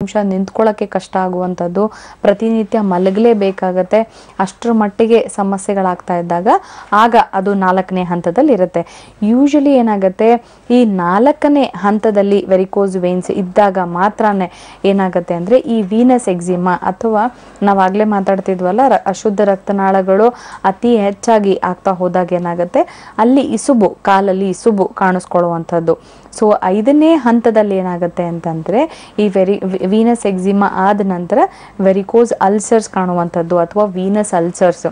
Speaker 2: ನಿಮಿಷ ನಿಂತ್ಕೊಳ್ಳೋಕ್ಕೆ ಕಷ್ಟ ಆಗುವಂಥದ್ದು ಪ್ರತಿನಿತ್ಯ ಮಲಗಲೇಬೇಕಾಗತ್ತೆ ಅಷ್ಟರ ಮಟ್ಟಿಗೆ ಸಮಸ್ಯೆಗಳಾಗ್ತಾ ಇದ್ದಾಗ ಆಗ ಅದು ನಾಲ್ಕನೇ ಹಂತದಲ್ಲಿ ಇರುತ್ತೆ ಯೂಶಲಿ ಏನಾಗುತ್ತೆ ಈ ನಾಲ್ಕನೇ ಹಂತದಲ್ಲಿ ವೆರಿಕೋಸ್ ವೇನ್ಸ್ ಇದ್ದಾಗ ಮಾತ್ರನೇ ಏನಾಗುತ್ತೆ ಅಂದರೆ ಈ ವೀನಸ್ ಎಕ್ಸಿಮಾ ಅಥವಾ ನಾವಾಗಲೇ ಮಾತಾಡ್ತಿದ್ವಲ್ಲ ರ- ಅಶುದ್ಧ ರಕ್ತನಾಳಗಳು ಅತಿ ಹೆಚ್ಚಾಗಿ ಆಗ್ತಾ ಹೋದಾಗ ಏನಾಗುತ್ತೆ ಅಲ್ಲಿ ಇಸುಬು ಕಾಲಲ್ಲಿ ಇಸುಬು ಕಾಣಿಸ್ಕೊಳ್ಳುವಂಥದ್ದು ಸೊ ಐದನೇ ಹಂತದಲ್ಲಿ ಏನಾಗುತ್ತೆ ಅಂತಂದ್ರೆ ಈ ವೆರಿ ವೀನಸ್ ಎಕ್ಸಿಮಾ ಆದ ನಂತರ ವೆರಿಕೋಸ್ ಅಲ್ಸರ್ಸ್ ಕಾಣುವಂಥದ್ದು ಅಥವಾ ವೀನಸ್ ಅಲ್ಸರ್ಸ್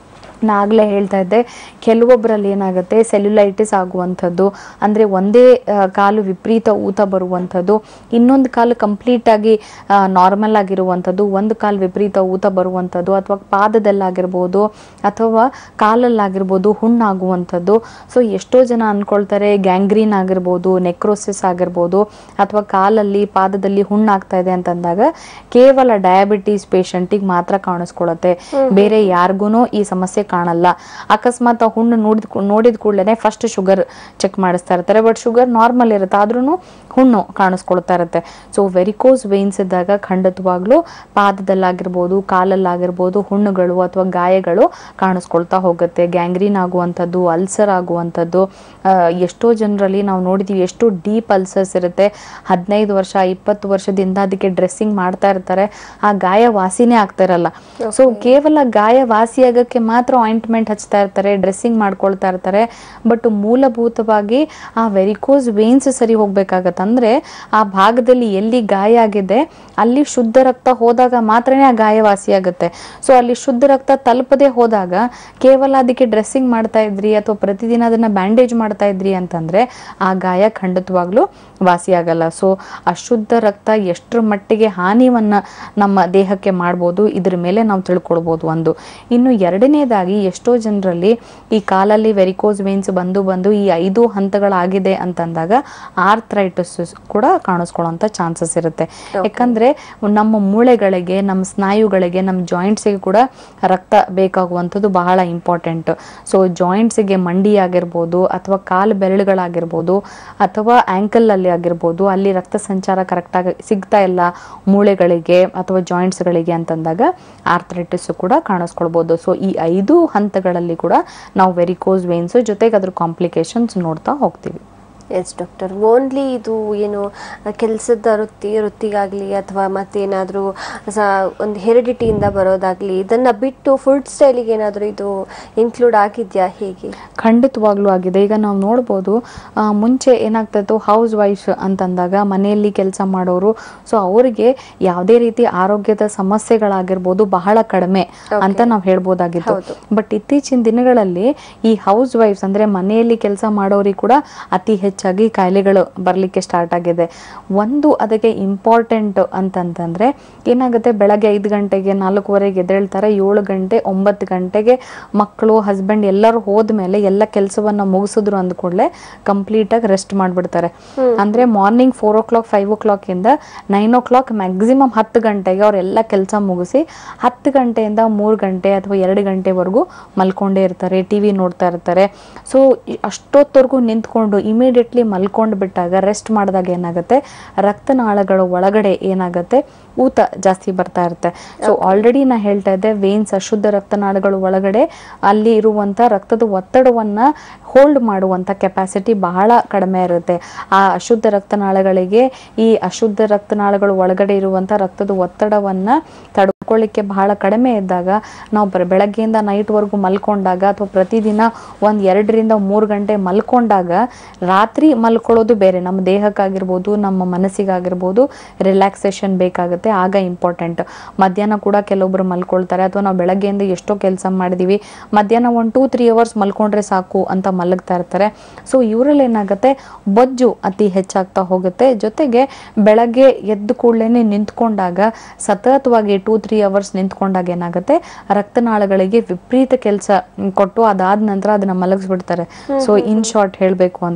Speaker 2: ನಾಗಲೇ ಹೇಳ್ತಾ ಇದ್ದೆ ಕೆಲವೊಬ್ಬರಲ್ಲಿ ಏನಾಗುತ್ತೆ ಸೆಲ್ಯುಲೈಟಿಸ್ ಆಗುವಂಥದ್ದು ಅಂದರೆ ಒಂದೇ ಆ, ಕಾಲು ವಿಪರೀತ ಊತ ಬರುವಂಥದ್ದು ಇನ್ನೊಂದು ಕಾಲು ಕಂಪ್ಲೀಟಾಗಿ ನಾರ್ಮಲ್ ಆಗಿರುವಂಥದ್ದು ಒಂದು ಕಾಲು ವಿಪರೀತ ಊತ ಬರುವಂಥದ್ದು ಅಥವಾ ಪಾದದಲ್ಲಾಗಿರ್ಬೋದು ಅಥವಾ ಕಾಲಲ್ಲಾಗಿರ್ಬೋದು ಹುಣ್ಣಾಗುವಂಥದ್ದು ಸೊ ಎಷ್ಟೋ ಜನ ಅಂದ್ಕೊಳ್ತಾರೆ ಗ್ಯಾಂಗ್ರೀನ್ ಆಗಿರ್ಬೋದು ನೆಕ್ರೋಸಿಸ್ ಆಗಿರ್ಬೋದು ಅಥವಾ ಕಾಲಲ್ಲಿ ಪಾದದಲ್ಲಿ ಹುಣ್ಣಾಗ್ತಾ ಇದೆ ಅಂತಂದಾಗ ಕೇವಲ ಡಯಾಬಿಟೀಸ್ ಪೇಷಂಟಿಗೆ ಮಾತ್ರ ಕಾಣಿಸ್ಕೊಳ್ಳುತ್ತೆ ಬೇರೆ ಯಾರಿಗೂ ಈ ಸಮಸ್ಯೆ ಕಾಣಲ್ಲ ಅಕಸ್ಮಾತ್ ಆ ಹುಣ್ಣು ನೋಡಿದ ನೋಡಿದ ಕೂಡಲೇ ಫಸ್ಟ್ ಶುಗರ್ ಚೆಕ್ ಮಾಡಿಸ್ತಾ ಇರ್ತಾರೆ ಬಟ್ ಶುಗರ್ ನಾರ್ಮಲ್ ಇರುತ್ತೆ ಆದ್ರೂ ಹುಣ್ಣು ಕಾಣಿಸ್ಕೊಳ್ತಾ ಇರುತ್ತೆ ಸೊ ವೆರಿಕೋಸ್ ವೇನ್ಸ್ ಇದ್ದಾಗ ಖಂಡಿತವಾಗ್ಲೂ ಪಾದದಲ್ಲಾಗಿರ್ಬೋದು ಕಾಲಲ್ಲಾಗಿರ್ಬೋದು ಹುಣ್ಣುಗಳು ಅಥವಾ ಗಾಯಗಳು ಕಾಣಿಸ್ಕೊಳ್ತಾ ಹೋಗುತ್ತೆ ಗ್ಯಾಂಗ್ರೀನ್ ಆಗುವಂಥದ್ದು ಅಲ್ಸರ್ ಆಗುವಂಥದ್ದು ಆ, ಎಷ್ಟೋ ಜನರಲ್ಲಿ ನಾವು ನೋಡಿದೀವಿ ಎಷ್ಟು ಡೀಪ್ ಅಲ್ಸರ್ಸ್ ಇರುತ್ತೆ ಹದಿನೈದು ವರ್ಷ ಇಪ್ಪತ್ತು ವರ್ಷದಿಂದ ಅದಕ್ಕೆ ಡ್ರೆಸ್ಸಿಂಗ್ ಮಾಡ್ತಾ ಇರ್ತಾರೆ ಆ ಗಾಯ ವಾಸಿನೇ ಆಗ್ತಾ ಇರಲ್ಲ ಸೊ ಕೇವಲ ಗಾಯ ವಾಸಿಯಾಗಕ್ಕೆ ಮಾತ್ರ ಆಯಿಂಟ್ಮೆಂಟ್ ಹಚ್ತಾ ಇರ್ತಾರೆ ಡ್ರೆಸ್ಸಿಂಗ್ ಮಾಡ್ಕೊಳ್ತಾ ಇರ್ತಾರೆ ಬಟ್ ಮೂಲಭೂತವಾಗಿ ಆ ವೆರಿಕೋಸ್ ವೇನ್ಸ್ ಸರಿ ಹೋಗ್ಬೇಕಾಗತ್ತೆ ಅಂದ್ರೆ ಆ ಭಾಗದಲ್ಲಿ ಎಲ್ಲಿ ಗಾಯ ಆಗಿದೆ ಅಲ್ಲಿ ಶುದ್ಧ ರಕ್ತ ಹೋದಾಗ ಮಾತ್ರನೇ ಆ ಗಾಯ ವಾಸಿಯಾಗುತ್ತೆ ಸೊ ಅಲ್ಲಿ ಶುದ್ಧ ರಕ್ತ ತಲುಪದೆ ಹೋದಾಗ ಕೇವಲ ಅದಕ್ಕೆ ಡ್ರೆಸ್ಸಿಂಗ್ ಮಾಡ್ತಾ ಇದ್ರಿ ಅಥವಾ ಪ್ರತಿದಿನ ಅದನ್ನ ಬ್ಯಾಂಡೇಜ್ ಮಾಡ್ತಾ ಇದ್ರಿ ಅಂತಂದ್ರೆ ಆ ಗಾಯ ಖಂಡಿತವಾಗ್ಲೂ ವಾಸಿಯಾಗಲ್ಲ ಸೊ ಅಶುದ್ಧ ರಕ್ತ ಎಷ್ಟರ ಮಟ್ಟಿಗೆ ಹಾನಿವನ್ನ ನಮ್ಮ ದೇಹಕ್ಕೆ ಮಾಡ್ಬೋದು ಇದ್ರ ಮೇಲೆ ನಾವು ತಿಳ್ಕೊಳ್ಬೋದು ಒಂದು ಇನ್ನು ಎರಡನೇದಾಗಿ ಎಷ್ಟೋ ಜನರಲ್ಲಿ ಈ ಕಾಲಲ್ಲಿ ವೆರಿಕೋಸ್ ವೇನ್ಸ್ ಬಂದು ಬಂದು ಈ ಐದು ಹಂತಗಳಾಗಿದೆ ಅಂತಂದಾಗ ಆರ್ಥ್ರೈಟಿಸ್ ಕೂಡ ಕಾಣಿಸ್ಕೊಳ್ಳೋಂಥ ಚಾನ್ಸಸ್ ಇರುತ್ತೆ ಯಾಕಂದ್ರೆ ನಮ್ಮ ಮೂಳೆಗಳಿಗೆ ನಮ್ಮ ಸ್ನಾಯುಗಳಿಗೆ ನಮ್ಮ ಜಾಯಿಂಟ್ಸಿಗೆ ಕೂಡ ರಕ್ತ ಬೇಕಾಗುವಂಥದ್ದು ಬಹಳ ಇಂಪಾರ್ಟೆಂಟ್ ಸೊ ಜಾಯಿಂಟ್ಸಿಗೆ ಮಂಡಿ ಆಗಿರ್ಬೋದು ಅಥವಾ ಕಾಲು ಬೆರಳುಗಳಾಗಿರ್ಬೋದು ಅಥವಾ ಆಂಕಲ್ ಅಲ್ಲಿ ಆಗಿರ್ಬೋದು ಅಲ್ಲಿ ರಕ್ತ ಸಂಚಾರ ಕರೆಕ್ಟಾಗಿ ಸಿಗ್ತಾ ಇಲ್ಲ ಮೂಳೆಗಳಿಗೆ ಅಥವಾ ಜಾಯಿಂಟ್ಸ್ಗಳಿಗೆ ಅಂತಂದಾಗ ಆರ್ಥ್ರೈಟಿಸ್ ಕೂಡ ಕಾಣಿಸ್ಕೊಳ್ಬೋದು ಸೊ ಈ ಐದು ಹಂತಗಳಲ್ಲಿ ಕೂಡ ನಾವು ವೆರಿಕೋಸ್ ವೇನ್ಸ್ ಜೊತೆಗೆ ಅದ್ರ ಕಾಂಪ್ಲಿಕೇಶನ್ಸ್ ನೋಡ್ತಾ ಹೋಗ್ತೀವಿ
Speaker 1: ಎಸ್ ಡಾಕ್ಟರ್ ಓನ್ಲಿ ಇದು ಏನು ಕೆಲಸದ ವೃತ್ತಿ ವೃತ್ತಿಗಾಗಲಿ ಅಥವಾ ಮತ್ತೇನಾದರೂ ಸ ಒಂದು ಹೆರಿಡಿಟಿಯಿಂದ ಬರೋದಾಗಲಿ ಇದನ್ನು ಬಿಟ್ಟು ಫುಡ್ ಸ್ಟೈಲಿಗೆ ಏನಾದರೂ ಇದು ಇನ್ಕ್ಲೂಡ್ ಆಗಿದೆಯಾ ಹೇಗೆ
Speaker 2: ಖಂಡಿತವಾಗ್ಲೂ ಆಗಿದೆ ಈಗ ನಾವು ನೋಡ್ಬೋದು ಆ, ಮುಂಚೆ ಏನಾಗ್ತಿತ್ತು ಹೌಸ್ ವೈಫ್ ಅಂತಂದಾಗ ಮನೆಯಲ್ಲಿ ಕೆಲಸ ಮಾಡೋರು ಸೊ ಅವರಿಗೆ ಯಾವುದೇ ರೀತಿ ಆರೋಗ್ಯದ ಸಮಸ್ಯೆಗಳಾಗಿರ್ಬೋದು ಬಹಳ ಕಡಿಮೆ ಅಂತ ನಾವು ಹೇಳ್ಬೋದಾಗಿತ್ತು
Speaker 1: ಹೌದು.
Speaker 2: ಬಟ್ ಇತ್ತೀಚಿನ ದಿನಗಳಲ್ಲಿ ಈ ಹೌಸ್ ವೈಫ್ಸ್ ಅಂದ್ರೆ ಮನೆಯಲ್ಲಿ ಕೆಲಸ ಮಾಡೋರಿಗೆ ಕೂಡ ಅತಿ ಹೆಚ್ಚಾಗಿ ಕಾಯಿಲೆಗಳು ಬರಲಿಕ್ಕೆ ಸ್ಟಾರ್ಟ್ ಆಗಿದೆ ಒಂದು ಅದಕ್ಕೆ ಇಂಪಾರ್ಟೆಂಟ್ ಅಂತಂತಂದ್ರೆ ಏನಾಗುತ್ತೆ ಬೆಳಗ್ಗೆ ಐದು ಗಂಟೆಗೆ ನಾಲ್ಕೂವರೆಗೆ ಎದ್ದೇಳ್ತಾರೆ ಏಳು ಗಂಟೆ ಒಂಬತ್ತು ಗಂಟೆಗೆ ಮಕ್ಕಳು ಹಸ್ಬೆಂಡ್ ಎಲ್ಲರೂ ಹೋದ್ಮೇಲೆ ಎಲ್ಲ ಕೆಲಸವನ್ನ ಮುಗಿಸಿದ್ರು ಅಂದ್ಕೂಡ್ಲೆ ಕಂಪ್ಲೀಟ್ ಆಗಿ ರೆಸ್ಟ್ ಮಾಡ್ಬಿಡ್ತಾರೆ ಅಂದ್ರೆ morning four o'clock five o'clock ಇಂದ ನೈನ್ ಓ ಕ್ಲಾಕ್ ಮ್ಯಾಕ್ಸಿಮಮ್ ಹತ್ತು ಗಂಟೆಗೆ ಅವರೆಲ್ಲ ಕೆಲಸ ಮುಗಿಸಿ ಹತ್ತು ಗಂಟೆಯಿಂದ ಮೂರು ಗಂಟೆ ಅಥವಾ ಎರಡು ಗಂಟೆವರೆಗೂ ಮಲ್ಕೊಂಡೇ ಇರ್ತಾರೆ ಟಿವಿ ನೋಡ್ತಾ ಇರ್ತಾರೆ ಸೊ ಅಷ್ಟೊತ್ತವರೆಗೂ ನಿಂತ್ಕೊಂಡು ಇಮಿಡಿಯೇಟ್ಲಿ ಮಲ್ಕೊಂಡು ಬಿಟ್ಟಾಗ ರೆಸ್ಟ್ ಮಾಡಿದಾಗ ಏನಾಗುತ್ತೆ ರಕ್ತನಾಳಗಳ ಒಳಗಡೆ ಏನಾಗುತ್ತೆ ಊತ ಜಾಸ್ತಿ ಬರ್ತಾ ಇರುತ್ತೆ ಸೊ ಆಲ್ರೆಡಿ ನಾ ಹೇಳ್ತಾ ಇದ್ದೆ ವೇನ್ಸ್ ಅಶುದ್ಧ ರಕ್ತನಾಳಗಳ ಒಳಗಡೆ ಅಲ್ಲಿ ಇರುವಂತ ರಕ್ತದ ಒತ್ತಡವನ್ನ ಹೋಲ್ಡ್ ಮಾಡುವಂತ ಕೆಪಾಸಿಟಿ ಬಹಳ ಕಡಿಮೆ ಇರುತ್ತೆ ಆ ಅಶುದ್ಧ ರಕ್ತನಾಳಗಳಿಗೆ ಈ ಅಶುದ್ಧ ರಕ್ತನಾಳಗಳ ಒಳಗಡೆ ಇರುವಂತ ರಕ್ತದ ಒತ್ತಡವನ್ನ ತಡ್ಕೊಳ್ಳಿಕ್ಕೆ ಬಹಳ ಕಡಿಮೆ ಇದ್ದಾಗ ನಾವು ಬರ ಬೆಳಗ್ಗೆಯಿಂದ ನೈಟ್ವರೆಗೂ ಮಲ್ಕೊಂಡಾಗ ಅಥವಾ ಪ್ರತಿದಿನ ಒಂದ್ ಎರಡರಿಂದ ಮೂರು ಗಂಟೆ ಮಲ್ಕೊಂಡಾಗ ರಾತ್ರಿ ಮಲ್ಕೊಳ್ಳೋದು ಬೇರೆ ನಮ್ಮ ದೇಹಕ್ಕಾಗಿರ್ಬೋದು ನಮ್ಮ ಮನಸ್ಸಿಗಾಗಿರ್ಬೋದು ರಿಲ್ಯಾಕ್ಸೇಷನ್ ಬೇಕಾಗುತ್ತೆ ಆಗ ಇಂಪಾರ್ಟೆಂಟ್ ಮಧ್ಯಾಹ್ನ ಕೂಡ ಕೆಲವೊಬ್ರು ಮಲ್ಕೊಳ್ತಾರೆ ಅಥವಾ ನಾವು ಬೆಳಗ್ಗೆಯಿಂದ ಎಷ್ಟೋ ಕೆಲಸ ಮಾಡಿದೀವಿ ಮಧ್ಯಾಹ್ನ ಒಂದು ಟೂ ತ್ರೀ ಅವರ್ಸ್ ಮಲ್ಕೊಂಡ್ರೆ ಸಾಕು ಅಂತ ಮಲಗ್ತಾ ಇರ್ತಾರೆ ಸೊ ಇವರಲ್ಲಿ ಏನಾಗುತ್ತೆ ಬೊಜ್ಜು ಅತಿ ಹೆಚ್ಚಾಗ್ತಾ ಹೋಗುತ್ತೆ ಜೊತೆಗೆ ಬೆಳಗ್ಗೆ ಎದ್ದು ಕೂಡಲೇ ನಿಂತ್ಕೊಂಡಾಗ ಸತತವಾಗಿ ಟೂ ತ್ರೀ ಅವರ್ಸ್ ನಿಂತ್ಕೊಂಡಾಗ ಏನಾಗುತ್ತೆ ರಕ್ತನಾಳಗಳಿಗೆ ವಿಪರೀತ ಕೆಲಸ ಕೊಟ್ಟು ಅದಾದ ನಂತರ ಅದನ್ನ ಮಲಗಿಸ್ಬಿಡ್ತಾರೆ ಸೊ ಇನ್ ಶಾರ್ಟ್ ಹೇಳಬೇಕು ಅಂತಂದ್ರೆ ಸೊ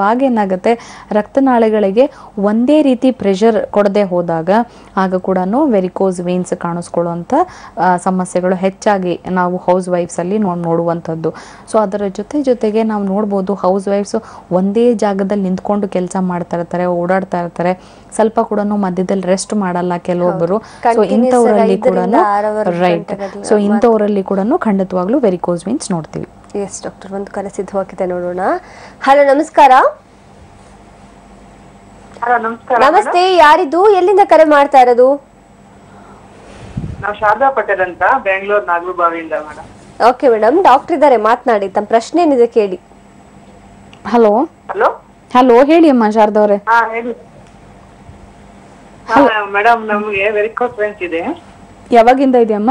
Speaker 2: ಆಗ ಏನಾಗುತ್ತೆ ರಕ್ತನಾಳಗಳಿಗೆ ಒಂದೇ ರೀತಿ ಪ್ರೆಷರ್ ಕೊಡದೆ ಹೋದಾಗ ಆಗ ಕೂಡ ವೆರಿಕೋಸ್ ವೇನ್ಸ್ ಕಾಣಿಸ್ಕೊಳ್ಳುವಂಥ ಆ, ಸಮಸ್ಯೆಗಳು ಹೆಚ್ಚಾಗಿ ನಾವು ಹೌಸ್ ವೈಫ್ಸಲ್ಲಿ ನೋ ನೋಡುವಂಥದ್ದು ಸೊ ಅದರ ಜೊತೆ ಜೊತೆಗೆ ನಾವು ನೋಡ್ಬೋದು ಹೌಸ್ ವೈಫ್ಸ್ ಒಂದೇ ಜಾಗದಲ್ಲಿ ನಿಂತ್ಕೊಂಡು ಕೆಲಸ ಮಾಡ್ತಾ ಇರ್ತಾರೆ ಓಡಾಡ್ತಾ ಇರ್ತಾರೆ ಸ್ವಲ್ಪ ಕೂಡ ಮಧ್ಯದಲ್ಲಿ ರೆಸ್ಟ್ ಮಾಡಲ್ಲ ಕೆಲವೊಬ್ಬರು ಸೊ
Speaker 1: Continuous
Speaker 2: ಇಂಥವರಲ್ಲಿ ಕೂಡ
Speaker 1: ಐದರಿಂದ ಆರವರೆಗೆ
Speaker 2: ರೈಟ್
Speaker 1: ಗಂಟೆಗಟ್ಟಲೆ
Speaker 2: ಸೊ ಇಂಥವರಲ್ಲಿ ಕೂಡ ಖಂಡಿತವಾಗ್ಲೂ ವೆರಿಕೋಸ್ ವೇನ್ಸ್ ನೋಡ್ತೀವಿ
Speaker 1: ಎಸ್ ಡಾಕ್ಟರ್ ಒಂದು ಕರೆ ಸಿದ್ಧವಾಗಿದೆ ನೋಡೋಣ ಹಲೋ ನಮಸ್ಕಾರ
Speaker 5: ಹಲೋ ನಮಸ್ಕಾರ
Speaker 1: ನಮಸ್ತೆ ಯಾರಿದು ಎಲ್ಲಿಂದ ಕರೆ ಮಾಡ್ತಾ ಇರೋದು
Speaker 5: ನಾವು ಶಾರದಾ ಪಟೇಲ್ ಅಂತ ಬೆಂಗಳೂರು ನಾಗರಬಾವಿಯಿಂದ ಮೇಡಮ್
Speaker 1: ಓಕೆ ಮೇಡಮ್ ಡಾಕ್ಟರ್ ಇದ್ದಾರೆ ಮಾತನಾಡಿ ತಮ್ಮ ಪ್ರಶ್ನೆ ಏನಿದೆ ಕೇಳಿ
Speaker 2: ಹಲೋ
Speaker 5: ಹಲೋ
Speaker 2: ಹಲೋ ಹೇಳಿ ಅಮ್ಮ ಶಾರದವ್ರೆ
Speaker 5: ಹಾ ಹೇಳಿ ಹಾ ಮೇಡಮ್ ನಮ್ಗೆ ವೆರಿಕೋಸ್ ವೆನ್ಸ್ ಇದೆ
Speaker 2: ಯಾವಾಗಿಂದ ಇದೆಯಮ್ಮ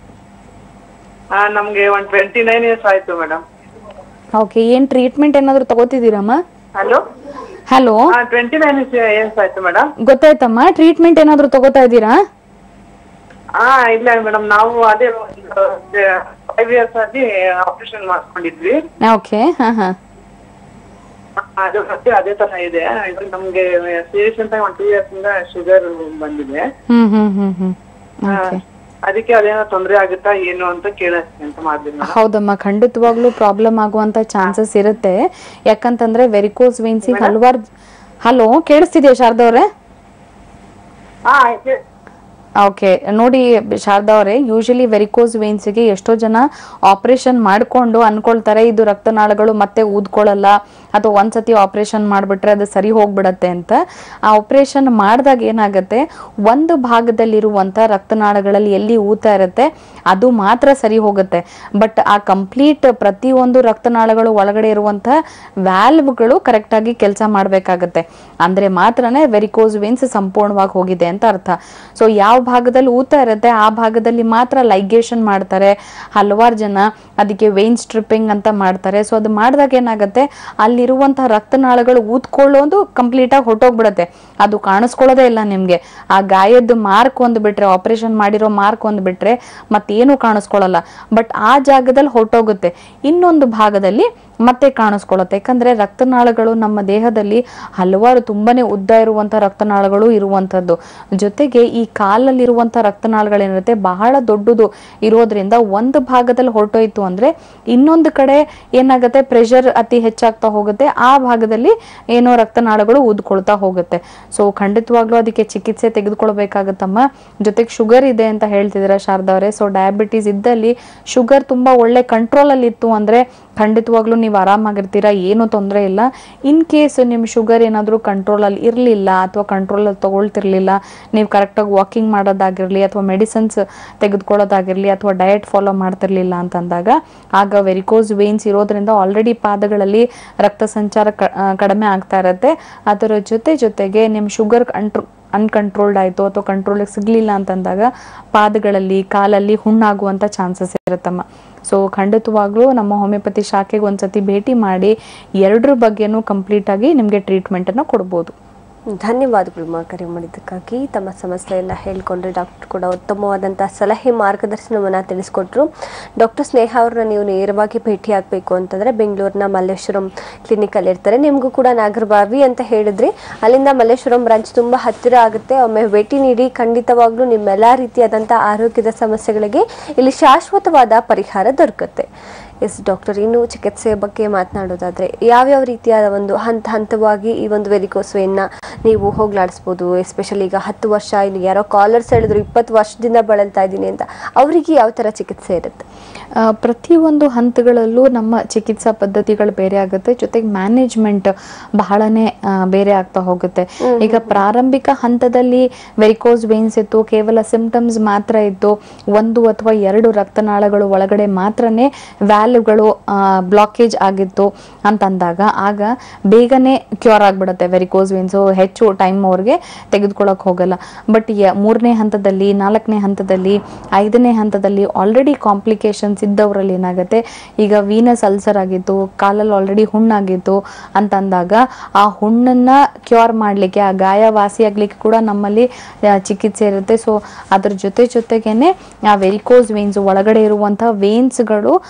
Speaker 5: ಹಾ ನಮ್ಗೆ ಒಂದ್ ಟ್ವೆಂಟಿ ನೈನ್ ಇಯರ್ಸ್ ಆಯ್ತು ಮೇಡಮ್
Speaker 2: ಓಕೆ ಏನ್ ಟ್ರೀಟ್ಮೆಂಟ್ ಏನಾದ್ರು ತಗೋತಿದ್ದೀರಮ್ಮ
Speaker 5: ಹಲೋ
Speaker 2: ಹಲೋ
Speaker 5: ಹಾ ಟ್ವೆಂಟಿ ನೈನ್ ಇಯರ್ಸ್ ಆಯ್ತು ಮೇಡಮ್
Speaker 2: ಗೊತ್ತಾಯ್ತಮ್ಮ ಟ್ರೀಟ್ಮೆಂಟ್ ಏನಾದ್ರು ತಗೋತಾ ಇದ್ದೀರಾ
Speaker 5: ಹಾ ಇಲ್ಲ ಮೇಡಮ್ ನಾವು ಅದೇ ಫೈವ್ ಇಯರ್ಸ್ ಅಲ್ಲಿ ಆಪರೇಷನ್ ಮಾಡ್ಕೊಂಡಿದ್ವಿ
Speaker 2: ಓಕೆ ಹಾ ಹಾ
Speaker 5: ಅದು ಮತ್ತೆ ಅದೇ ತರ ಇದೆ ಇವಾಗ ನಮ್ಗೆ ಸೀರಿಯಸ್ ಅಂತ ಒಂದ್ ಟೂ ಇಯರ್ಸ್ ಇಂದ ಶುಗರ್ ಬಂದಿದೆ
Speaker 2: ಹ್ಮ್ ಹ್ಮ್ ಹ್ಮ್ ಹ್ಮ್
Speaker 5: ಹಾ, ಅದಕ್ಕೆ ಅದೇನೋ ತೊಂದ್ರೆ ಆಗುತ್ತಾ ಏನು ಅಂತ ಕೇಳಕ್ಕೆ ಅಂತ ಮಾಡಿದ್ವಿ ಮೇಡಮ್
Speaker 2: ಹೌದಮ್ಮ ಖಂಡಿತವಾಗ್ಲೂ ಪ್ರಾಬ್ಲಮ್ ಆಗುವಂತ ಚಾನ್ಸಸ್ ಇರುತ್ತೆ ಯಾಕಂತಂದ್ರೆ ವೆರಿಕೋಸ್ ವೇನ್ಸಿಗೆ ಹಲವಾರು ಹಲೋ ಕೇಳಿಸ್ತಿದ್ಯಾ ಶಾರದವ್ರೆ
Speaker 5: ಹಾ ಆಯ್ತು
Speaker 2: ಓಕೆ ನೋಡಿ ಶಾರದಾ ಅವರೇ ಯೂಶಲಿ ವೆರಿಕೋಸ್ ವೇನ್ಸ್ಗೆ ಎಷ್ಟೋ ಜನ ಆಪರೇಷನ್ ಮಾಡ್ಕೊಂಡು ಅನ್ಕೊಳ್ತಾರೆ ಇದು ರಕ್ತನಾಳಗಳು ಮತ್ತೆ ಊದ್ಕೊಳ್ಳಲ್ಲ ಅಥವಾ ಒಂದ್ಸತಿ ಆಪರೇಷನ್ ಮಾಡಿಬಿಟ್ರೆ ಅದು ಸರಿ ಹೋಗ್ಬಿಡತ್ತೆ ಅಂತ ಆ ಆಪರೇಷನ್ ಮಾಡಿದಾಗ ಏನಾಗುತ್ತೆ ಒಂದು ಭಾಗದಲ್ಲಿರುವಂಥ ರಕ್ತನಾಳಗಳಲ್ಲಿ ಎಲ್ಲಿ ಊತ ಇರುತ್ತೆ ಅದು ಮಾತ್ರ ಸರಿ ಹೋಗುತ್ತೆ ಬಟ್ ಆ ಕಂಪ್ಲೀಟ್ ಪ್ರತಿಯೊಂದು ರಕ್ತನಾಳಗಳು ಒಳಗಡೆ ಇರುವಂಥ ವ್ಯಾಲ್ವ್ಗಳು ಕರೆಕ್ಟಾಗಿ ಕೆಲಸ ಮಾಡಬೇಕಾಗತ್ತೆ ಅಂದರೆ ಮಾತ್ರನೇ ವೆರಿಕೋಸ್ ವೇನ್ಸ್ ಸಂಪೂರ್ಣವಾಗಿ ಹೋಗಿದೆ ಅಂತ ಅರ್ಥ ಸೊ ಯಾವ ಭಾಗದಲ್ಲಿ ಊತ ಇರುತ್ತೆ ಆ ಭಾಗದಲ್ಲಿ ಮಾತ್ರ ಲೈಗೇಷನ್ ಮಾಡ್ತಾರೆ ಹಲವಾರು ಜನ ಅದಕ್ಕೆ ವೇನ್ ಸ್ಟ್ರಿಪ್ಪಿಂಗ್ ಅಂತ ಮಾಡ್ತಾರೆ ಸೊ ಅದು ಮಾಡಿದಾಗ ಏನಾಗುತ್ತೆ ಅಲ್ಲಿರುವಂತಹ ರಕ್ತನಾಳಗಳು ಊದ್ಕೊಳ್ಳೋದು ಕಂಪ್ಲೀಟ್ ಆಗಿ ಹೊಟ್ಟೋಗ್ಬಿಡತ್ತೆ ಅದು ಕಾಣಿಸ್ಕೊಳ್ಳೋದೇ ಇಲ್ಲ ನಿಮ್ಗೆ ಆ ಗಾಯದ ಮಾರ್ಕ್ ಒಂದು ಬಿಟ್ರೆ ಆಪರೇಷನ್ ಮಾಡಿರೋ ಮಾರ್ಕ್ ಒಂದು ಬಿಟ್ರೆ ಮತ್ತೇನು ಕಾಣಿಸ್ಕೊಳ್ಳಲ್ಲ ಬಟ್ ಆ ಜಾಗದಲ್ಲಿ ಹೊಟ್ಟೋಗುತ್ತೆ ಇನ್ನೊಂದು ಭಾಗದಲ್ಲಿ ಮತ್ತೆ ಕಾಣಿಸ್ಕೊಳ್ಳುತ್ತೆ ಯಾಕಂದ್ರೆ ರಕ್ತನಾಳಗಳು ನಮ್ಮ ದೇಹದಲ್ಲಿ ಹಲವಾರು ತುಂಬಾನೇ ಉದ್ದ ಇರುವಂತ ರಕ್ತನಾಳಗಳು ಇರುವಂತದ್ದು ಜೊತೆಗೆ ಈ ಕಾಲಲ್ಲಿರುವಂತ ರಕ್ತನಾಳಗಳೇನಿರುತ್ತೆ ಬಹಳ ದೊಡ್ಡದು ಇರೋದ್ರಿಂದ ಒಂದು ಭಾಗದಲ್ಲಿ ಹೊರಟೋಯ್ತು ಅಂದ್ರೆ ಇನ್ನೊಂದು ಕಡೆ ಏನಾಗುತ್ತೆ ಪ್ರೆಷರ್ ಅತಿ ಹೆಚ್ಚಾಗ್ತಾ ಹೋಗುತ್ತೆ ಆ ಭಾಗದಲ್ಲಿ ಏನೋ ರಕ್ತನಾಳಗಳು ಊದ್ಕೊಳ್ತಾ ಹೋಗುತ್ತೆ ಸೊ ಖಂಡಿತವಾಗ್ಲೂ ಅದಕ್ಕೆ ಚಿಕಿತ್ಸೆ ತೆಗೆದುಕೊಳ್ಬೇಕಾಗತ್ತಮ್ಮ ಜೊತೆಗೆ ಶುಗರ್ ಇದೆ ಅಂತ ಹೇಳ್ತಿದ್ದೀರಾ ಶಾರದವ್ರೆ ಸೊ ಡಯಾಬಿಟೀಸ್ ಇದ್ದಲ್ಲಿ ಶುಗರ್ ತುಂಬಾ ಒಳ್ಳೆ ಕಂಟ್ರೋಲ್ ಅಲ್ಲಿ ಇತ್ತು ಅಂದ್ರೆ ಖಂಡಿತವಾಗ್ಲೂ ನೀವು ಆರಾಮಾಗಿರ್ತೀರಾ ಏನು ತೊಂದರೆ ಇಲ್ಲ ಇನ್ ಕೇಸ್ ನಿಮ್ಮ ಶುಗರ್ ಏನಾದರೂ ಕಂಟ್ರೋಲಲ್ಲಿ ಇರಲಿಲ್ಲ ಅಥವಾ ಕಂಟ್ರೋಲಲ್ಲಿ ತಗೊಳ್ತಿರ್ಲಿಲ್ಲ ನೀವು ಕರೆಕ್ಟಾಗಿ ವಾಕಿಂಗ್ ಮಾಡೋದಾಗಿರಲಿ ಅಥವಾ ಮೆಡಿಸಿನ್ಸ್ ತೆಗೆದುಕೊಳ್ಳೋದಾಗಿರಲಿ ಅಥವಾ ಡಯಟ್ ಫಾಲೋ ಮಾಡ್ತಿರ್ಲಿಲ್ಲ ಅಂತಂದಾಗ ಆಗ ವೆರಿಕೋಸ್ ವೇನ್ಸ್ ಇರೋದ್ರಿಂದ ಆಲ್ರೆಡಿ ಪಾದಗಳಲ್ಲಿ ರಕ್ತ ಸಂಚಾರ ಕ- ಆ, ಕಡಿಮೆ ಆಗ್ತಾ ಇರುತ್ತೆ ಅದರ ಜೊತೆ ಜೊತೆಗೆ ನಿಮ್ಮ ಶುಗರ್ ಕಂಟ್ರೋ ಅನ್ಕಂಟ್ರೋಲ್ಡ್ ಆಯಿತು ಅಥವಾ ಕಂಟ್ರೋಲಿಗೆ ಸಿಗಲಿಲ್ಲ ಅಂತಂದಾಗ ಪಾದಗಳಲ್ಲಿ ಕಾಲಲ್ಲಿ ಹುಣ್ಣಾಗುವಂಥ ಚಾನ್ಸಸ್ ಇರುತ್ತಮ್ಮ ಸೊ ಖಂಡಿತವಾಗ್ಲೂ ನಮ್ಮ ಹೋಮಿಯೋಪತಿ ಶಾಖೆಗೆ ಒಂದ್ಸತಿ ಭೇಟಿ ಮಾಡಿ ಎರಡರ ಬಗ್ಗೆನೂ ಕಂಪ್ಲೀಟಾಗಿ ನಿಮಗೆ ಟ್ರೀಟ್ಮೆಂಟನ್ನು ಕೊಡ್ಬೋದು
Speaker 1: ಧನ್ಯವಾದಗಳು ಮಾ ಕರೆ ಮಾಡಿದ್ದಕ್ಕಾಗಿ ತಮ್ಮ ಸಮಸ್ಯೆ ಎಲ್ಲ ಹೇಳ್ಕೊಂಡ್ರೆ ಡಾಕ್ಟರ್ ಕೂಡ ಉತ್ತಮವಾದಂಥ ಸಲಹೆ ಮಾರ್ಗದರ್ಶನವನ್ನು ತಿಳಿಸ್ಕೊಟ್ರು ಡಾಕ್ಟರ್ ಸ್ನೇಹ ಅವ್ರನ್ನ ನೀವು ನೇರವಾಗಿ ಭೇಟಿ ಆಗಬೇಕು ಅಂತಂದರೆ ಬೆಂಗಳೂರಿನ ಮಲ್ಲೇಶ್ವರಂ ಕ್ಲಿನಿಕಲ್ಲಿ ಇರ್ತಾರೆ ನಿಮಗೂ ಕೂಡ ನಾಗರಬಾವಿ ಅಂತ ಹೇಳಿದ್ರಿ ಅಲ್ಲಿಂದ ಮಲ್ಲೇಶ್ವರಂ ಬ್ರಾಂಚ್ ತುಂಬ ಹತ್ತಿರ ಆಗುತ್ತೆ ಒಮ್ಮೆ ಭೇಟಿ ನೀಡಿ ಖಂಡಿತವಾಗ್ಲೂ ನಿಮ್ಮೆಲ್ಲ ರೀತಿಯಾದಂಥ ಆರೋಗ್ಯದ ಸಮಸ್ಯೆಗಳಿಗೆ ಇಲ್ಲಿ ಶಾಶ್ವತವಾದ ಪರಿಹಾರ ದೊರಕುತ್ತೆ ಎಸ್ ಡಾಕ್ಟರ್ ಇನ್ನು ಚಿಕಿತ್ಸೆಯ ಬಗ್ಗೆ ಮಾತನಾಡೋದಾದ್ರೆ ಯಾವ್ಯಾವ ರೀತಿಯಾದ ಒಂದು ಹಂತ ಹಂತವಾಗಿ ಈ ಒಂದು ವೆರಿಕೋಸ್ವೆನ್ನ ನೀವು ಹೋಗ್ಲಾಡಿಸ್ಬೋದು ಎಸ್ಪೆಷಲಿ ಈಗ ಹತ್ತು ವರ್ಷ ಇಲ್ಲಿ ಯಾರೋ ಕಾಲರ್ಸ್ ಹೇಳಿದ್ರು ಇಪ್ಪತ್ತು ವರ್ಷದಿಂದ ಬಳಲ್ತಾ ಇದ್ದೀನಿ ಅಂತ ಅವರಿಗೆ ಯಾವ ಥರ ಚಿಕಿತ್ಸೆ ಇರುತ್ತೆ
Speaker 2: ಆ, ಪ್ರತಿಯೊಂದು ಹಂತಗಳಲ್ಲೂ ನಮ್ಮ ಚಿಕಿತ್ಸಾ ಪದ್ಧತಿಗಳು ಬೇರೆ ಆಗುತ್ತೆ ಜೊತೆಗೆ ಮ್ಯಾನೇಜ್ಮೆಂಟ್ ಬಹಳನೇ ಆ, ಬೇರೆ ಆಗ್ತಾ ಹೋಗುತ್ತೆ ಈಗ ಪ್ರಾರಂಭಿಕ ಹಂತದಲ್ಲಿ ವೆರಿಕೋಸ್ ವೇನ್ಸ್ ಇತ್ತು ಕೇವಲ ಸಿಂಪ್ಟಮ್ಸ್ ಮಾತ್ರ ಇತ್ತು ಒಂದು ಅಥವಾ ಎರಡು ರಕ್ತನಾಳಗಳು ಒಳಗಡೆ ಮಾತ್ರನೇ ವ್ಯಾಲ್ವ್ಗಳು ಬ್ಲಾಕೇಜ್ ಆಗಿತ್ತು ಅಂತಂದಾಗ ಆಗ ಬೇಗನೆ ಕ್ಯೂರ್ ಆಗ್ಬಿಡುತ್ತೆ ವೆರಿಕೋಸ್ ವೇನ್ಸು ಹೆಚ್ಚು ಟೈಮ್ ಅವ್ರಿಗೆ ತೆಗೆದುಕೊಳ್ಳೋಕೆ ಹೋಗಲ್ಲ ಬಟ್ ಮೂರನೇ ಹಂತದಲ್ಲಿ ನಾಲ್ಕನೇ ಹಂತದಲ್ಲಿ ಐದನೇ ಹಂತದಲ್ಲಿ ಆಲ್ರೆಡಿ ಕಾಂಪ್ಲಿಕೇಶನ್ಸ್ ಇದ್ದವರಲ್ಲಿ ಏನಾಗುತ್ತೆ ಈಗ ವೀನಸ್ ಅಲ್ಸರ್ ಆಗಿತ್ತು ಕಾಲಲ್ಲಿ ಆಲ್ರೆಡಿ ಹುಣ್ಣಾಗಿತ್ತು ಅಂತಂದಾಗ ಆ ಹುಣ್ಣನ್ನ ಕ್ಯೂರ್ ಮಾಡಲಿಕ್ಕೆ ಆ ಗಾಯ ವಾಸಿಯಾಗ್ಲಿಕ್ಕೆ ಕೂಡ ನಮ್ಮಲ್ಲಿ ಆ, ಚಿಕಿತ್ಸೆ ಇರುತ್ತೆ ಸೊ ಅದ್ರ ಜೊತೆ ಜೊತೆಗೇನೆ ಆ ವೆರಿಕೋಸ್ ವೇನ್ಸ್ ಒಳಗಡೆ ಇರುವಂತಹ ವೇನ್ಸ್ಗಳು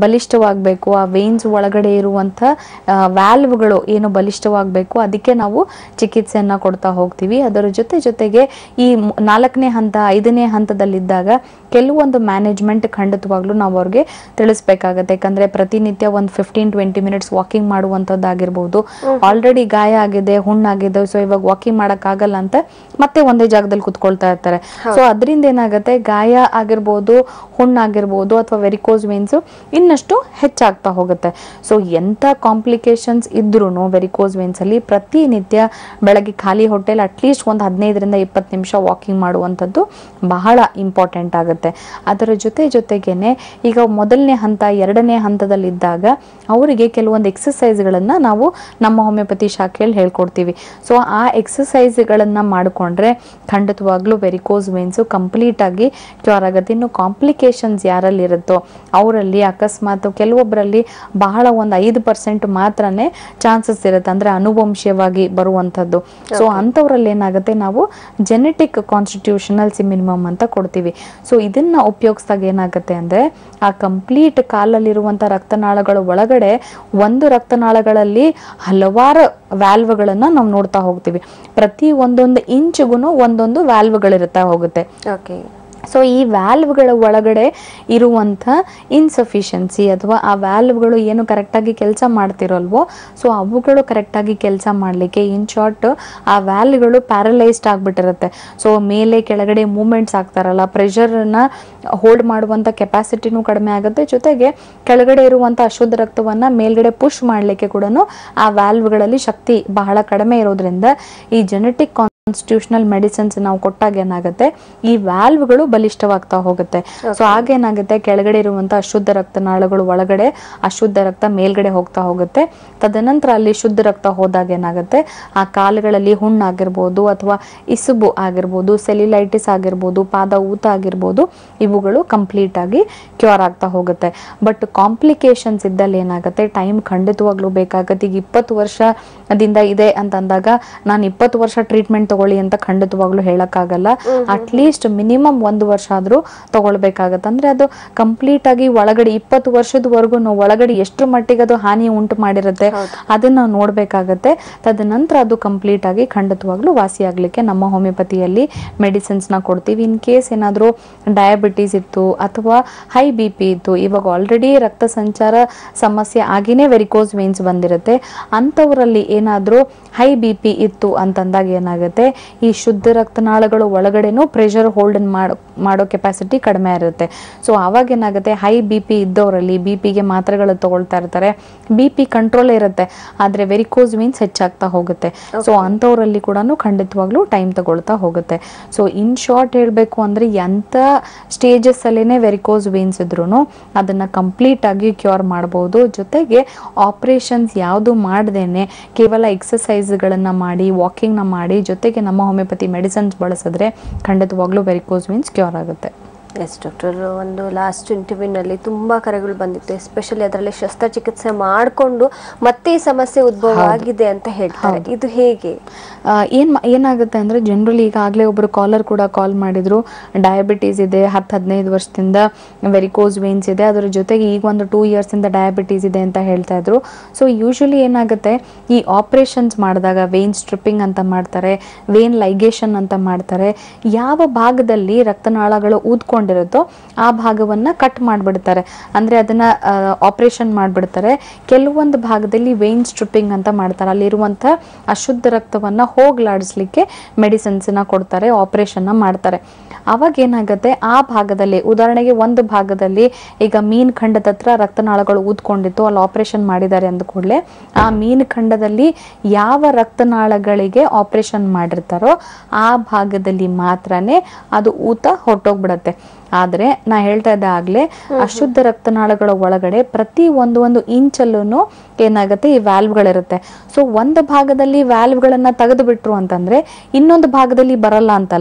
Speaker 2: ಬಲಿಷ್ಠವಾಗಬೇಕು ಆ ವೇನ್ಸ್ ಒಳಗಡೆ ಇರುವಂಥ ವ್ಯಾಲ್ವ್ಗಳು ಏನು ಬಲಿಷ್ಠವಾಗಬೇಕು ಅದಕ್ಕೆ ನಾವು ಚಿಕಿತ್ಸೆಯನ್ನ ಕೊಡ್ತಾ ಹೋಗ್ತೀವಿ ಅದರ ಜೊತೆ ಜೊತೆಗೆ ಈ ಮ್- ನಾಲ್ಕನೇ ಹಂತ ಐದನೇ ಹಂತದಲ್ಲಿದ್ದಾಗ ಕೆಲವೊಂದು ಮ್ಯಾನೇಜ್ಮೆಂಟ್ ಖಂಡಿತವಾಗ್ಲೂ ನಾವು ಅವ್ರಿಗೆ ತಿಳಿಸ್ಬೇಕಾಗತ್ತೆ ಯಾಕಂದ್ರೆ ಪ್ರತಿನಿತ್ಯ ಒಂದು ಫಿಫ್ಟೀನ್ ಟ್ವೆಂಟಿ ಮಿನಿಟ್ಸ್ ವಾಕಿಂಗ್ ಮಾಡುವಂಥದ್ದಾಗಿರ್ಬೋದು ಆಲ್ರೆಡಿ ಗಾಯ ಆಗಿದೆ ಹುಣ್ಣಾಗಿದೆ ಸೊ ಇವಾಗ ವಾಕಿಂಗ್ ಆಗಲ್ಲ ಅಂತ ಮತ್ತೆ ಒಂದೇ ಜಾಗದಲ್ಲಿ ಕುತ್ಕೊಳ್ತಾ ಇರ್ತಾರೆ ಸೊ ಅದರಿಂದ ಏನಾಗುತ್ತೆ ಗಾಯ ಆಗಿರ್ಬೋದು ಹುಣ್ಣಾಗಿರ್ಬೋದು ಅಥವಾ ವೆರಿಕೋಸ್ ವೇನ್ಸ್ ಇನ್ನಷ್ಟು ಹೆಚ್ಚಾಗ್ತಾ ಹೋಗುತ್ತೆ ಸೊ ಎಂಥ ಕಾಂಪ್ಲಿಕೇಶನ್ಸ್ ಇದ್ರೂ ವೆರಿಕೋಸ್ ವೇನ್ಸ್ ಅಲ್ಲಿ ಪ್ರತಿನಿತ್ಯ ಬೆಳಗ್ಗೆ ಖಾಲಿ ಹೊಟ್ಟೆಲಿ ಅಟ್ಲೀಸ್ಟ್ ಒಂದು ಹದಿನೈದರಿಂದ ಇಪ್ಪತ್ತು ನಿಮಿಷ ವಾಕಿಂಗ್ ಮಾಡುವಂಥದ್ದು ಬಹಳ ಇಂಪಾರ್ಟೆಂಟ್ ಆಗುತ್ತೆ ಅದರ ಜೊತೆ ಜೊತೆಗೇನೆ ಈಗ ಮೊದಲನೇ ಹಂತ ಎರಡನೇ ಹಂತದಲ್ಲಿದ್ದಾಗ ಅವರಿಗೆ ಕೆಲವೊಂದು ಎಕ್ಸಸೈಸ್ಗಳನ್ನು ನಾವು ನಮ್ಮ ಹೋಮಿಯೋಪತಿ ಶಾಖೆಯಲ್ಲಿ ಹೇಳ್ಕೊಡ್ತೀವಿ ಸೊ ಆ ಎಕ್ಸಸೈಸ್ಗಳನ್ನು ಮಾಡಿಕೊಂಡ್ರೆ ಖಂಡಿತವಾಗ್ಲೂ ವೆರಿಕೋಸ್ ವೇನ್ಸು ಕಂಪ್ಲೀಟ್ ಆಗಿ ಕ್ಯೂರ್ ಆಗುತ್ತೆ ಇನ್ನು ಕಾಂಪ್ಲಿಕೇಶನ್ಸ್ ಯಾರಲ್ಲಿ ಇರುತ್ತೋ ಅವರಲ್ಲಿ ಅಕಸ್ಮಾತ್ ಕೆಲವೊಬ್ಬರಲ್ಲಿ ಬಹಳ ಒಂದು ಐದು ಪರ್ಸೆಂಟ್ ಮಾತ್ರನೇ ಚಾನ್ಸಸ್ ಇರುತ್ತೆ ಅಂದ್ರೆ ಅನುವಂಶೀಯವಾಗಿ ಬರುವಂಥದ್ದು ಸೊ ಅಂಥವ್ರಲ್ಲಿ ಏನಾಗುತ್ತೆ ನಾವು ಜೆನೆಟಿಕ್ ಕಾನ್ಸ್ಟಿಟ್ಯೂಷನಲ್ ಮಿನಿಮಮ್ ಅಂತ ಕೊಡ್ತೀವಿ ಸೊ ಇದನ್ನ ಉಪಯೋಗಿಸಿದಾಗ ಏನಾಗುತ್ತೆ ಅಂದ್ರೆ ಆ ಕಂಪ್ಲೀಟ್ ಕಾಲಲ್ಲಿರುವಂಥ ರಕ್ತನಾಳಗಳ ಒಳಗಡೆ ಒಂದು ರಕ್ತನಾಳಗಳಲ್ಲಿ ಹಲವಾರು ವ್ಯಾಲ್ವ್ಗಳನ್ನ ನಾವು ನೋಡ್ತಾ ಹೋಗ್ತೀವಿ ಪ್ರತಿ ಒಂದೊಂದು ಇಂಚ್ಗೂ ಒಂದೊಂದು ವ್ಯಾಲ್ವ್ಗಳಿರುತ್ತಾ ಹೋಗುತ್ತೆ
Speaker 1: ಓಕೆ
Speaker 2: ಸೊ ಈ ವ್ಯಾಲ್ವ್ಗಳ ಒಳಗಡೆ ಇರುವಂಥ ಇನ್ಸಫಿಷಿಯನ್ಸಿ ಅಥವಾ ಆ ವ್ಯಾಲ್ವ್ಗಳು ಏನು ಕರೆಕ್ಟಾಗಿ ಕೆಲಸ ಮಾಡ್ತಿರೋಲ್ವೋ ಸೊ ಅವುಗಳು ಕರೆಕ್ಟಾಗಿ ಕೆಲಸ ಮಾಡಲಿಕ್ಕೆ ಇನ್ ಶಾರ್ಟ್ ಆ ವ್ಯಾಲ್ವ್ಗಳು ಪ್ಯಾರಲೈಸ್ಡ್ ಆಗಿಬಿಟ್ಟಿರುತ್ತೆ ಸೊ ಮೇಲೆ ಕೆಳಗಡೆ ಮೂಮೆಂಟ್ಸ್ ಆಗ್ತಾರಲ್ಲ ಪ್ರೆಷರ್ನ ಹೋಲ್ಡ್ ಮಾಡುವಂಥ ಕೆಪಾಸಿಟಿನೂ ಕಡಿಮೆ ಆಗುತ್ತೆ ಜೊತೆಗೆ ಕೆಳಗಡೆ ಇರುವಂಥ ಅಶುದ್ಧ ರಕ್ತವನ್ನ ಮೇಲ್ಗಡೆ ಪುಷ್ ಮಾಡಲಿಕ್ಕೆ ಕೂಡ ಆ ವ್ಯಾಲ್ವ್ಗಳಲ್ಲಿ ಶಕ್ತಿ ಬಹಳ ಕಡಿಮೆ ಇರೋದ್ರಿಂದ ಈ ಜೆನೆಟಿಕ್ ಕಾನ್ಸ್ಟಿಟ್ಯೂಷನಲ್ ಮೆಡಿಸಿನ್ಸ್ ನಾವು ಕೊಟ್ಟಾಗ ಏನಾಗುತ್ತೆ ಈ ವ್ಯಾಲ್ವ್ಗಳು ಬಲಿಷ್ಠವಾಗ್ತಾ ಹೋಗುತ್ತೆ ಸೊ ಆಗೇನಾಗುತ್ತೆ ಕೆಳಗಡೆ ಇರುವಂತ ಅಶುದ್ಧ ರಕ್ತನಾಳಗಳು ಒಳಗಡೆ ಅಶುದ್ಧ ರಕ್ತ ಮೇಲ್ಗಡೆ ಹೋಗ್ತಾ ಹೋಗುತ್ತೆ ತದನಂತರ ಅಲ್ಲಿ ಶುದ್ಧ ರಕ್ತ ಹೋದಾಗ ಏನಾಗುತ್ತೆ ಆ ಕಾಲುಗಳಲ್ಲಿ ಹುಣ್ಣಾಗಿರ್ಬೋದು ಅಥವಾ ಇಸುಬು ಆಗಿರ್ಬೋದು ಸೆಲ್ಯುಲೈಟಿಸ್ ಆಗಿರ್ಬೋದು ಪಾದ ಊತ ಆಗಿರ್ಬೋದು ಇವುಗಳು ಕಂಪ್ಲೀಟ್ ಆಗಿ ಕ್ಯೂರ್ ಆಗ್ತಾ ಹೋಗುತ್ತೆ ಬಟ್ ಕಾಂಪ್ಲಿಕೇಶನ್ಸ್ ಇದ್ದಲ್ಲಿ ಏನಾಗುತ್ತೆ ಟೈಮ್ ಖಂಡಿತವಾಗ್ಲೂ ಬೇಕಾಗತ್ತೆ ಈಗ ಇಪ್ಪತ್ತು ವರ್ಷದಿಂದ ಇದೆ ಅಂತ ಅಂದಾಗ ನಾನು ಇಪ್ಪತ್ತು ವರ್ಷ ಟ್ರೀಟ್ಮೆಂಟ್ ತಗೊಳ್ಳಿ ಅಂತ ಖಂಡಿತವಾಗ್ಲೂ ಹೇಳಕ್ಕಾಗಲ್ಲ ಅಟ್ಲೀಸ್ಟ್ ಮಿನಿಮಮ್ ಒಂದು ವರ್ಷ ಆದ್ರೂ ತಗೊಳ್ಬೇಕಾಗತ್ತೆ ಅಂದ್ರೆ ಅದು ಕಂಪ್ಲೀಟ್ ಆಗಿ ಒಳಗಡೆ ಇಪ್ಪತ್ತು ವರ್ಷದವರೆಗೂ ಒಳಗಡೆ ಎಷ್ಟು ಮಟ್ಟಿಗೆ ಅದು ಹಾನಿ ಉಂಟು ಮಾಡಿರುತ್ತೆ ಅದನ್ನ ನಾವು ನೋಡ್ಬೇಕಾಗತ್ತೆ ತದನಂತರ ಅದು ಕಂಪ್ಲೀಟ್ ಆಗಿ ಖಂಡಿತವಾಗ್ಲೂ ವಾಸಿ ಆಗ್ಲಿಕ್ಕೆ ನಮ್ಮ ಹೋಮಿಯೋಪತಿಯಲ್ಲಿ ಮೆಡಿಸಿನ್ಸ್ ನ ಕೊಡ್ತೀವಿ ಇನ್ ಕೇಸ್ ಏನಾದರೂ ಡಯಾಬಿಟೀಸ್ ಇತ್ತು ಅಥವಾ ಹೈ ಬಿ ಪಿ ಇತ್ತು ಇವಾಗ ಆಲ್ರೆಡಿ ರಕ್ತ ಸಂಚಾರ ಸಮಸ್ಯೆ ಆಗಿನೇ ವೆರಿಕೋಸ್ ವೇನ್ಸ್ ಬಂದಿರುತ್ತೆ ಅಂಥವರಲ್ಲಿ ಏನಾದರೂ ಹೈ ಬಿ ಪಿ ಇತ್ತು ಅಂತಂದಾಗ ಏನಾಗುತ್ತೆ ಈ ಶುದ್ಧ ರಕ್ತನಾಳಗಳು ಒಳಗಡೆನೂ ಪ್ರೆಷರ್ ಹೋಲ್ಡ್ ಮಾಡೋ ಮಾಡೋ ಕೆಪಾಸಿಟಿ ಕಡಿಮೆ ಇರುತ್ತೆ ಸೊ ಅವಾಗ ಏನಾಗುತ್ತೆ ಹೈ ಬಿ ಪಿ ಇದ್ದವರಲ್ಲಿ ಬಿ ಪಿಗೆ ಮಾತ್ರೆಗಳು ತಗೊಳ್ತಾ ಇರ್ತಾರೆ ಬಿ ಪಿ ಕಂಟ್ರೋಲ್ ಇರುತ್ತೆ ಆದರೆ ವೆರಿಕೋಸ್ ವೀನ್ಸ್ ಹೆಚ್ಚಾಗ್ತಾ ಹೋಗುತ್ತೆ ಸೊ ಅಂಥವರಲ್ಲಿ ಕೂಡ ಖಂಡಿತವಾಗ್ಲೂ ಟೈಮ್ ತಗೊಳ್ತಾ ಹೋಗುತ್ತೆ ಸೊ ಇನ್ ಶಾರ್ಟ್ ಹೇಳಬೇಕು ಅಂದರೆ ಎಂಥ ಸ್ಟೇಜಸ್ ಅಲ್ಲೇನೆ ವೆರಿಕೋಸ್ ವೀನ್ಸ್ ಇದ್ರೂ ಅದನ್ನು ಕಂಪ್ಲೀಟ್ ಆಗಿ ಕ್ಯೂರ್ ಮಾಡ್ಬೋದು ಜೊತೆಗೆ ಆಪರೇಷನ್ಸ್ ಯಾವುದು ಮಾಡ್ದೇನೆ ಕೇವಲ ಎಕ್ಸಸೈಸ್ಗಳನ್ನು ಮಾಡಿ ವಾಕಿಂಗ್ನ ಮಾಡಿ ಜೊತೆಗೆ ನಮ್ಮ ಹೋಮಿಯೋಪತಿ ಮೆಡಿಸಿನ್ಸ್ ಬಳಸಿದ್ರೆ ಖಂಡಿತವಾಗ್ಲೂ ವೆರಿಕೋಸ್ ವೀನ್ಸ್ ಕ್ಯೂರ್ ಆಗುತ್ತೆ
Speaker 1: ಎಸ್ ಡಾಕ್ಟರ್ ಒಂದು ಲಾಸ್ಟ್ ಇಂಟರ್ವ್ಯೂನಲ್ಲಿ ತುಂಬ ಕರೆಗಳು ಬಂದಿತ್ತು ಎಸ್ಪೆಷಲಿ ಅದರಲ್ಲಿ ಶಸ್ತ್ರಚಿಕಿತ್ಸೆ ಮಾಡಿಕೊಂಡು ಮತ್ತೆ ಈ ಸಮಸ್ಯೆ ಉದ್ಭವ ಆಗಿದೆ ಅಂತ ಹೇಳ್ತಾರೆ ಇದು ಹೇಗೆ
Speaker 2: ಆ, ಏನ್ ಮಾ- ಏನಾಗುತ್ತೆ ಅಂದ್ರೆ ಜನರಲಿ ಈಗಾಗಲೇ ಒಬ್ರು ಕಾಲರ್ ಕೂಡ ಕಾಲ್ ಮಾಡಿದ್ರು ಡಯಾಬಿಟೀಸ್ ಇದೆ ಹತ್ತು ಹದಿನೈದು ವರ್ಷದಿಂದ ವೆರಿಕೋಸ್ ವೇನ್ಸ್ ಇದೆ ಅದರ ಜೊತೆಗೆ ಈಗ ಒಂದು ಟೂ ಇಂದ ಡಯಾಬಿಟೀಸ್ ಇದೆ ಅಂತ ಹೇಳ್ತಾ ಇದ್ರು ಸೊ ಯೂಶಲಿ ಏನಾಗುತ್ತೆ ಈ ಆಪರೇಷನ್ಸ್ ಮಾಡಿದಾಗ ವೇನ್ ಸ್ಟ್ರಿಪ್ಪಿಂಗ್ ಅಂತ ಮಾಡ್ತಾರೆ ವೇನ್ ಲೈಗೇಷನ್ ಅಂತ ಮಾಡ್ತಾರೆ ಯಾವ ಭಾಗದಲ್ಲಿ ರಕ್ತನಾಳಗಳು ಊದ್ಕೊಂಡಿರುತ್ತೋ ಆ ಭಾಗವನ್ನ ಕಟ್ ಮಾಡಿಬಿಡ್ತಾರೆ ಅಂದ್ರೆ ಅದನ್ನ ಆಪರೇಷನ್ ಮಾಡಿಬಿಡ್ತಾರೆ ಕೆಲವೊಂದು ಭಾಗದಲ್ಲಿ ವೇನ್ ಸ್ಟ್ರಿಪ್ಪಿಂಗ್ ಅಂತ ಮಾಡ್ತಾರೆ ಅಲ್ಲಿರುವಂಥ ಅಶುದ್ಧ ರಕ್ತವನ್ನ ಹೋಗ್ಲಾಡಿಸ್ಲಿಕ್ಕೆ ಮೆಡಿಸಿನ್ಸ್ನ ಕೊಡ್ತಾರೆ ಆಪರೇಷನ್ನ ಮಾಡ್ತಾರೆ ಅವಾಗ ಏನಾಗುತ್ತೆ ಆ ಭಾಗದಲ್ಲಿ ಉದಾಹರಣೆಗೆ ಒಂದು ಭಾಗದಲ್ಲಿ ಈಗ ಮೀನ್ ಖಂಡದ ಹತ್ರ ರಕ್ತನಾಳಗಳು ಊದ್ಕೊಂಡಿತ್ತು ಅಲ್ಲಿ ಆಪರೇಷನ್ ಮಾಡಿದ್ದಾರೆ ಅಂದ ಕೂಡಲೇ ಆ ಮೀನ್ ಖಂಡದಲ್ಲಿ ಯಾವ ರಕ್ತನಾಳಗಳಿಗೆ ಆಪರೇಷನ್ ಮಾಡಿರ್ತಾರೋ ಆ ಭಾಗದಲ್ಲಿ ಮಾತ್ರನೇ ಅದು ಊತ ಹೊರಟೋಗ್ಬಿಡತ್ತೆ ಆದ್ರೆ ನಾ ಹೇಳ್ತಾ ಇದ್ದೆ ಆಗ್ಲೇ ಅಶುದ್ಧ ರಕ್ತನಾಳಗಳ ಒಳಗಡೆ ಪ್ರತಿ ಒಂದು ಒಂದು ಇಂಚಲ್ಲೂ ಏನಾಗುತ್ತೆ ಈ ವ್ಯಾಲ್ವ್ಗಳಿರುತ್ತೆ ಸೊ ಒಂದು ಭಾಗದಲ್ಲಿ ವ್ಯಾಲ್ವ್ಗಳನ್ನ ತೆಗೆದು ಬಿಟ್ರು ಅಂತಂದ್ರೆ ಇನ್ನೊಂದು ಭಾಗದಲ್ಲಿ ಬರಲ್ಲ ಅಂತಲ್ಲ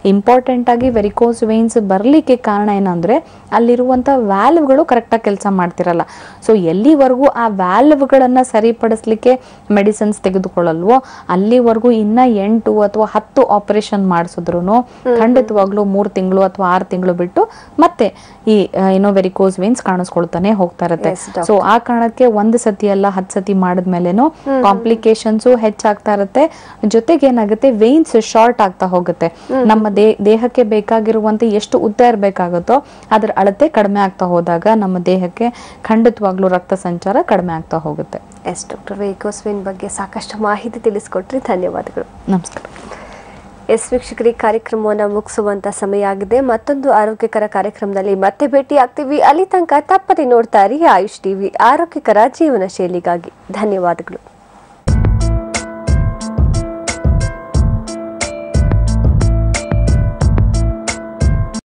Speaker 2: ಇಂಪಾರ್ಟೆಂಟ್ ಆಗಿ ವೆರಿಕೋಸ್ ವೇನ್ಸ್ ಬರಲಿಕ್ಕೆ ಕಾರಣ ಏನಂದ್ರೆ ಅಲ್ಲಿರುವಂಥ ವ್ಯಾಲ್ವ್ಗಳು ಕರೆಕ್ಟಾಗಿ ಕೆಲಸ ಮಾಡ್ತಿರಲ್ಲ ಸೊ ಎಲ್ಲಿವರೆಗೂ ಆ ವ್ಯಾಲ್ವ್ಗಳನ್ನ ಸರಿಪಡಿಸ್ಲಿಕ್ಕೆ ಮೆಡಿಸಿನ್ಸ್ ತೆಗೆದುಕೊಳ್ಳಲ್ವೋ ಅಲ್ಲಿವರೆಗೂ ಇನ್ನ ಎಂಟು ಅಥವಾ ಹತ್ತು ಆಪರೇಷನ್ ಮಾಡಿಸಿದ್ರು ಖಂಡಿತವಾಗ್ಲೂ ಮೂರು ತಿಂಗಳು ಅಥವಾ ಆರು ತಿಂಗಳು ಬಿಟ್ಟು ಮತ್ತೆ ಈ ಆ, ಏನೋ ವೆರಿಕೋಸ್ ವೇನ್ಸ್ ಕಾಣಿಸ್ಕೊಳ್ತಾನೆ ಹೋಗ್ತಾ ಇರುತ್ತೆ
Speaker 1: Yes, doctor.
Speaker 2: ಸೊ ಆ ಕಾರಣಕ್ಕೆ ಒಂದು ಸತಿ ಅಲ್ಲ ಹತ್ತು ಸತಿ ಮಾಡಿದ್ಮೇಲೆನೂ ಕಾಂಪ್ಲಿಕೇಶನ್ಸು ಹೆಚ್ಚಾಗ್ತಾ ಇರುತ್ತೆ ಜೊತೆಗೆ ಏನಾಗುತ್ತೆ ವೇನ್ಸ್ ಶಾರ್ಟ್ ಆಗ್ತಾ ಹೋಗುತ್ತೆ ನಮ್ಮ ದೇ ದೇಹಕ್ಕೆ ಬೇಕಾಗಿರುವಂತೆ ಎಷ್ಟು ಉದ್ದ ಇರಬೇಕಾಗುತ್ತೋ ಅದ್ರ ಅಳತೆ ಕಡಿಮೆ ಆಗ್ತಾ ಹೋದಾಗ ನಮ್ಮ ದೇಹಕ್ಕೆ ಖಂಡಿತವಾಗ್ಲೂ ರಕ್ತ ಸಂಚಾರ ಕಡಿಮೆ ಆಗ್ತಾ ಹೋಗುತ್ತೆ
Speaker 1: ಎಸ್ ಡಾಕ್ಟರ್ ವೇಕೋಸ್ವಿನ್ ಬಗ್ಗೆ ಸಾಕಷ್ಟು ಮಾಹಿತಿ ತಿಳಿಸ್ಕೊಟ್ರಿ ಧನ್ಯವಾದಗಳು
Speaker 2: ನಮಸ್ಕಾರ
Speaker 1: ಎಸ್ ವೀಕ್ಷಕರಿ ಕಾರ್ಯಕ್ರಮವನ್ನು ಮುಗಿಸುವಂತ ಸಮಯ ಆಗಿದೆ ಮತ್ತೊಂದು ಆರೋಗ್ಯಕರ ಕಾರ್ಯಕ್ರಮದಲ್ಲಿ ಮತ್ತೆ ಭೇಟಿ ಆಗ್ತೀವಿ ಅಲ್ಲಿ ತನಕ ತಪ್ಪದೆ ನೋಡ್ತಾ ಇರಿ ಆಯುಷ್ ಟಿವಿ ಆರೋಗ್ಯಕರ ಜೀವನ ಶೈಲಿಗಾಗಿ ಧನ್ಯವಾದಗಳು